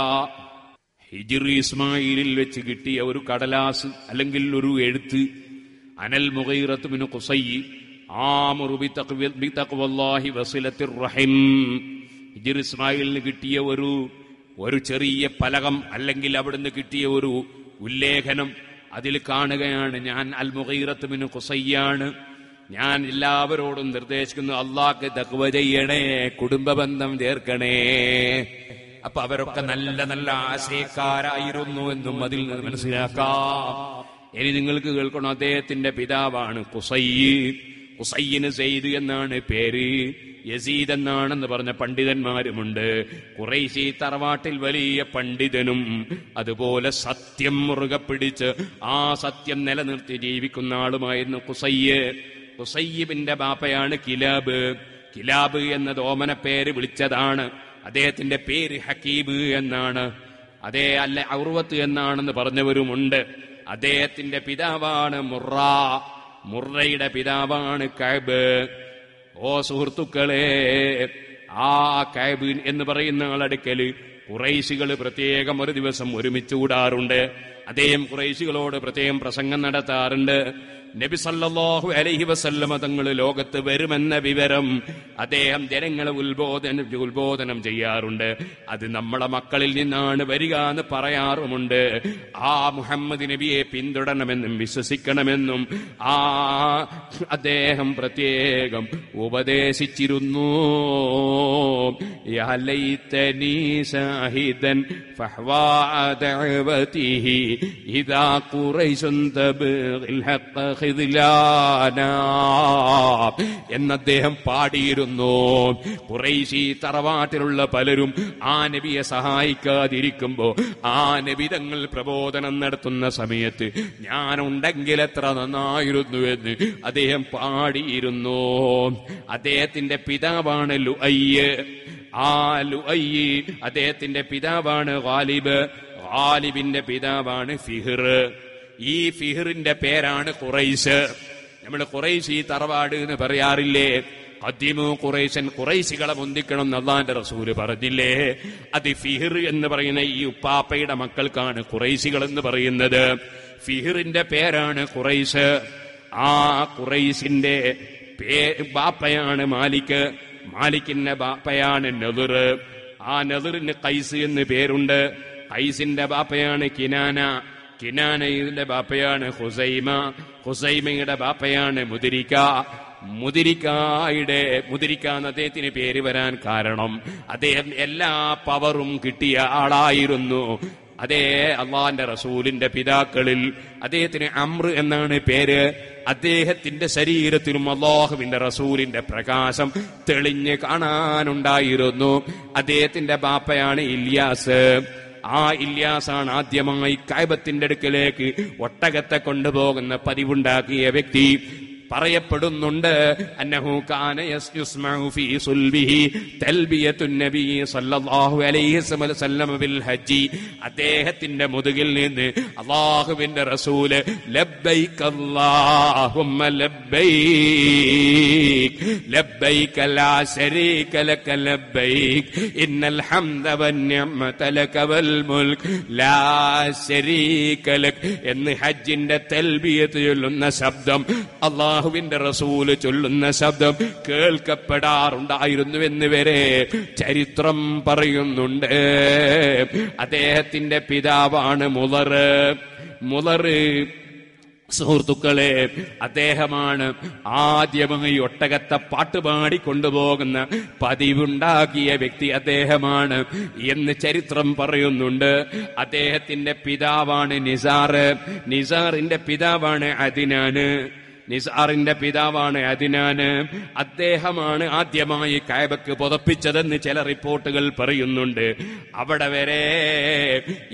ഹിജിർ ഇസ്മായിലിൽ വെച്ച് കിട്ടിയ ഒരു കടലാസ് അല്ലെങ്കിൽ ഒരു എഴുത്ത് അനൽ മുഗൈറത്തുമിന് കുസൈ ആമുറു ബിതഖ്വ- ബിതഖ്വല്ലാഹി വസിലത്തിർ റഹിം ഹിജിർ ഇസ്മായിലിന് കിട്ടിയ ഒരു ഒരു ചെറിയ പലകം അല്ലെങ്കിൽ അവിടുന്ന് കിട്ടിയ ഒരു ഉല്ലേഖനം അതിൽ കാണുകയാണ് ഞാൻ അൽ മുഗൈറത്തുമിന് കുസയ്യാണ് ഞാൻ എല്ലാവരോടും നിർദ്ദേശിക്കുന്നു അള്ളാഹ്ക്ക് തക്വ ചെയ്യണേ കുടുംബ ബന്ധം ചേർക്കണേ അപ്പൊ അവരൊക്കെ നല്ല നല്ല ആശയക്കാരായിരുന്നു എന്നും അതിൽ നിന്ന് മനസ്സിലാക്കാം ഇനി നിങ്ങൾക്ക് കേൾക്കണം അദ്ദേഹത്തിന്റെ പിതാവാണ് കുസയ്യ് കുസയ്യിന് സെയ്ദ് എന്നാണ് പേര് യസീദ് എന്നാണെന്ന് പറഞ്ഞ പണ്ഡിതന്മാരുമുണ്ട് കുറേശി തറവാട്ടിൽ വലിയ പണ്ഡിതനും അതുപോലെ സത്യം മുറുകെ പിടിച്ച് ആ സത്യം നിലനിർത്തി ജീവിക്കുന്ന ആളുമായിരുന്നു കുസയ്യ് കുസയ്യിബിന്റെ ബാപ്പയാണ് കിലാബ് കിലാബ് എന്ന ഓമന പേര് വിളിച്ചതാണ് അദ്ദേഹത്തിന്റെ പേര് ഹക്കീബ് എന്നാണ് അതേ അല്ല ഔർവത്ത് എന്നാണെന്ന് പറഞ്ഞവരുമുണ്ട് അദ്ദേഹത്തിന്റെ പിതാവാണ് മുറ മുറയുടെ പിതാവാണ് കൈബ് ഓ സുഹൃത്തുക്കളെ ആ കൈബ് എന്ന് പറയുന്ന ആളടുക്കല് കുറൈശികൾ പ്രത്യേകം ഒരു ദിവസം ഒരുമിച്ച് കൂടാറുണ്ട് അദ്ദേഹം കുറൈശികളോട് പ്രത്യേകം പ്രസംഗം നടത്താറുണ്ട് നബി സല്ലല്ലാഹു അലൈഹി വസല്ലമ തങ്ങൾ ലോകത്ത് വരുമെന്ന വിവരം അദ്ദേഹം ജനങ്ങളെ ഉത്ബോധന ഉത്ബോധനം ചെയ്യാറുണ്ട് അത് നമ്മളെ മക്കളിൽ നിന്നാണ് വരിക എന്ന് പറയാറുമുണ്ട് ആ മുഹമ്മദ് നബിയെ പിന്തുടരണമെന്നും വിശ്വസിക്കണമെന്നും ആ അദ്ദേഹം പ്രത്യേകം ഉപദേശിച്ചിരുന്നു യാ ലൈതനീ ഷാഹിദൻ ഫഹ്വാ ദഅവതിഹി ഇദാ ഖുറൈശുൻ തബ്ഗിൽ ഹഖ ഖിദ്ലാനാ എന്ന് അദ്ദേഹം പാടിയിരുന്നു ഖുറൈശി തറവാട്ടിലുള്ള പലരും ആ നബിയെ സഹായിക്കാതിരിക്കുമ്പോ ആ നബി തങ്ങൾ പ്രബോധനം നടത്തുന്ന സമയത്ത് ഞാനുണ്ടെങ്കിൽ എത്ര നന്നായിരുന്നു എന്ന് അദ്ദേഹം പാടിയിരുന്നു അദ്ദേഹത്തിന്റെ പിതാവാണ് ലുഅയ്യ് ആ ലുഅയ്യ് അദ്ദേഹത്തിന്റെ പിതാവാണ് ഗാലിബ് ഗാലിബിന്റെ പിതാവാണ് ഫിഹിർ ഈ ഫിഹിറിന്റെ പേരാണ് ഖുറൈശ് നമ്മൾ ഖുറൈശ് ഈ തറവാട് എന്ന് പറയാറില്ലേ അദ്യമു ഖുറൈശൻ ഖുറൈശികളെ മുന്തിക്കണം എന്ന് അള്ളാന്റെ റസൂല് പറഞ്ഞില്ലേ അത് ഫിഹിർ എന്ന് പറയുന്ന ഈ ഉപ്പാപ്പയുടെ മക്കൾക്കാണ് ഖുറൈശികൾ എന്ന് പറയുന്നത് ഫിഹിറിന്റെ പേരാണ് ഖുറൈശ് ആ ഖുറൈശിന്റെ പേ ബാപ്പയാണ് മാലിക് മാലിക്കിന്റെ ബാപ്പയാണ് നെതിർ ആ നെതിറിന് കൈസ് എന്ന് പേരുണ്ട് കൈസിന്റെ ബാപ്പയാണ് കിനാന കിനാനയുടെ ബാപ്പയാണ് ഹുസൈമ ഹുസൈമയുടെ ബാപ്പയാണ് മുതിരിക്ക മുതിരിക്കായുടെ മുതിരിക്ക എന്ന അദ്ദേഹത്തിന് പേര് വരാൻ കാരണം അദ്ദേഹം എല്ലാ പവറും കിട്ടിയ ആളായിരുന്നു അതേ അള്ളാന്റെ റസൂലിന്റെ പിതാക്കളിൽ അദ്ദേഹത്തിന് അമ്ര എന്നാണ് പേര് അദ്ദേഹത്തിന്റെ ശരീരത്തിലും അള്ളാഹുവിന്റെ റസൂലിന്റെ പ്രകാശം തെളിഞ്ഞ് കാണാനുണ്ടായിരുന്നു അദ്ദേഹത്തിന്റെ ബാപ്പയാണ് ഇല്യാസ് ആ ഇല്യാസാണ് ആദ്യമായി കായബത്തിന്റെ അടുക്കലേക്ക് ഒട്ടകത്തെ കൊണ്ടുപോകുന്ന പതിവുണ്ടാക്കിയ വ്യക്തി പറയപ്പെടുന്നുണ്ട് അന്നഹു കാന യസ്മഉ ഫീ സുൽബിഹി തൽബിയത്തുൻ നബി സല്ലല്ലാഹു അലൈഹി വസല്ലം ബിൽ ഹജ്ജി അദ്ദേഹത്തിന്റെ മുതുകിൽ നിന്ന് അല്ലാഹുവിന്റെ റസൂല് ലബ്ബൈക അല്ലാഹുമ്മ ലബ്ബൈക് ലബ്ബൈക ലാ ശരീക ലക ലബ്ബൈക് ഇന്നൽ ഹംദ വന്നിഅമത ലക വൽ മുൽക് ലാ ശരീക ലക് എന്ന് ഹജ്ജിന്റെ തൽബിയത്ത് ചൊല്ലുന്ന ശബ്ദം അള്ളാഹുവിന്റെ റസൂല് ചൊല്ലുന്ന ശബ്ദം കേൾക്കപ്പെടാറുണ്ടായിരുന്നു എന്ന് വരെ ചരിത്രം പറയുന്നുണ്ട് അദ്ദേഹത്തിന്റെ പിതാവാണ് മുലറ് മുലറ് സുഹൃത്തുക്കളെ അദ്ദേഹമാണ് ആദ്യമായി ഒട്ടകത്തെ പാട്ടുപാടി കൊണ്ടുപോകുന്ന പതിവുണ്ടാക്കിയ വ്യക്തി അദ്ദേഹമാണ് എന്ന് ചരിത്രം പറയുന്നുണ്ട് അദ്ദേഹത്തിന്റെ പിതാവാണ് നിസാറ് നിസാറിന്റെ പിതാവാണ് അതിനാന് നിസാറിന്റെ പിതാവാണ് അതിനാന് അദ്ദേഹമാണ് ആദ്യമായി കായബക്ക് പുതപ്പിച്ചതെന്ന് ചില റിപ്പോർട്ടുകൾ പറയുന്നുണ്ട് അവിടെ വരെ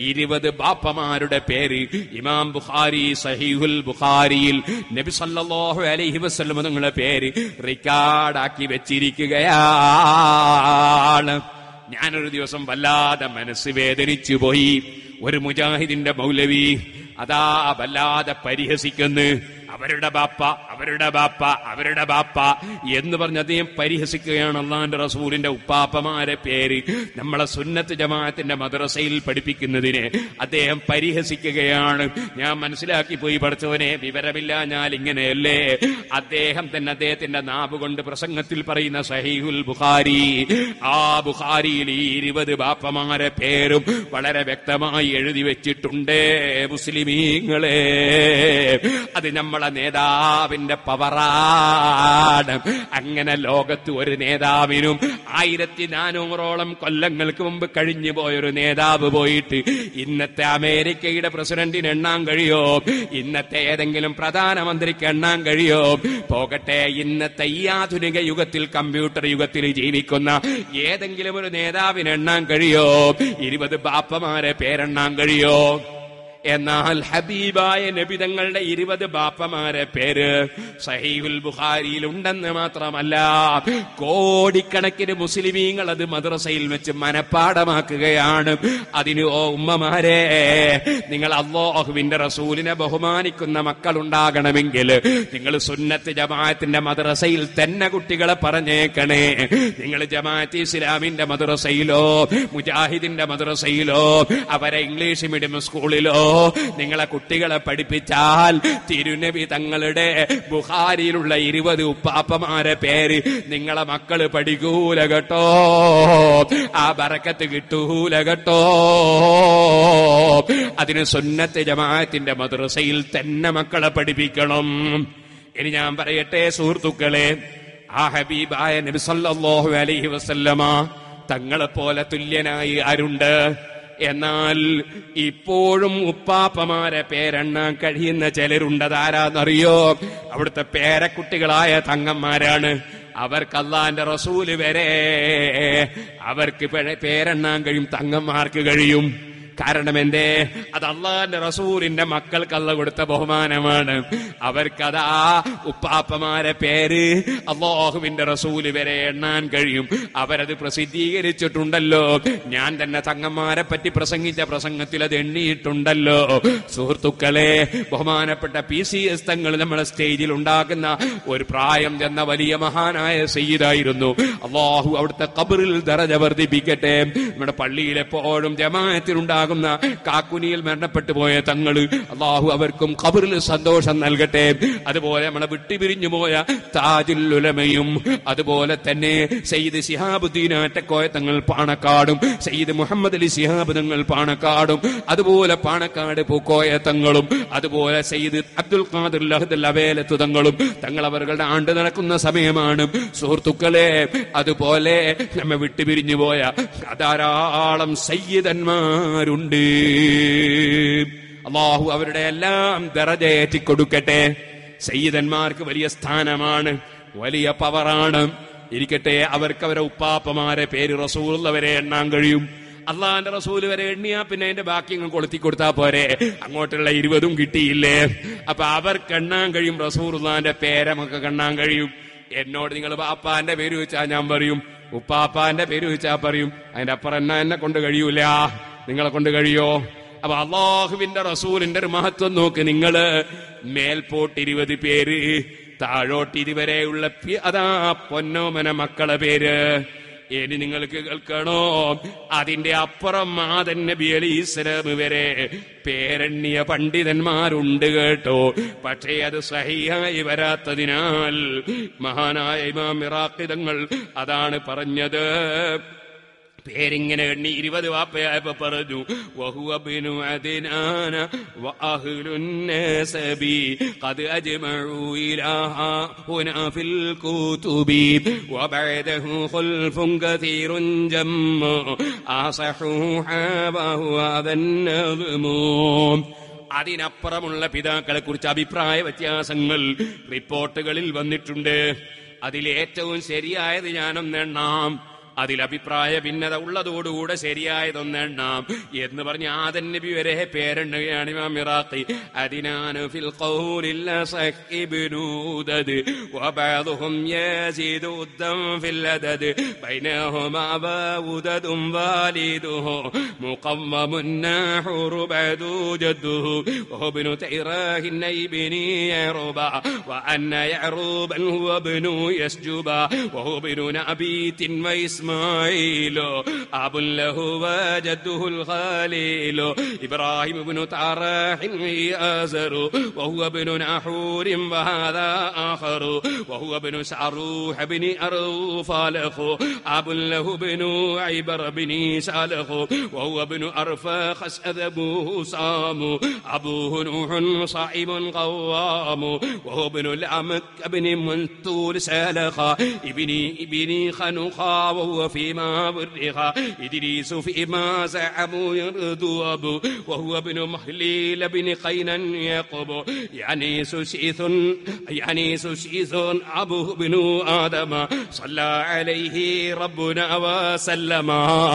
ഇരുപത് ബാപ്പമാരുടെ പേര് ഇമാം ബുഖാരി സഹീഹുൽ ബുഖാരിയിൽ നബി സല്ലല്ലാഹു അലൈഹി വസല്ലം നിങ്ങളുടെ പേര് റിക്കാർഡാക്കി വെച്ചിരിക്കുകയാണ് ഞാനൊരു ദിവസം വല്ലാതെ മനസ്സ് വേദനിച്ചു പോയി ഒരു മുജാഹിദിന്റെ മൗലവി അതാ വല്ലാതെ പരിഹസിക്കുന്നു അവരുടെ ബാപ്പ അവരുടെ ബാപ്പ അവരുടെ ബാപ്പ എന്ന് പറഞ്ഞ് അദ്ദേഹം പരിഹസിക്കുകയാണ് അള്ളാന്റെ റസൂലിന്റെ ഉപ്പാപ്പമാരെ പേര് നമ്മളെ സുന്നത്ത് ജമാഅത്തിന്റെ മദ്രസയിൽ പഠിപ്പിക്കുന്നതിന് അദ്ദേഹം പരിഹസിക്കുകയാണ് ഞാൻ മനസ്സിലാക്കി പോയി പഠിച്ചവനെ വിവരമില്ല ഞാൻ ഇങ്ങനെയല്ലേ അദ്ദേഹം തന്നെ അദ്ദേഹത്തിന്റെ നാവ് കൊണ്ട് പ്രസംഗത്തിൽ പറയുന്ന സഹീഹുൽ ബുഖാരി ആ ബുഖാരിയിൽ ഈ ഇരുപത് ബാപ്പമാരെ പേരും വളരെ വ്യക്തമായി എഴുതി വെച്ചിട്ടുണ്ട് മുസ്ലിമീങ്ങളെ അത് നമ്മളെ നേതാവിന്റെ പവറാണ് അങ്ങനെ ലോകത്ത് ഒരു നേതാവിനും ആയിരത്തി നാനൂറോളം കൊല്ലങ്ങൾക്ക് മുമ്പ് കഴിഞ്ഞു പോയൊരു നേതാവ് പോയിട്ട് ഇന്നത്തെ അമേരിക്കയുടെ പ്രസിഡന്റിന് എണ്ണാൻ കഴിയോ ഇന്നത്തെ ഏതെങ്കിലും പ്രധാനമന്ത്രിക്ക് എണ്ണാൻ കഴിയോ പോകട്ടെ ഇന്നത്തെ ഈ ആധുനിക യുഗത്തിൽ കമ്പ്യൂട്ടർ യുഗത്തിൽ ജീവിക്കുന്ന ഏതെങ്കിലും ഒരു നേതാവിന് എണ്ണാൻ കഴിയോ ഇരുപത് ബാപ്പമാരെ പേരെണ്ണാൻ കഴിയോ എന്നാൽ ഹബീബായ നബിതങ്ങളുടെ ഇരുപത് ബാപ്പമാരെ പേര് സഹീഹുൽ ബുഖാരിയിൽ ഉണ്ടെന്ന് മാത്രമല്ല കോടിക്കണക്കിന് മുസ്ലിമീങ്ങൾ അത് മദ്രസയിൽ വെച്ച് മനപ്പാടമാക്കുകയാണ് അതിന് ഓ ഉമ്മമാരെ നിങ്ങൾ അള്ളാഹുവിന്റെ റസൂലിനെ ബഹുമാനിക്കുന്ന മക്കളുണ്ടാകണമെങ്കിൽ നിങ്ങൾ സുന്നത്ത് ജമാഅത്തിന്റെ മദ്രസയിൽ തന്നെ കുട്ടികളെ പറഞ്ഞേക്കണേ നിങ്ങൾ ജമാഅത്ത് ഇസ്ലാമിന്റെ മദ്രസയിലോ മുജാഹിദിന്റെ മദ്രസയിലോ അവരെ ഇംഗ്ലീഷ് മീഡിയം സ്കൂളിലോ നിങ്ങളെ കുട്ടികളെ പഠിപ്പിച്ചാൽ തിരുനബി തങ്ങളുടെ ബുഹാരിയിലുള്ള ഇരുപത് ഉപ്പാപ്പമാരെ പേര് നിങ്ങളെ മക്കള് പഠിക്കൂല കേട്ടോ ആ ബറക്കത്ത് കിട്ടൂല കേട്ടോ അതിന് സുന്നത്ത് ജമാഅത്തിന്റെ മദ്രസയിൽ തന്നെ മക്കളെ പഠിപ്പിക്കണം ഇനി ഞാൻ പറയട്ടെ സുഹൃത്തുക്കളെ ആ ഹബീബായ നബി സല്ലല്ലാഹു അലൈഹി വസല്ലമ തങ്ങളെ പോലെ തുല്യനായി ആരുണ്ട് എന്നാൽ ഇപ്പോഴും ഉപ്പാപ്പമാരെ പേരെണ്ണാൻ കഴിയുന്ന ചിലരുണ്ട് ആരാന്നറിയോ അവിടുത്തെ പേരക്കുട്ടികളായ തങ്ങന്മാരാണ് അവർക്ക് അള്ളാന്റെ റസൂല് വരെ അവർക്ക് പേ- പേരെണ്ണാൻ കഴിയും തങ്ങന്മാർക്ക് കഴിയും കാരണം എന്തേ അത് അള്ളാന്റെ റസൂലിന്റെ മക്കൾക്ക് അല്ല കൊടുത്ത ബഹുമാനമാണ് അവർക്കതാ ഉപ്പാപ്പമാരെ പേര് അള്ളാഹുവിന്റെ റസൂല് വരെ എണ്ണാൻ കഴിയും അവരത് പ്രസിദ്ധീകരിച്ചിട്ടുണ്ടല്ലോ ഞാൻ തന്നെ തങ്ങന്മാരെ പറ്റി പ്രസംഗിച്ച പ്രസംഗത്തിൽ അത് എണ്ണിയിട്ടുണ്ടല്ലോ സുഹൃത്തുക്കളെ ബഹുമാനപ്പെട്ട പി സി എസ് തങ്ങൾ നമ്മളെ സ്റ്റേജിൽ ഉണ്ടാക്കുന്ന ഒരു പ്രായം ചെന്ന വലിയ മഹാനായ സയ്യിദായിരുന്നു അള്ളാഹു അവിടുത്തെ കബറിൽ ദറജ വർദ്ധിപ്പിക്കട്ടെ നമ്മുടെ പള്ളിയിൽ എപ്പോഴും ജമാഅത്തിലുണ്ടാകുന്ന കാക്കുനിയിൽ മരണപ്പെട്ടു പോയ തങ്ങള് അള്ളാഹു അവർക്കും കബറിൽ സന്തോഷം നൽകട്ടെ അതുപോലെ നമ്മളെ വിട്ടുപിരിഞ്ഞു പോയ താജുൽ ഉലമയും അതുപോലെ തന്നെ സയ്യിദ് ശിഹാബുദ്ദീൻ ആറ്റക്കോയ തങ്ങൾ പാണക്കാടും സയ്യിദ് മുഹമ്മദ് അലി ശിഹാബ് തങ്ങൾ പാണക്കാടും അതുപോലെ പാണക്കാട് പൂക്കോയ തങ്ങളും അതുപോലെ സയ്യിദ് അബ്ദുൽ ഖാദിർ ലഹദൽ അവേലത്ത് തങ്ങളും തങ്ങൾ അവരുടെ ആണ്ട് നടക്കുന്ന സമയമാണ് സുഹൃത്തുക്കളെ അതുപോലെ നമ്മെ വിട്ടുപിരിഞ്ഞു പോയ ധാരാളം സയ്യിദന്മാരുണ്ട് അള്ളാഹു അവരുടെ എല്ലാം ദറജയേറ്റി കൊടുക്കട്ടെ സയ്യിദന്മാർക്ക് വലിയ സ്ഥാനമാണ് വലിയ പവറാണ് ഇരിക്കട്ടെ അവർക്ക് അവരെ ഉപ്പാപ്പമാരെ പേര് റസൂലുള്ളവരെ എണ്ണാൻ കഴിയും അള്ളാന്റെ റസൂല് വരെ എണ്ണിയാ പിന്നെ അതിന്റെ ബാക്കി അങ്ങ് കൊളുത്തി കൊടുത്താ പോരെ അങ്ങോട്ടുള്ള ഇരുപതും കിട്ടിയില്ലേ അപ്പൊ അവർക്ക് എണ്ണാൻ കഴിയും റസൂറുള്ളാന്റെ പേരമൊക്കെ കണ്ണാൻ കഴിയും എന്നോട് നിങ്ങൾ പാപ്പാന്റെ പേര് വെച്ചാ ഞാൻ പറയും ഉപ്പാപ്പാന്റെ പേര് വെച്ചാ പറയും അതിന്റെ അപ്പുറം എന്നാ എന്നെ കൊണ്ട് കഴിയൂല നിങ്ങളെ കൊണ്ട് കഴിയോ അപ്പൊ അള്ളാഹുവിന്റെ റസൂലിന്റെ ഒരു മഹത്വം നോക്ക് നിങ്ങള് മേൽപോട്ട് ഇരുപത് പേര് താഴോട്ട് ഇതുവരെയുള്ള പി- അതാ പൊന്നോമന മക്കളെ പേര് ഇനി നിങ്ങൾക്ക് കേൾക്കണോ അതിന്റെ അപ്പുറം മാതൻ നബി അലി ഇസ്ലാം വരെ പേരണ്യ പണ്ഡിതന്മാരുണ്ട് കേട്ടോ പക്ഷേ അത് സഹിയായി വരാത്തതിനാൽ മഹാനായ ഇമാം ഇറാഖിതങ്ങൾ അതാണ് പറഞ്ഞത് പേരിങ്ങനെ എണ്ണി ഇരുപത് വാപ്പയായപ്പോ പറഞ്ഞു വഹുവബിനു അദിനാന വഅഹ്ലുന്നസബി ഖദ് അജ്മഉ ഇലാഹാ ഹുനാ ഫിൽ കുതുബി വബഅദഹു ഖുൽഫുൻ കതീറുൻ ജമ്മ ആസഹു ഹാബഹു അദന്നദ്മു അതിനപ്പുറമുള്ള പിതാക്കളെ കുറിച്ച് അഭിപ്രായ വ്യത്യാസങ്ങൾ റിപ്പോർട്ടുകളിൽ വന്നിട്ടുണ്ട് അതിലേറ്റവും ശരിയായത് ഞാനൊന്നെണ്ണാം അതിൽ അഭിപ്രായ ഭിന്നത ഉള്ളതോടുകൂടെ ശരിയായതൊന്നെണ്ണാം എന്ന് പറഞ്ഞ് ആദൻ നബി വരെ പേരെണ്ണുകയാണ് ഇമാം ഇറാഖി അതിനാണ് ഫിൽ ഖൗലിൽ സഹിബ്നൂദദ് وبعضهم يزيد الدم في العدد بينهما باودد والده مقوم الناحور بعد جده وهو ابن تيراه ابن يعربا وأن يعروبا هو ابن يسجبا وهو ابن نبيت وإسماعيل أب له وجده الخليل إبراهيم بن تراح آزر وهو ابن نحور وهذا آخر وهو ابن سعروح بن أرفالخ أب له بن عبر بن سالخ وهو ابن أرفاخس أذبه صام أبوه نوح صائب قوام وهو ابن العمك ابن منتور سالخ ابن ابن خنخا وهو فيما برخا إدريس فيما زعموا يردوب وهو ابن مهليل بن قينا يقب يعني سوسيث يعني سوسيث أبوه ابن آدم صلى عليه ربنا وسلم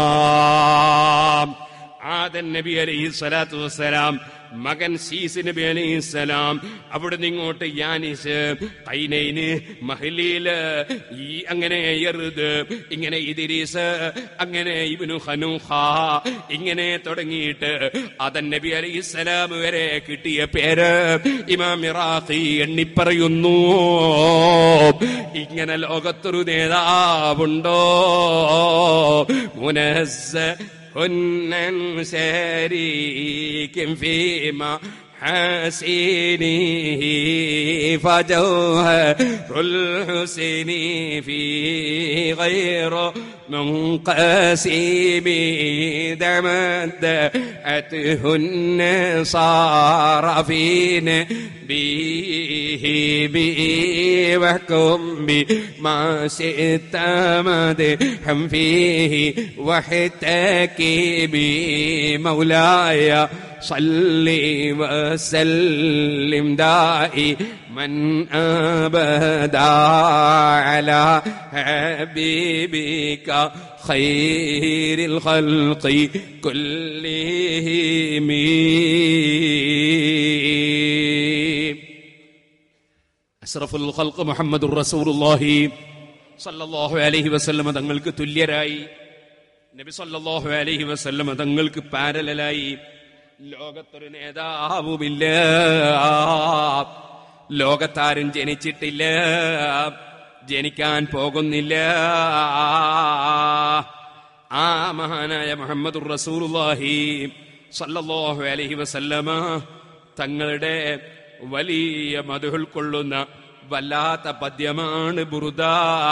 ആദൻ നബി അലൈഹി സ്വലാത്തു വസ്സലാം മകൻ സീസ് നബി അലൈഹി സ്വലാം അവിടുന്ന് ഇങ്ങോട്ട് യാനിസ് കൈനൈന് മഹലീല് ഈ അങ്ങനെ യറുദ് ഇങ്ങനെ ഇദിരീസ് അങ്ങനെ ഇബ്നു ഖനൂഖ ഇങ്ങനെ തുടങ്ങിയിട്ട് ആദൻ നബി അലൈഹി സ്വലാം വരെ കിട്ടിയ പേര് ഇമാം ഇറാഖി എണ്ണിപ്പറയുന്നു ഇങ്ങനെ ലോകത്തൊരു നേതാവുണ്ടോ മുനസ്സ هن شريك فيما حسينه فجوهر الحسن في غير منقسم دمدأته النصارى فين به به واحكم بما شئت مدحا فيه واحتكي بمولاي صل وسلم دائي من أبدا على حبيبك خير الخلق كلهم അഷ്റഫുൽ ഖൽഖ് മുഹമ്മദുർ റസൂലുള്ളാഹി സല്ലല്ലാഹു അലൈഹി വസല്ലമ തങ്ങൾക്ക് തുല്യരായി നബി സല്ലല്ലാഹു അലൈഹി വസല്ലമ തങ്ങൾക്ക് പാരലലായി ലോകത്തൊരു നേതാവുമില്ല ലോകത്താരും ജനിച്ചിട്ടില്ല ജനിക്കാൻ പോകുന്നില്ല ആ മഹാനായ മുഹമ്മദുർ റസൂലുള്ളാഹി സല്ലല്ലാഹു അലൈഹി വസല്ലമ തങ്ങളുടെ വലിയ മധു ഉൾക്കൊള്ളുന്ന വല്ലാത്ത പദ്യമാണ് ബുറുദ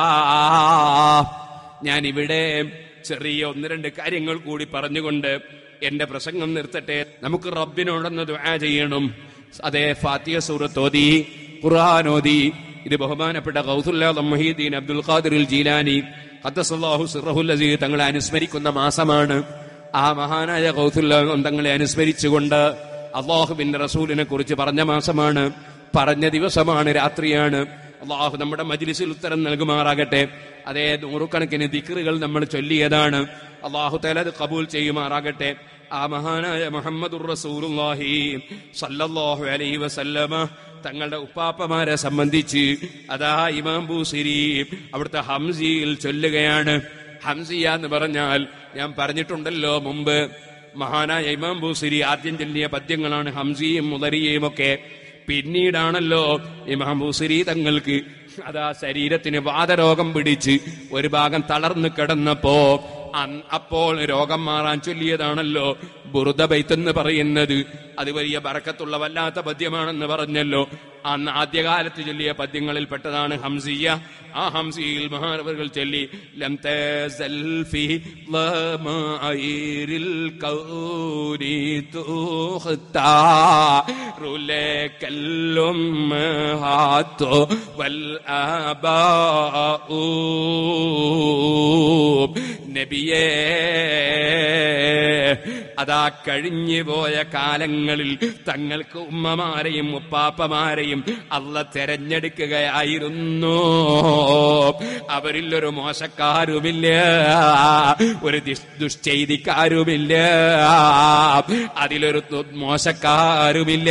ഞാൻ ഇവിടെ ചെറിയ ഒന്ന് രണ്ട് കാര്യങ്ങൾ കൂടി പറഞ്ഞുകൊണ്ട് എന്റെ പ്രസംഗം നിർത്തട്ടെ നമുക്ക് റബ്ബിനോടൊന്ന് ദുആ ചെയ്യണം അതേ ഫാത്തിയ സൂറത്ത് ഓതി ഖുർആൻ ഓതി ഇത് ബഹുമാനപ്പെട്ട ഗൗസുല്ലാ മൊഹീദ്ദീൻ അബ്ദുൽ ഖാദിർ ജീലാനി ഖദ്ദസല്ലാഹു സിറഹുൽ അസീസ് തങ്ങളെ അനുസ്മരിക്കുന്ന മാസമാണ് ആ മഹാനായ ഗൗസുല്ലാ തങ്ങളെ അനുസ്മരിച്ചുകൊണ്ട് അള്ളാഹുബിന്റെ റസൂലിനെ കുറിച്ച് പറഞ്ഞ മാസമാണ് പറഞ്ഞ ദിവസമാണ് രാത്രിയാണ് അള്ളാഹു നമ്മുടെ മജ്ലിസിൽ ഉത്തരം നൽകുമാറാകട്ടെ അതേ നൂറുകണക്കിന് ദിക്റുകൾ നമ്മൾ ചൊല്ലിയതാണ് അള്ളാഹു തല അത് കബൂൽ ചെയ്യുമാറാകട്ടെ ആ മഹാനായ മുഹമ്മദുർ റസൂലുള്ളാഹി സല്ലല്ലാഹു അലൈഹി വസല്ലമ തങ്ങളുടെ ഉപ്പാപ്പമാരെ സംബന്ധിച്ച് അതാ ഇമാം ബൂസിരി അവിടുത്തെ ഹംസിയിൽ ചൊല്ലുകയാണ് ഹംസിയ എന്ന് പറഞ്ഞാൽ ഞാൻ പറഞ്ഞിട്ടുണ്ടല്ലോ മുമ്പ് മഹാനായ ഇമാം ബൂസിരി ആദ്യം ചൊല്ലിയ പദ്യങ്ങളാണ് ഹംസിയും മുതരിയും ഒക്കെ പിന്നീടാണല്ലോ ഇമാം ബൂസിരി തങ്ങൾക്ക് അതാ ശരീരത്തിന് വാതരോഗം പിടിച്ച് ഒരു ഭാഗം തളർന്നു കിടന്നപ്പോ അൻ- അപ്പോൾ രോഗം മാറാൻ ചൊല്ലിയതാണല്ലോ ബുറുദ ബൈത്തെന്ന് പറയുന്നത് അത് വലിയ ബറക്കത്തുള്ള വല്ലാത്ത പദ്യമാണെന്ന് പറഞ്ഞല്ലോ അന്ന് ആദ്യകാലത്ത് ചൊല്ലിയ പദ്യങ്ങളിൽ പെട്ടതാണ് ഹംസിയ ആ ഹംസിയിൽ മഹാനവറുകൾ ചൊല്ലി ലം തസൽ ഫി ളമായിരിൽ കൗരി തുഖ്താറു ലകൽ ഉമ്മഹാത്തു വൽ ആബാഉ നബിയേ അതാ കഴിഞ്ഞു പോയ കാലങ്ങളിൽ തങ്ങൾക്ക് ഉമ്മമാരെയും ഉപ്പാപ്പമാരെയും അല്ല തെരഞ്ഞെടുക്കുകയായിരുന്നു അവരിൽ ഒരു മോശക്കാരുമില്ല ഒരു ദിസ്- ദുശ്ചെയ്തിക്കാരുമില്ല അതിലൊരു തു- മോശക്കാരുമില്ല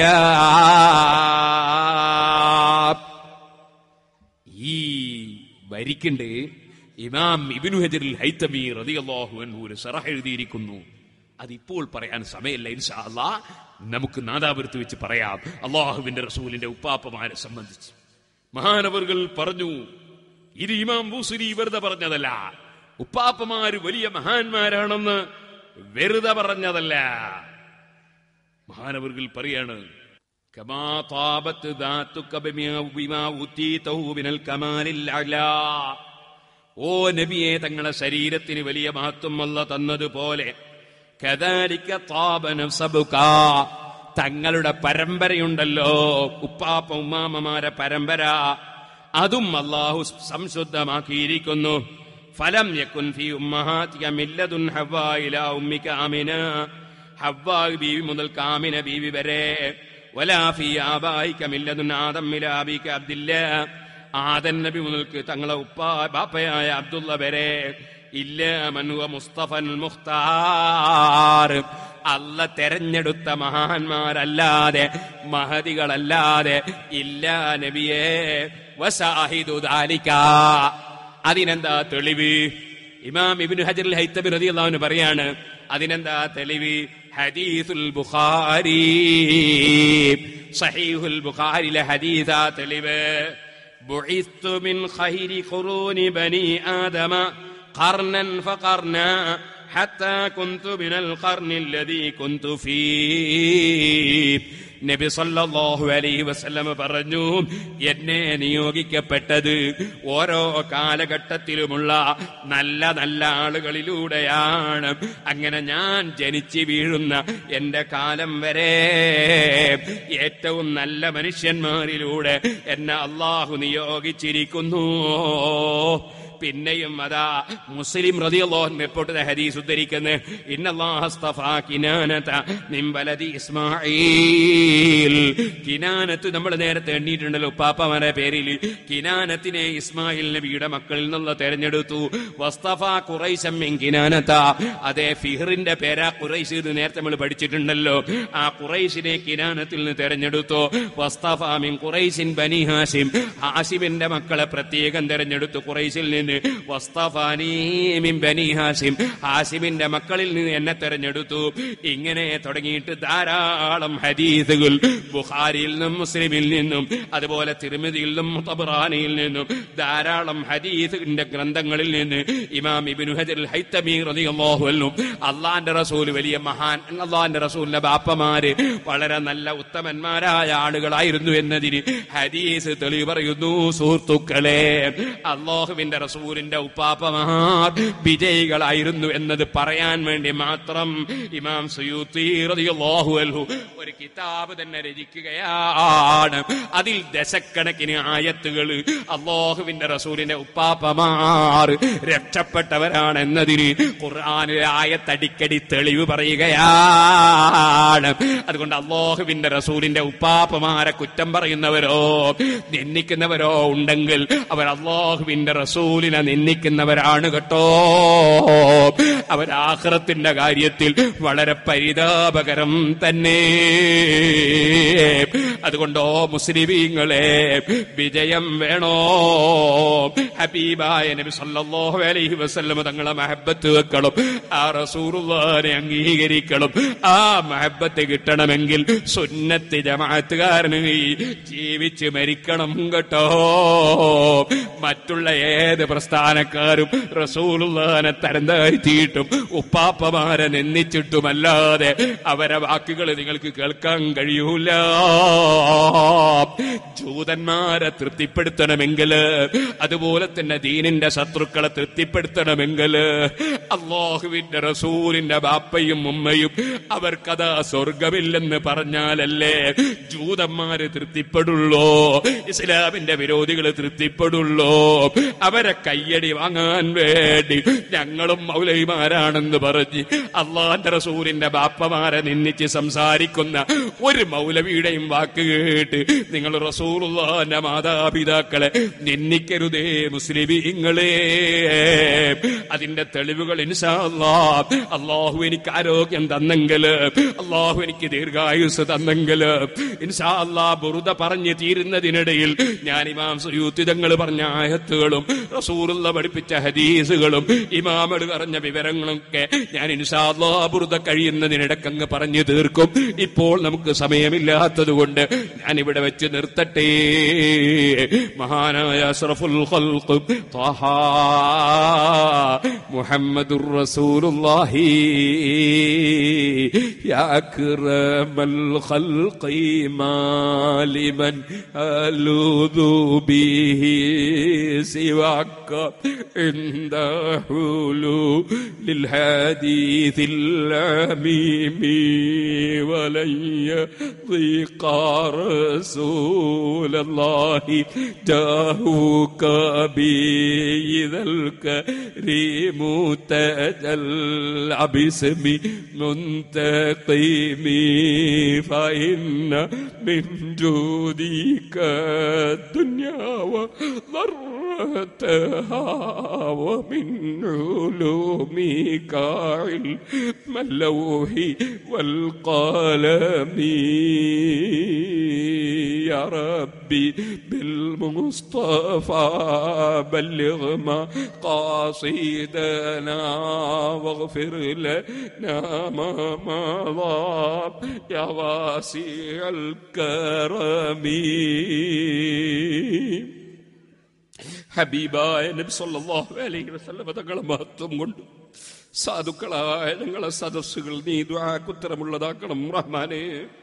ഈ വരിക്കുണ്ട് ഇമാം ഇബിനു ഹജറിൽ ഹൈത്തമി റളിയല്ലാഹു അൻഹു ഒരു സറഹ് എഴുതിയിരിക്കുന്നു അതിപ്പോൾ പറയാൻ സമയമില്ല ഇൻഷാ അല്ലാ നമുക്ക് നാദാപുരത്ത് വെച്ച് പറയാം അള്ളാഹുവിന്റെ റസൂലിന്റെ ഉപ്പാപ്പമാരെ സംബന്ധിച്ച് മഹാനവറുകൾ പറഞ്ഞു ഇത് ഇമാം ബൂസുരി വെറുതെ പറഞ്ഞതല്ല ഉപ്പാപ്പമാര് വലിയ മഹാന്മാരാണെന്ന് വെറുതെ പറഞ്ഞതല്ല മഹാനവറുകൾ പറയാണ് كما طابت ذاتك بما بما أوتيته من الكمال الأعلى ഓ നബിയെ തങ്ങളെ ശരീരത്തിന് വലിയ മഹത്വം അല്ല തന്നതുപോലെ കദാലിക്ക താപന സബുക തങ്ങളുടെ പരമ്പരയുണ്ടല്ലോ ഉപ്പാപ്പ ഉമ്മാമമാരെ പരമ്പര അതും അള്ളാഹു സംശുദ്ധമാക്കിയിരിക്കുന്നു ഫലം യക്കുൻ ഫി ഉമ്മഹാതിക മില്ലതുൻ ഹവ്വ ഇലാ ഉമ്മിക ആമിന ഹവ്വ ബീവി മുതൽ കാമിന ബീവി വരെ വലാ ഫി ആബായിക മില്ലതുൻ ആദം ഇലാ അബീക അബ്ദില്ല ആദൻ നബി മുതൽക്ക് തങ്ങളെ ഉപ്പ ബാപ്പയായ അബ്ദുള്ള വരെ ഇല്ല മനുവ മുസ്തഫൻ മുഖ്താർ അല്ല തെരഞ്ഞെടുത്ത മഹാന്മാരല്ലാതെ മഹതികളല്ലാതെ ഇല്ല നബിയെ വസാഹിദു ദാലിക അതിനെന്താ തെളിവ് ഇമാം ഇബ്നു ഹജർ ഹൈത്തബി റളിയല്ലാഹു പറയാണ് അതിനെന്താ തെളിവ് ഹദീസുൽ ബുഖാരി സഹീഹുൽ ബുഖാരിലെ ഹദീസാ തെളിവ് بعثت من خير قرون بني آدم قرنا فقرنا حتى كنت من القرن الذي كنت فيه നബി സല്ലല്ലാഹു അലൈഹി വസല്ലമ പറഞ്ഞു എന്നെ നിയോഗിക്കപ്പെട്ടത് ഓരോ കാലഘട്ടത്തിലുമുള്ള നല്ല നല്ല ആളുകളിലൂടെയാണ് അങ്ങനെ ഞാൻ ജനിച്ചു വീഴുന്ന എന്റെ കാലം വരെ ഏറ്റവും നല്ല മനുഷ്യന്മാരിലൂടെ എന്നെ അള്ളാഹു നിയോഗിച്ചിരിക്കുന്നു പിന്നെയും അതാ മുസ്ലിം റളിയല്ലാഹു റിപ്പോർട്ട് ഹദീസ് ഉദ്ധരിക്കുന്നത് ഇന്നല്ലാഹസ്തഫാ കിനാനത മിൻ വലദി ഇസ്മാഈൽ കിനാനത്ത് നമ്മൾ നേരത്തെ എണ്ണിയിട്ടുണ്ടല്ലോ ഉപ്പാപ്പമാരെ പേരിൽ കിനാനത്തിനെ ഇസ്മായിൽ നബിയുടെ മക്കളിൽ നിന്ന് തെരഞ്ഞെടുത്തു വസ്തഫ ഖുറൈശം മിൻ കിനാനത അതേ ഫിഹറിന്റെ പേരാ ഖുറൈശ് എന്ന് നേരത്തെ നമ്മൾ പഠിച്ചിട്ടുണ്ടല്ലോ ആ ഖുറൈശിനെ കിനാനത്തിൽ നിന്ന് തെരഞ്ഞെടുത്തു വസ്തഫ മിൻ ഖുറൈശിൻ ബനി ഹാഷിം ഹാഷിമിന്റെ മക്കളെ പ്രത്യേകം തെരഞ്ഞെടുത്തു ഖുറൈശിൽ നിന്ന് വസ്തഫാനി മിൻ ബനി ഹാഷിം ഹാഷിമിന്റെ മക്കളിൽ നിന്ന് എന്നെ തെരഞ്ഞെടുത്തു ഇങ്ങനെ തുടങ്ങിയിട്ട് ധാരാളം ഹദീസുകൾ ബുഖാരിയിൽ നിന്നും മുസ്ലിമിൽ നിന്നും അതുപോലെ തിരുമതിയിൽ നിന്നും തബറാനിയിൽ നിന്നും ധാരാളം ഹദീസിന്റെ ഗ്രന്ഥങ്ങളിൽ നിന്ന് ഇമാം ഇബ്നു ഹജർ ഹൈത്തമി റളിയല്ലാഹു അൻഹു അള്ളാന്റെ റസൂൽ വലിയ മഹാൻ അള്ളാന്റെ റസൂലിന്റെ ബാപ്പമാര് വളരെ നല്ല ഉത്തമന്മാരായ ആളുകളായിരുന്നു എന്നതിന് ഹദീസ് തെളിവ് പറയുന്നു സുഹൃത്തുക്കളെ അള്ളാഹുവിന്റെ റസൂലിന്റെ ഉപ്പാപ്പമാർ വിജയികളായിരുന്നു എന്നത് പറയാൻ വേണ്ടി മാത്രം ഇമാം സുയൂത്തി റളിയല്ലാഹു അൻഹു ഒരു കിതാബ് തന്നെ രചിക്കുകയാണ് അതിൽ ദശക്കണക്കിന് ആയത്തുകൾ അള്ളാഹുവിന്റെ റസൂലിന്റെ ഉപ്പാപ്പമാർ രക്ഷപ്പെട്ടവരാണ് എന്നതിന് ഖുർആാനിലെ ആയത്തടിക്കടി തെളിവ് പറയുകയാണ് അതുകൊണ്ട് അള്ളാഹുവിന്റെ റസൂലിന്റെ ഉപ്പാപ്പമാരെ കുറ്റം പറയുന്നവരോ നിന്ദിക്കുന്നവരോ ഉണ്ടെങ്കിൽ അവർ അള്ളാഹുവിന്റെ റസൂലിനെ നിന്ദിക്കുന്നവരാണ് കേട്ടോ അവർ ആഹ്റത്തിന്റെ കാര്യത്തിൽ വളരെ പരിതാപകരം തന്നെ അതുകൊണ്ടോ മുസ്ലിമീങ്ങളെ വിജയം വേണോ ഹബീബായ നബി സല്ലല്ലാഹു അലൈഹി വസല്ലം തങ്ങളെ മഹബത്ത് വെക്കണം ആ റസൂലുള്ളാഹിനെ അംഗീകരിക്കണം ആ മഹബത്ത് കിട്ടണമെങ്കിൽ സുന്നത്ത് ജമാഅത്തുകാരന് ജീവിച്ച് മരിക്കണം കേട്ടോ മറ്റുള്ള ഏത് പ്രസ്ഥാനക്കാരും റസൂലുള്ളാഹിനെ തരം താഴ്ത്തിയിട്ടും ഉപ്പാപ്പമാരെ നിന്ദിച്ചിട്ടുമല്ലാതെ അവരെ വാക്കുകൾ നിങ്ങൾക്ക് കേൾക്കാൻ കഴിയൂല ജൂതന്മാരെ തൃപ്തിപ്പെടുത്തണമെങ്കിൽ അതുപോലെ തന്നെ ദീനിന്റെ ശത്രുക്കളെ തൃപ്തിപ്പെടുത്തണമെങ്കിൽ അള്ളാഹുവിന്റെ റസൂലിന്റെ ബാപ്പയും ഉമ്മയും അവർക്കതാ സ്വർഗമില്ലെന്ന് പറഞ്ഞാലല്ലേ ജൂതന്മാര് തൃപ്തിപ്പെടുള്ളൂ ഇസ്ലാമിന്റെ വിരോധികൾ തൃപ്തിപ്പെടുള്ളൂ അവരെ കയ്യടി വാങ്ങാൻ വേണ്ടി ഞങ്ങളും മൗലവിമാരാണെന്ന് പറഞ്ഞ് അള്ളാന്റെ റസൂലിന്റെ ബാപ്പമാരെ നിന്നിച്ച് സംസാരിക്കുന്ന ഒരു മൗലവിയുടെയും വാക്ക് കേട്ട് നിങ്ങൾ റസൂലുള്ളാന്റെ മാതാപിതാക്കളെ നിന്ദിക്കരുതേ മുസ്ലിമീങ്ങളെ അതിന്റെ തെളിവുകൾ ഇൻഷാ അല്ലാ അള്ളാഹു എനിക്ക് ആരോഗ്യം തന്നെങ്കിൽ അള്ളാഹു എനിക്ക് ദീർഘായുസ് തന്നെങ്കിൽ ഇൻഷാ അല്ലാ ബുറുദ പറഞ്ഞു തീരുന്നതിനിടയിൽ ഞാൻ ഇമാം സുയൂത്തിതങ്ങൾ പറഞ്ഞ ആയത്തുകളും റസൂറുള്ള പഠിപ്പിച്ച ഹദീസുകളും ഇമാമട് പറഞ്ഞ വിവരങ്ങളൊക്കെ ഞാൻ ഇൻഷാ അല്ലാ ബുറുദ കഴിയുന്നതിനിടക്കങ്ങ് പറഞ്ഞു തീർക്കും ഇപ്പോൾ നമുക്ക് സമയമില്ലാത്തത് കൊണ്ട് ഞാൻ ഇവിടെ വെച്ച് നിർത്തട്ടെ മഹാനായ അഷ്റഫുൽ ഖൽഖ് ത്വഹ മുഹമ്മദുർ റസൂലുള്ളാഹി യാ അക്രമൽ ഖൽഖി മാലിമൻ അലൂദു ബിഹി സിവാക عند حلول الحديث العميم ولن يضيق رسول الله جاهوك بإذا الكريم تجلى باسم منتقم فإن من جودك الدنيا وضرتها ومن علومك علم اللوح والقلم يا ربي بالمصطفى بلغ ما قاصدنا واغفر لنا ما مضى يا واسع الكرم ഹബീബായ നബി സല്ലല്ലാഹു അലൈഹി വസല്ലമ തങ്ങളെ മഹത്വം കൊണ്ട് സാധുക്കളായ ഞങ്ങളെ സദസ്സുകൾ നീ ദ്വാക്കുത്തരമുള്ളതാക്കണം റഹ്മാനെ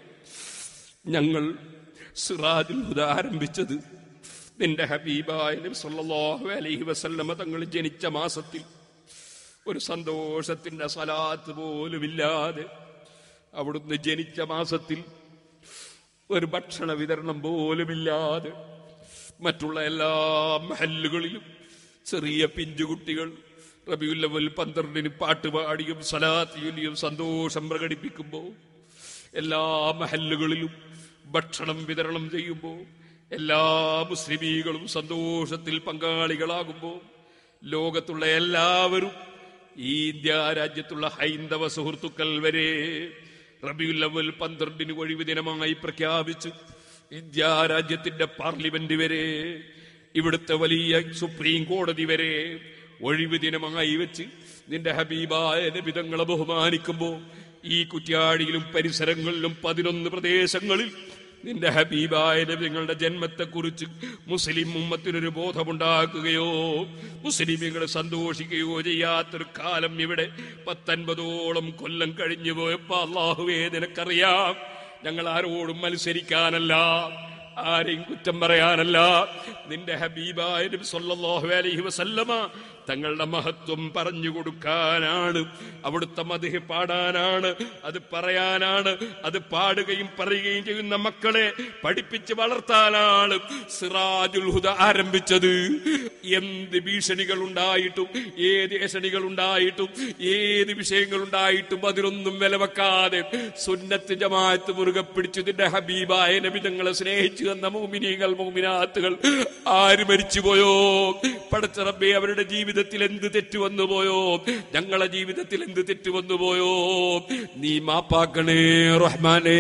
ഞങ്ങൾ സിറാജുൽ ഹുദ ആരംഭിച്ചത് നിന്റെ ഹബീബായ നബി സല്ലല്ലാഹു അലൈഹി വസല്ലമ തങ്ങൾ ജനിച്ച മാസത്തിൽ ഒരു സന്തോഷത്തിന്റെ സലാത്ത് പോലുമില്ലാതെ അവിടുന്ന് ജനിച്ച മാസത്തിൽ ഒരു ഭക്ഷണ വിതരണം പോലുമില്ലാതെ മറ്റുള്ള എല്ലാ മഹല്ലുകളിലും ചെറിയ പിഞ്ചുകുട്ടികൾ റബിയുല്ലവൽ പന്ത്രണ്ടിന് പാട്ട് പാടിയും സലാത്ത് ചൊല്ലിയും സന്തോഷം പ്രകടിപ്പിക്കുമ്പോൾ എല്ലാ മഹല്ലുകളിലും ഭക്ഷണം വിതരണം ചെയ്യുമ്പോൾ എല്ലാ മുസ്ലിമീകളും സന്തോഷത്തിൽ പങ്കാളികളാകുമ്പോൾ ലോകത്തുള്ള എല്ലാവരും ഈ ഇന്ത്യ രാജ്യത്തുള്ള ഹൈന്ദവ സുഹൃത്തുക്കൾ വരെ റബിയുല്ലവൽ പന്ത്രണ്ടിന് ഒഴിവ് ദിനമായി പ്രഖ്യാപിച്ചു ഇന്ത്യ രാജ്യത്തിന്റെ പാർലമെന്റ് വരെ ഇവിടുത്തെ വലിയ സുപ്രീം കോടതി വരെ ഒഴിവ് ദിനമായി വെച്ച് നിന്റെ ഹബീബായ നബിതങ്ങളെ ബഹുമാനിക്കുമ്പോ ഈ കുറ്റ്യാടിയിലും പരിസരങ്ങളിലും പതിനൊന്ന് പ്രദേശങ്ങളിൽ നിന്റെ ഹബീബായ നബിങ്ങളുടെ ജന്മത്തെക്കുറിച്ച് മുസ്ലിം ഉമ്മത്തിനൊരു ബോധമുണ്ടാക്കുകയോ മുസ്ലിമുകൾ സന്തോഷിക്കുകയോ ചെയ്യാത്തൊരു കാലം ഇവിടെ പത്തൊൻപതോളം കൊല്ലം കഴിഞ്ഞു പോയപ്പോ അള്ളാഹുവേ നിനക്കറിയാം ഞങ്ങൾ ആരോടും മത്സരിക്കാനല്ല ആരെയും കുറ്റം പറയാനല്ല നിന്റെ ഹബീബായ നബി സല്ലല്ലാഹു അലൈഹി വസല്ലമ തങ്ങളുടെ മഹത്വം പറഞ്ഞു കൊടുക്കാനാണ് അവിടുത്തെ മതിഹ് പാടാനാണ് അത് പറയാനാണ് അത് പാടുകയും പറയുകയും ചെയ്യുന്ന മക്കളെ പഠിപ്പിച്ച് വളർത്താനാണ് സിറാജുൽ ഹുദ ആരംഭിച്ചത് എന്ത് ഭീഷണികൾ ഉണ്ടായിട്ടും ഏത് ഏഷണികൾ ഉണ്ടായിട്ടും ഏത് വിഷയങ്ങൾ ഉണ്ടായിട്ടും അതിലൊന്നും വിലവെക്കാതെ സുന്നത്ത് ജമാഅത്ത് മുറുകെ പിടിച്ചു നിന്റെ ഹബീബായ നബി തങ്ങളെ സ്നേഹിച്ചു തന്ന മോമിനികൾ മോമിനാത്തുകൾ ആര് മരിച്ചുപോയോ പടച്ച റബ്ബേ അവരുടെ ജീവിതത്തിൽ എന്ത് തെറ്റ് വന്നു പോയോ ഞങ്ങളെ ജീവിതത്തിൽ എന്ത് തെറ്റ് വന്നു പോയോ നീ മാപ്പാക്കണേ റഹ്മാനേ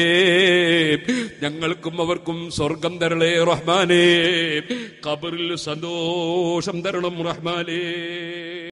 ഞങ്ങൾക്കും അവർക്കും സ്വർഗം തരളേ റഹ്മാനേ കബറിൽ സന്തോഷം തരണം റഹ്മാനേ